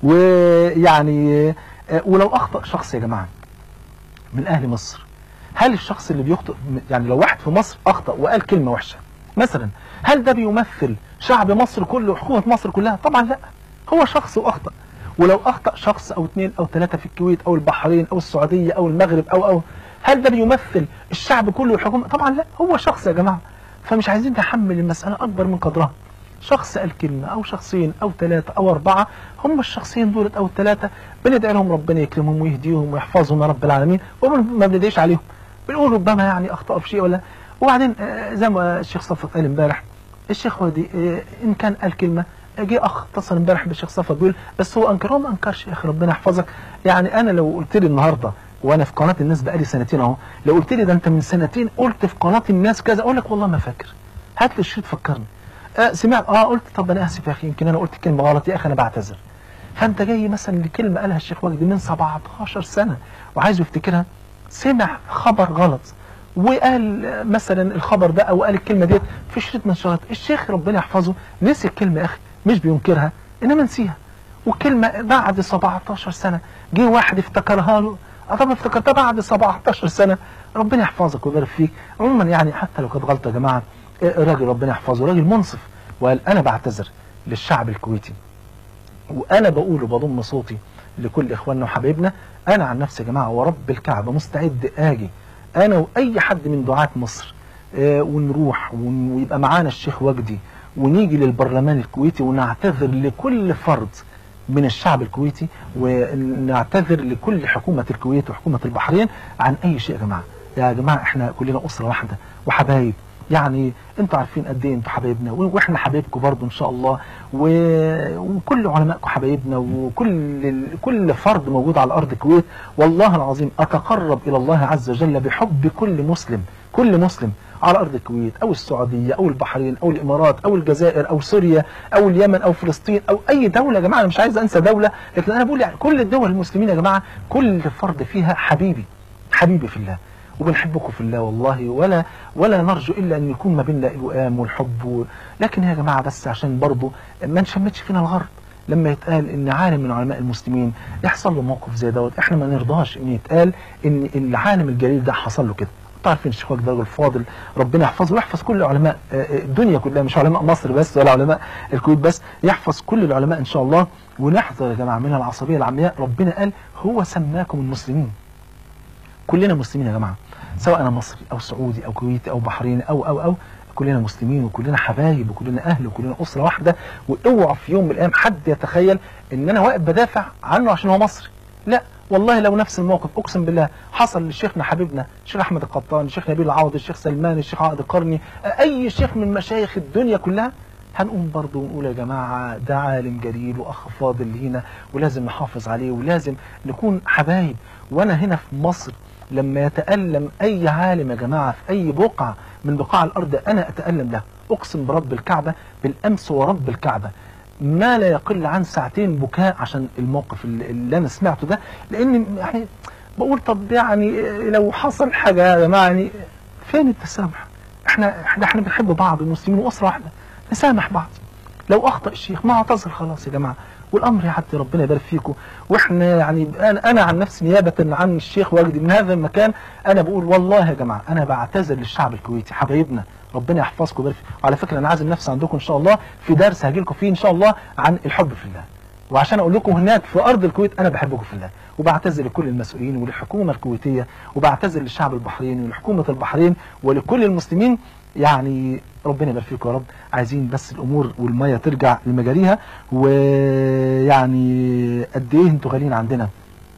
ويعني آه، ولو اخطا شخص يا جماعه من اهل مصر هل الشخص اللي بيخطئ يعني لو واحد في مصر اخطا وقال كلمه وحشه مثلا هل ده بيمثل شعب مصر كله وحكومه مصر كلها طبعا لا هو شخص واخطا ولو اخطا شخص او اثنين او ثلاثه في الكويت او البحرين او السعوديه او المغرب او او هل ده بيمثل الشعب كله والحكومه طبعا لا هو شخص يا جماعه فمش عايزين نحمل المساله اكبر من قدرها شخص قال كلمة أو شخصين أو ثلاثة أو أربعة هم الشخصين دولت أو الثلاثة بندعي لهم ربنا يكرمهم ويهديهم ويحفظهم يا رب العالمين وما بندعيش عليهم بنقول ربما يعني أخطأوا في شيء ولا وبعدين آه، زي ما الشيخ صفت قال امبارح الشيخ ودي آه، إن كان قال كلمة جه أخ اتصل امبارح بالشيخ صفت بيقول بس هو أنكر هو ما أنكرش يا أخي ربنا يحفظك يعني أنا لو قلت لي النهاردة وانا في قناه الناس بقالي سنتين اهو لو قلت لي ده انت من سنتين قلت في قناه الناس كذا اقول لك والله ما فاكر هات لي الشريط فكرني آه سمعت اه قلت طب انا اسف يا اخي يمكن انا قلت كلمه غلط يا اخي انا بعتذر فانت جاي مثلا لكلمه قالها الشيخ وجدي من 17 سنه وعايز يفتكرها سمع خبر غلط وقال آه، مثلا الخبر ده او قال الكلمه ديت في شريط من الشرايط الشيخ ربنا يحفظه نسي الكلمه يا اخي مش بينكرها انما نسيها وكلمه بعد 17 سنه جه واحد افتكرها له اه طب افتكرتها بعد 17 سنه ربنا يحفظك ويبارك فيك عموما يعني حتى لو كانت غلطه يا جماعه آه، راجل ربنا يحفظه راجل منصف وقال انا بعتذر للشعب الكويتي وانا بقول وبضم صوتي لكل اخواننا وحبايبنا انا عن نفسي يا جماعه ورب الكعبه مستعد اجي انا واي حد من دعاة مصر آه، ونروح ون- ويبقى معانا الشيخ وجدي ونيجي للبرلمان الكويتي ونعتذر لكل فرد من الشعب الكويتي ونعتذر لكل حكومة الكويت وحكومة البحرين عن أي شيء يا جماعة يا جماعة احنا كلنا أسرة واحدة وحبايب يعني انتوا عارفين قد ايه انتوا حبايبنا و- واحنا حبايبكم برضو ان شاء الله و... وكل علمائكم حبايبنا وكل ال- كل فرد موجود على ارض الكويت والله العظيم اتقرب الى الله عز وجل بحب كل مسلم كل مسلم على ارض الكويت او السعوديه او البحرين او الامارات او الجزائر او سوريا او اليمن او فلسطين او اي دوله يا جماعه انا مش عايز انسى دوله لكن انا بقول يعني كل الدول المسلمين يا جماعه كل فرد فيها حبيبي حبيبي في الله وبنحبكم في الله والله ولا ولا نرجو الا ان يكون ما بيننا الوئام والحب و... لكن يا جماعه بس عشان برضه ما نشمتش فينا الغرب لما يتقال ان عالم من علماء المسلمين يحصل له موقف زي دوت احنا ما نرضاش ان يتقال ان العالم الجليل ده حصل له كده انتوا عارفين الشيخ وجدي ده راجل فاضل ربنا يحفظه ويحفظ كل علماء آه، آه، الدنيا كلها مش علماء مصر بس ولا علماء الكويت بس يحفظ كل العلماء ان شاء الله ونحذر يا جماعه من العصبيه العمياء ربنا قال هو سماكم المسلمين كلنا مسلمين يا جماعه سواء انا مصري او سعودي او كويتي او بحريني او او او كلنا مسلمين وكلنا حبايب وكلنا اهل وكلنا اسره واحده واوعى في يوم من الايام حد يتخيل ان انا واقف بدافع عنه عشان هو مصري لا والله لو نفس الموقف اقسم بالله حصل لشيخنا حبيبنا الشيخ احمد القطان الشيخ نبيل العوض الشيخ سلمان الشيخ عقد القرني اي شيخ من مشايخ الدنيا كلها هنقوم برضه ونقول يا جماعة ده عالم جليل وأخ فاضل لينا ولازم نحافظ عليه ولازم نكون حبايب وأنا هنا في مصر لما يتألم أي عالم يا جماعة في أي بقعة من بقاع الأرض أنا أتألم له أقسم برب الكعبة بالأمس ورب الكعبة ما لا يقل عن ساعتين بكاء عشان الموقف اللي اللي أنا سمعته ده لأن يعني بقول طب يعني لو حصل حاجة يا جماعة يعني فين التسامح؟ احنا احنا احنا بنحب بعض المسلمين وأسرة واحدة نسامح بعض لو اخطا الشيخ ما اعتذر خلاص يا جماعه والامر يعدي ربنا يبارك فيكم واحنا يعني انا انا عن نفسي نيابه عن الشيخ وجدي من هذا المكان انا بقول والله يا جماعه انا بعتذر للشعب الكويتي حبايبنا ربنا يحفظكم ويبارك فيكم وعلى فكره انا عازم نفسي عندكم ان شاء الله في درس هاجي لكم فيه ان شاء الله عن الحب في الله وعشان اقول لكم هناك في ارض الكويت انا بحبكم في الله وبعتذر لكل المسؤولين وللحكومه الكويتيه وبعتذر للشعب البحريني ولحكومه البحرين ولكل المسلمين يعني ربنا يبارك فيكم يا رب عايزين بس الامور والميه ترجع لمجاريها ويعني قد ايه انتوا غاليين عندنا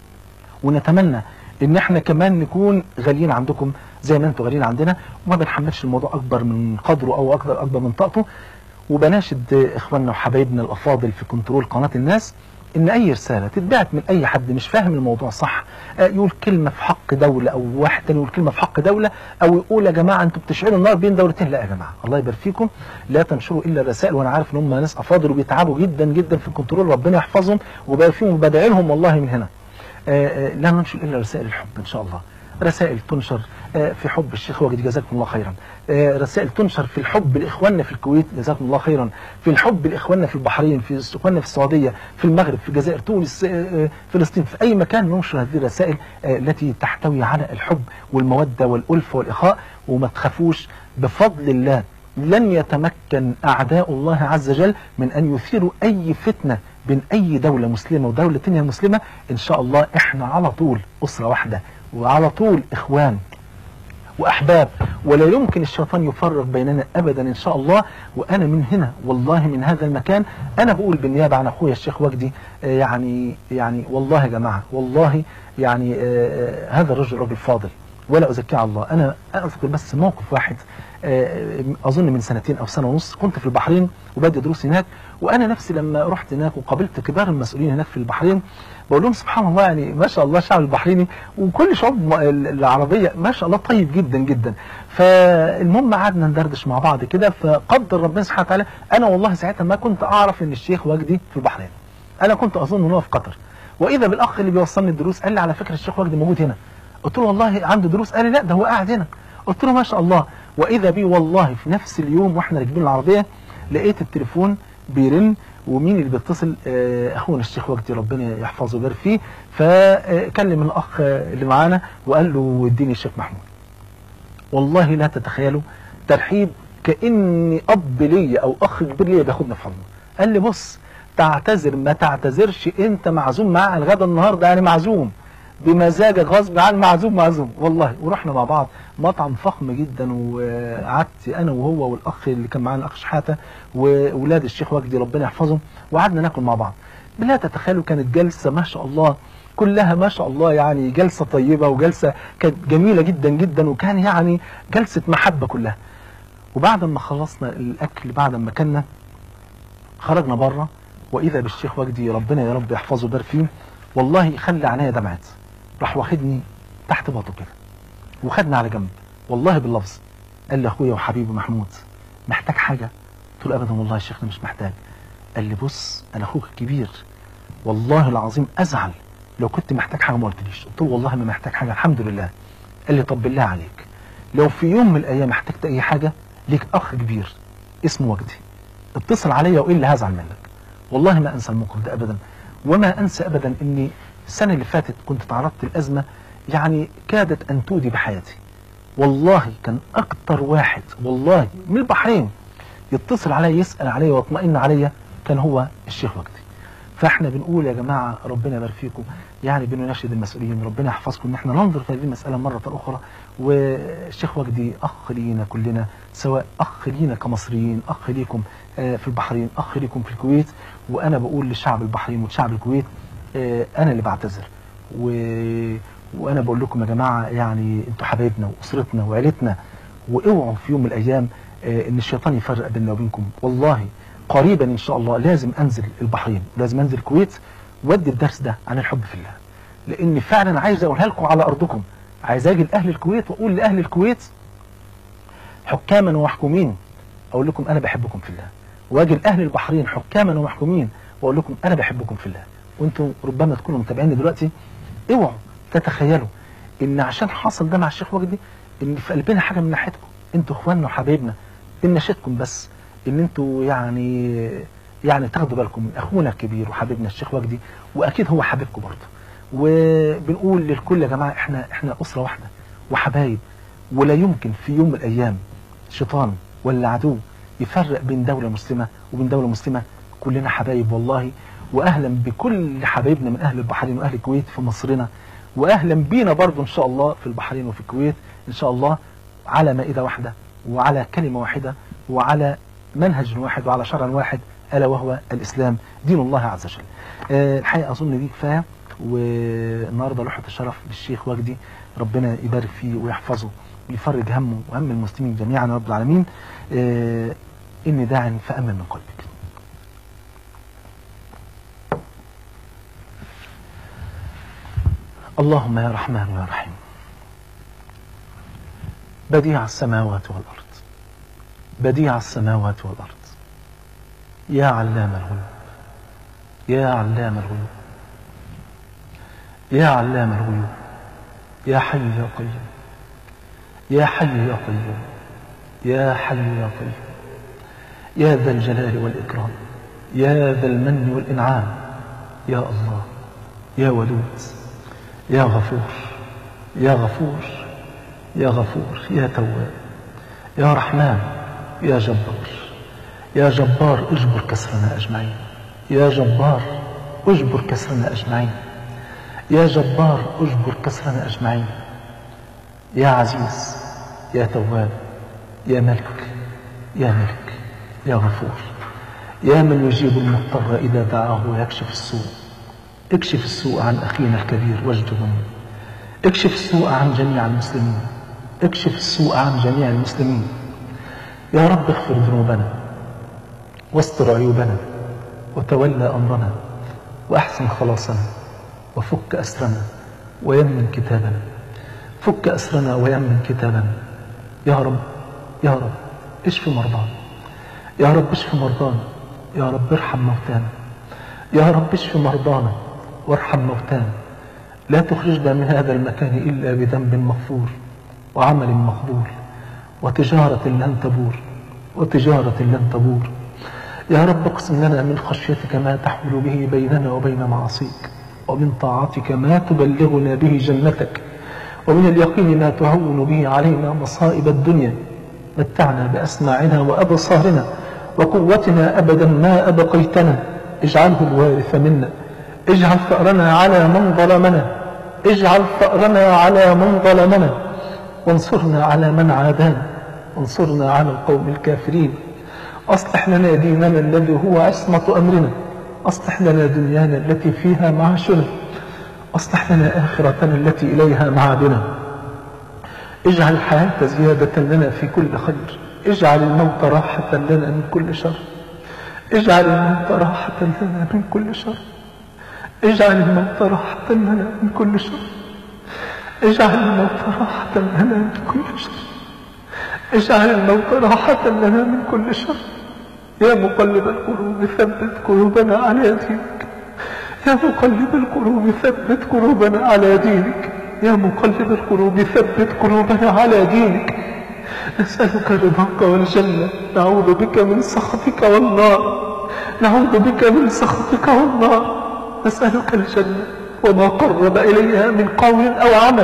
ونتمنى ان احنا كمان نكون غاليين عندكم زي ما انتوا غاليين عندنا وما بنحملش الموضوع اكبر من قدره او اكبر اكبر من طاقته وبناشد اخواننا وحبايبنا الافاضل في كنترول قناه الناس ان اي رساله تتبعت من اي حد مش فاهم الموضوع صح آه، يقول كلمه في حق دوله او واحد تاني يقول كلمه في حق دوله او يقول يا جماعه انتوا بتشعلوا النار بين دولتين لا يا جماعه الله يبارك فيكم لا تنشروا الا الرسائل وانا عارف ان هم ناس افاضل وبيتعبوا جدا جدا في الكنترول ربنا يحفظهم ويبارك فيهم وبدعي لهم والله من هنا آه، آه، لا ننشر الا رسائل الحب ان شاء الله رسائل تنشر آه، في حب الشيخ وجدي جزاكم الله خيرا آه، رسائل تنشر في الحب لاخواننا في الكويت جزاكم الله خيرا في الحب لاخواننا في البحرين في اخواننا في السعوديه في المغرب في الجزائر تونس آه، آه، فلسطين في اي مكان ننشر هذه الرسائل آه، التي تحتوي على الحب والموده والالفه والاخاء وما تخافوش بفضل الله لن يتمكن اعداء الله عز وجل من ان يثيروا اي فتنه بين اي دوله مسلمه ودوله تانية مسلمه ان شاء الله احنا على طول اسره واحده وعلى طول اخوان واحباب ولا يمكن الشيطان يفرق بيننا ابدا ان شاء الله وانا من هنا والله من هذا المكان انا بقول بالنيابه عن اخويا الشيخ وجدي آه، يعني يعني والله يا جماعه والله يعني آه، آه، هذا الرجل رجل فاضل ولا ازكيه على الله انا اذكر بس موقف واحد آه، اظن من سنتين او سنه ونص كنت في البحرين وبدي دروس هناك وانا نفسي لما رحت هناك وقابلت كبار المسؤولين هناك في البحرين بقول لهم سبحان الله يعني ما شاء الله الشعب البحريني وكل شعوب م- ال- العربيه ما شاء الله طيب جدا جدا فالمهم قعدنا ندردش مع بعض كده فقدر ربنا سبحانه وتعالى انا والله ساعتها ما كنت اعرف ان الشيخ وجدي في البحرين انا كنت اظن ان هو في قطر واذا بالاخ اللي بيوصلني الدروس قال لي على فكره الشيخ وجدي موجود هنا قلت له والله عنده دروس قال لي لا ده هو قاعد هنا قلت له ما شاء الله واذا بي والله في نفس اليوم واحنا راكبين العربيه لقيت التليفون بيرن ومين اللي بيتصل آه، اخونا الشيخ وجدي ربنا يحفظه ويبارك فيه فكلم الاخ اللي معانا وقال له اديني الشيخ محمود والله لا تتخيلوا ترحيب كاني اب ليا او اخ كبير ليا بياخدنا في حضنه قال لي بص تعتذر ما تعتذرش انت معزوم معاه على الغدا النهارده يعني معزوم بمزاجك غصب عن معزوم معزوم والله ورحنا مع بعض مطعم فخم جدا وقعدت انا وهو والاخ اللي كان معانا الاخ شحاته واولاد الشيخ وجدي ربنا يحفظهم وقعدنا ناكل مع بعض بلا تتخيلوا كانت جلسه ما شاء الله كلها ما شاء الله يعني جلسه طيبه وجلسه كانت جميله جدا جدا وكان يعني جلسه محبه كلها وبعد ما خلصنا الاكل بعد ما كنا خرجنا بره واذا بالشيخ وجدي ربنا يا رب يحفظه ويبارك فيه والله خلى عينيا دمعت راح واخدني تحت باطه كده وخدنا على جنب والله باللفظ قال لي اخويا وحبيبي محمود محتاج حاجه قلت له ابدا والله يا شيخنا مش محتاج قال لي بص انا اخوك الكبير والله العظيم ازعل لو كنت محتاج حاجه ما قلتليش قلت له والله ما محتاج حاجه الحمد لله قال لي طب بالله عليك لو في يوم من الايام احتجت اي حاجه ليك اخ كبير اسمه وجدي اتصل عليا وقول لي هزعل منك والله ما انسى الموقف ده ابدا وما انسى ابدا اني السنه اللي فاتت كنت تعرضت لازمه يعني كادت ان تودي بحياتي والله كان اكتر واحد والله من البحرين يتصل عليا يسال عليا ويطمئن عليا كان هو الشيخ وجدي فاحنا بنقول يا جماعه ربنا يبارك فيكم يعني بنناشد المسؤولين ربنا يحفظكم ان احنا ننظر في هذه المساله مره اخرى والشيخ وجدي اخ لينا كلنا سواء اخ لينا كمصريين اخ ليكم آه، في البحرين اخ ليكم في الكويت وانا بقول لشعب البحرين وشعب الكويت آه، انا اللي بعتذر و... وانا بقول لكم يا جماعه يعني انتوا حبايبنا واسرتنا وعيلتنا واوعوا في يوم من الايام آه، ان الشيطان يفرق بيننا وبينكم والله قريبا ان شاء الله لازم انزل البحرين لازم انزل الكويت وادي الدرس ده عن الحب في الله لان فعلا عايز اقولها لكم على ارضكم عايز اجي لاهل الكويت واقول لاهل الكويت حكاما ومحكومين اقول لكم انا بحبكم في الله واجي لاهل البحرين حكاما ومحكومين واقول لكم انا بحبكم في الله وانتم ربما تكونوا متابعيني دلوقتي اوعوا تتخيلوا ان عشان حصل ده مع الشيخ وجدي ان في قلبنا حاجه من ناحيتكم انتوا اخواننا وحبايبنا بنناشدكم بس ان انتوا يعني يعني تاخدوا بالكم من اخونا الكبير وحبيبنا الشيخ وجدي واكيد هو حبيبكم برضه وبنقول للكل يا جماعه احنا احنا اسره واحده وحبايب ولا يمكن في يوم من الايام شيطان ولا عدو يفرق بين دوله مسلمه وبين دوله مسلمه كلنا حبايب والله واهلا بكل حبايبنا من اهل البحرين واهل الكويت في مصرنا واهلا بينا برضه ان شاء الله في البحرين وفي الكويت ان شاء الله على مائده واحده وعلى كلمه واحده وعلى منهج واحد وعلى شرع واحد الا وهو الاسلام دين الله عز وجل. أه الحقيقه اظن دي كفايه والنهارده لوحه الشرف للشيخ وجدي ربنا يبارك فيه ويحفظه ويفرج همه وهم المسلمين جميعا يا رب العالمين. أه اني داع فامن من قلبك. اللهم يا رحمن يا رحيم بديع السماوات والأرض بديع السماوات والأرض يا علام الغيوب يا علام الغيوب يا علام الغيوب يا حي يا قيوم يا حي يا قيوم يا حي يا قيوم يا ذا الجلال والإكرام يا ذا المن والإنعام يا الله يا ودود يا غفور يا غفور يا غفور يا تواب يا رحمن يا جبار يا جبار اجبر كسرنا اجمعين يا جبار اجبر كسرنا اجمعين يا جبار اجبر كسرنا اجمعين يا عزيز يا تواب يا ملك يا ملك يا غفور يا من يجيب المضطر اذا دعاه ويكشف السوء اكشف السوء عن أخينا الكبير واجدهم اكشف السوء عن جميع المسلمين اكشف السوء عن جميع المسلمين يا رب اغفر ذنوبنا واستر عيوبنا وتولى أمرنا وأحسن خلاصنا وفك أسرنا ويمن كتابنا فك أسرنا ويمن كتابنا يا رب يا رب اشف مرضانا يا رب اشف مرضانا يا رب ارحم موتانا يا رب اشف مرضانا وارحم موتانا لا تخرجنا من هذا المكان إلا بذنب مغفور وعمل مقبول وتجارة لن تبور وتجارة لن تبور يا رب اقسم لنا من خشيتك ما تحول به بيننا وبين معاصيك ومن طاعتك ما تبلغنا به جنتك ومن اليقين ما تهون به علينا مصائب الدنيا متعنا بأسماعنا وأبصارنا وقوتنا أبدا ما أبقيتنا اجعله الوارث منا اجعل ثأرنا على من ظلمنا اجعل ثأرنا على من ظلمنا وانصرنا على من عادانا وانصرنا على القوم الكافرين أصلح لنا ديننا الذي هو عصمة أمرنا أصلح لنا دنيانا التي فيها معاشنا أصلح لنا آخرتنا التي إليها معادنا اجعل الحياة زيادة لنا في كل خير اجعل الموت راحة لنا من كل شر اجعل الموت راحة لنا من كل شر اجعل الموت راحة لنا من كل شر اجعل الموت راحة لنا من كل شر اجعل الموت راحة لنا من كل شر يا مقلب القلوب ثبت قلوبنا على دينك يا مقلب القلوب ثبت قلوبنا على دينك يا مقلب القلوب ثبت قلوبنا على دينك نسألك رضاك والجنة نعوذ بك من سخطك والنار نعوذ بك من سخطك والنار نسألك الجنة وما قرب إليها من قول أو عمل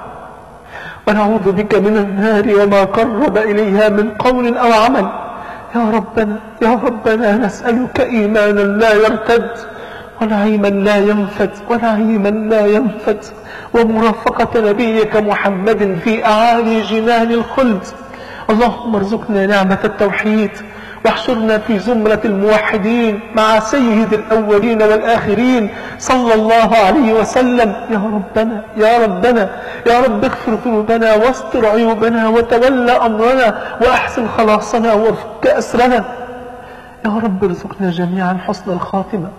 ونعوذ بك من النار وما قرب إليها من قول أو عمل يا ربنا يا ربنا نسألك إيمانا لا يرتد ونعيما لا ينفد ونعيما لا ينفد ومرافقة نبيك محمد في أعالي جنان الخلد اللهم ارزقنا نعمة التوحيد واحشرنا في زمرة الموحدين مع سيد الأولين والآخرين صلى الله عليه وسلم يا ربنا يا ربنا يا رب اغفر ذنوبنا واستر عيوبنا وتولى أمرنا وأحسن خلاصنا وفك أسرنا يا رب ارزقنا جميعا حسن الخاتمة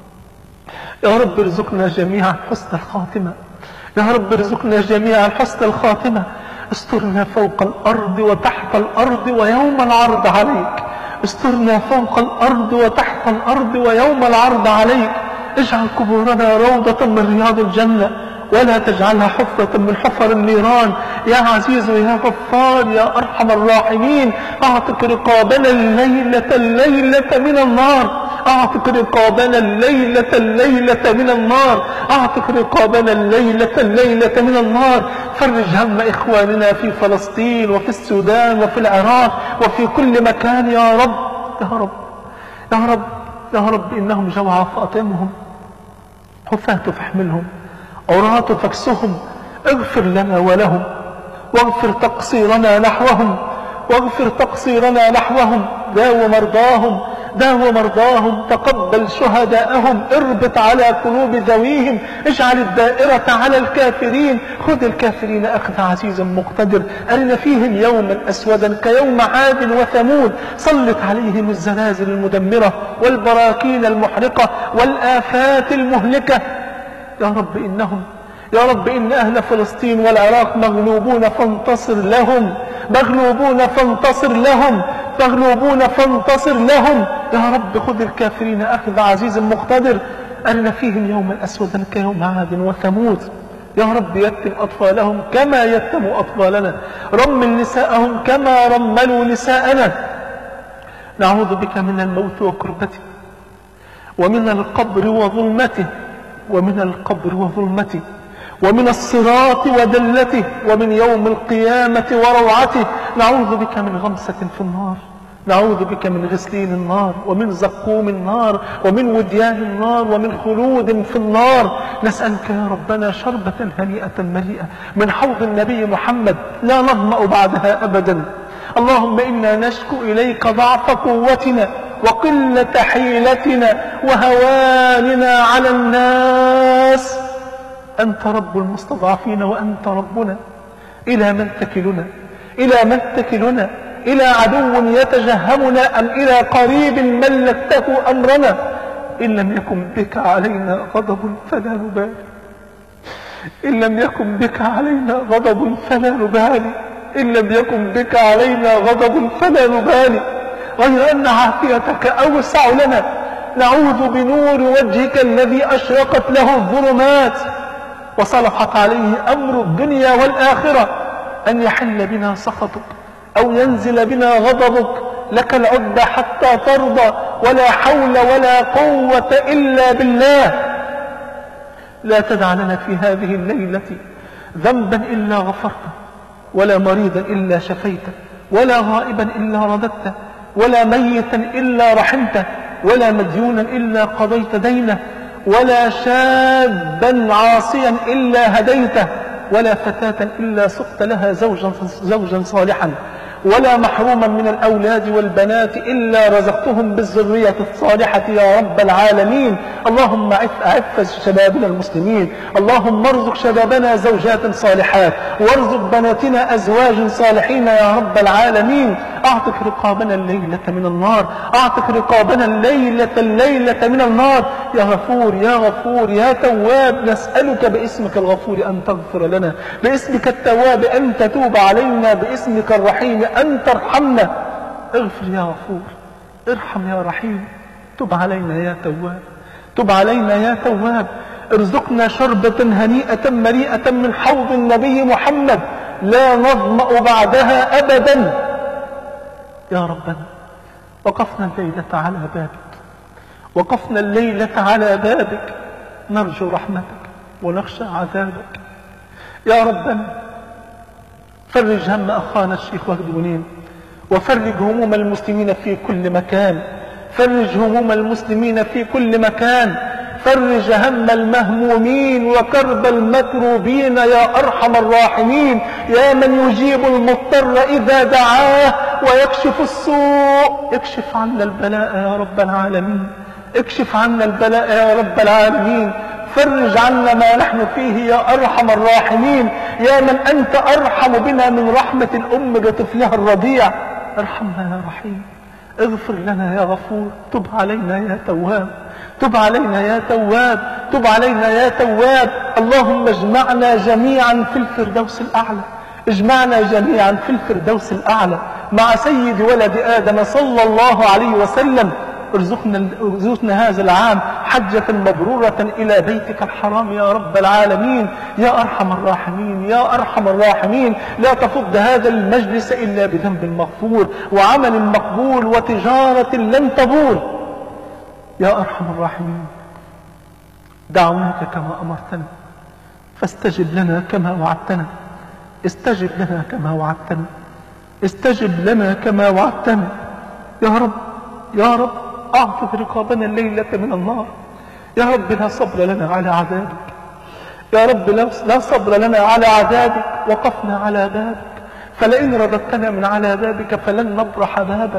يا رب ارزقنا جميعا حسن الخاتمة يا رب ارزقنا جميعا حسن الخاتمة استرنا فوق الأرض وتحت الأرض ويوم العرض عليك استرنا فوق الأرض وتحت الأرض ويوم العرض عليك اجعل قبورنا روضة من رياض الجنة ولا تجعلها حفرة من حفر النيران يا عزيز يا غفار يا أرحم الراحمين أعتق رقابنا الليلة الليلة من النار أعتق رقابنا الليلة الليلة من النار أعتق رقابنا الليلة الليلة من النار فرج هم إخواننا في فلسطين وفي السودان وفي العراق وفي كل مكان يا رب يا رب يا رب يا رب إنهم جوعى فأطعمهم حفاة فاحملهم عراة فاكسهم اغفر لنا ولهم واغفر تقصيرنا نحوهم واغفر تقصيرنا نحوهم داو مرضاهم داو مرضاهم تقبل شهداءهم اربط على قلوب ذويهم اجعل الدائرة على الكافرين خذ الكافرين أخذ عزيز مقتدر أرنا فيهم يوما أسودا كيوم عاد وثمود سلط عليهم الزلازل المدمرة والبراكين المحرقة والآفات المهلكة يا رب إنهم يا رب إن أهل فلسطين والعراق مغلوبون فانتصر لهم مغلوبون فانتصر لهم مغلوبون فانتصر لهم يا رب خذ الكافرين أخذ عزيز مقتدر أرنا فيهم يوما أسودا كيوم عاد وثمود يا رب يتم أطفالهم كما يتم أطفالنا رمل نساءهم كما رملوا نساءنا نعوذ بك من الموت وكربته ومن القبر وظلمته ومن القبر وظلمته ومن الصراط ودلته ومن يوم القيامة وروعته نعوذ بك من غمسة في النار نعوذ بك من غسلين النار ومن زقوم النار ومن وديان النار ومن خلود في النار نسألك يا ربنا شربة هنيئة مليئة من حوض النبي محمد لا نظمأ بعدها أبدا اللهم إنا نشكو إليك ضعف قوتنا وقلة حيلتنا وهواننا على الناس أنت رب المستضعفين وأنت ربنا إلى من تكلنا إلى من تكلنا إلى عدو يتجهمنا أم إلى قريب ملكته أمرنا إن لم يكن بك علينا غضب فلا نبالي إن لم يكن بك علينا غضب فلا نبالي إن لم يكن بك علينا غضب فلا نبالي غير أن عافيتك أوسع لنا نعوذ بنور وجهك الذي أشرقت له الظلمات وصلحت عليه أمر الدنيا والآخرة أن يحل بنا سخطك أو ينزل بنا غضبك لك العدة حتى ترضى ولا حول ولا قوة إلا بالله لا تدع لنا في هذه الليلة ذنبا إلا غفرته ولا مريضا إلا شفيته ولا غائبا إلا رددته ولا ميتا إلا رحمته ولا مديونا إلا قضيت دينه ولا شابا عاصيا إلا هديته ولا فتاة إلا سقت لها زوجا, زوجا صالحا ولا محروما من الأولاد والبنات إلا رزقتهم بالذرية الصالحة يا رب العالمين اللهم عف شبابنا المسلمين اللهم ارزق شبابنا زوجات صالحات وارزق بناتنا أزواج صالحين يا رب العالمين أعتق رقابنا الليلة من النار أعتق رقابنا الليلة الليلة من النار يا غفور يا غفور يا تواب نسألك باسمك الغفور أن تغفر لنا باسمك التواب أن تتوب علينا باسمك الرحيم أن ترحمنا اغفر يا غفور ارحم يا رحيم تب علينا يا تواب تب علينا يا تواب ارزقنا شربة هنيئة مريئة من حوض النبي محمد لا نظمأ بعدها أبدا يا ربنا وقفنا الليلة على بابك وقفنا الليلة على بابك نرجو رحمتك ونخشى عذابك يا ربنا فرج هم أخانا الشيخ وهد بنين وفرج هموم المسلمين في كل مكان فرج هموم المسلمين في كل مكان فرج هم المهمومين وكرب المكروبين يا أرحم الراحمين يا من يجيب المضطر إذا دعاه ويكشف السوء اكشف عنا البلاء يا رب العالمين اكشف عنا البلاء يا رب العالمين فرج عنا ما نحن فيه يا أرحم الراحمين يا من أنت أرحم بنا من رحمة الأم بطفلها الرضيع ارحمنا يا رحيم اغفر لنا يا غفور تب علينا يا تواب تب علينا يا تواب تب علينا يا تواب اللهم اجمعنا جميعا في الفردوس الأعلى اجمعنا جميعا في الفردوس الأعلى مع سيد ولد آدم صلى الله عليه وسلم ارزقنا ارزقنا هذا العام حجة مبرورة إلى بيتك الحرام يا رب العالمين يا أرحم الراحمين يا أرحم الراحمين لا تفض هذا المجلس إلا بذنب مغفور وعمل مقبول وتجارة لن تبور يا أرحم الراحمين دعوناك كما أمرتنا فاستجب لنا كما وعدتنا استجب لنا كما وعدتنا استجب لنا كما وعدتنا يا رب يا رب أعطف رقابنا الليلة من النار يا رب لا صبر لنا على عذابك يا رب لا لا صبر لنا على عذابك وقفنا على بابك فلئن رددتنا من على بابك فلن نبرح بابك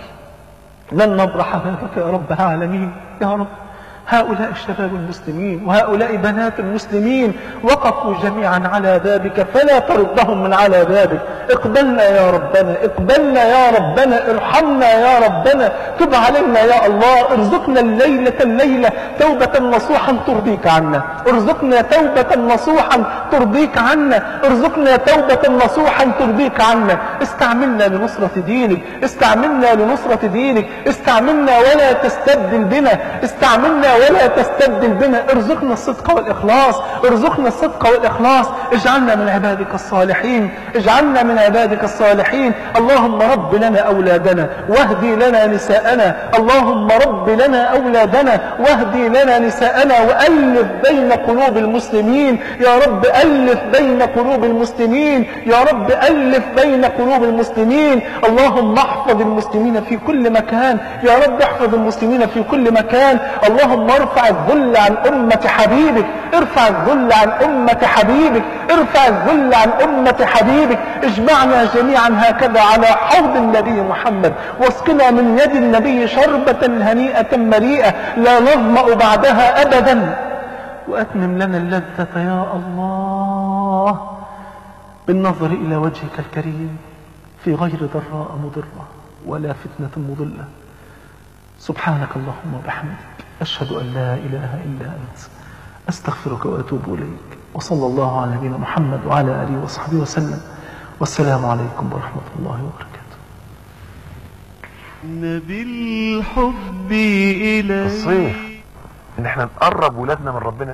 لن نبرح بابك يا رب العالمين يا رب هؤلاء الشباب المسلمين وهؤلاء بنات المسلمين وقفوا جميعا على بابك فلا تردهم من على بابك اقبلنا يا ربنا اقبلنا يا ربنا ارحمنا يا ربنا تب علينا يا الله ارزقنا الليلة الليلة توبة نصوحا ترضيك عنا ارزقنا توبة نصوحا ترضيك عنا ارزقنا توبة نصوحا ترضيك عنا استعملنا لنصرة دينك استعملنا لنصرة دينك استعملنا ولا تستبدل بنا استعملنا ولا تستبدل بنا ارزقنا الصدق والإخلاص ارزقنا الصدق والإخلاص اجعلنا من عبادك الصالحين اجعلنا من عبادك الصالحين اللهم رب لنا أولادنا واهدي لنا نساءنا اللهم رب لنا أولادنا واهدي لنا نساءنا وألف بين قلوب المسلمين يا رب ألف بين قلوب المسلمين يا رب ألف بين قلوب المسلمين اللهم احفظ المسلمين في كل مكان يا رب احفظ المسلمين في كل مكان اللهم ارفع الذل عن أمة حبيبك ارفع الذل عن أمة حبيبك ارفع الذل عن أمة حبيبك اجمعنا جميعا هكذا على حوض النبي محمد واسقنا من يد النبي شربة هنيئة مريئة لا نظمأ بعدها أبدا وأتمم لنا اللذة يا الله بالنظر إلى وجهك الكريم في غير ضراء مضرة ولا فتنة مضلة سبحانك اللهم وبحمدك أشهد أن لا إله إلا أنت أستغفرك وأتوب إليك وصلى الله على نبينا محمد وعلى آله وصحبه وسلم والسلام عليكم ورحمة الله وبركاته بالحب إليك الصيف ان احنا نقرب ولادنا من ربنا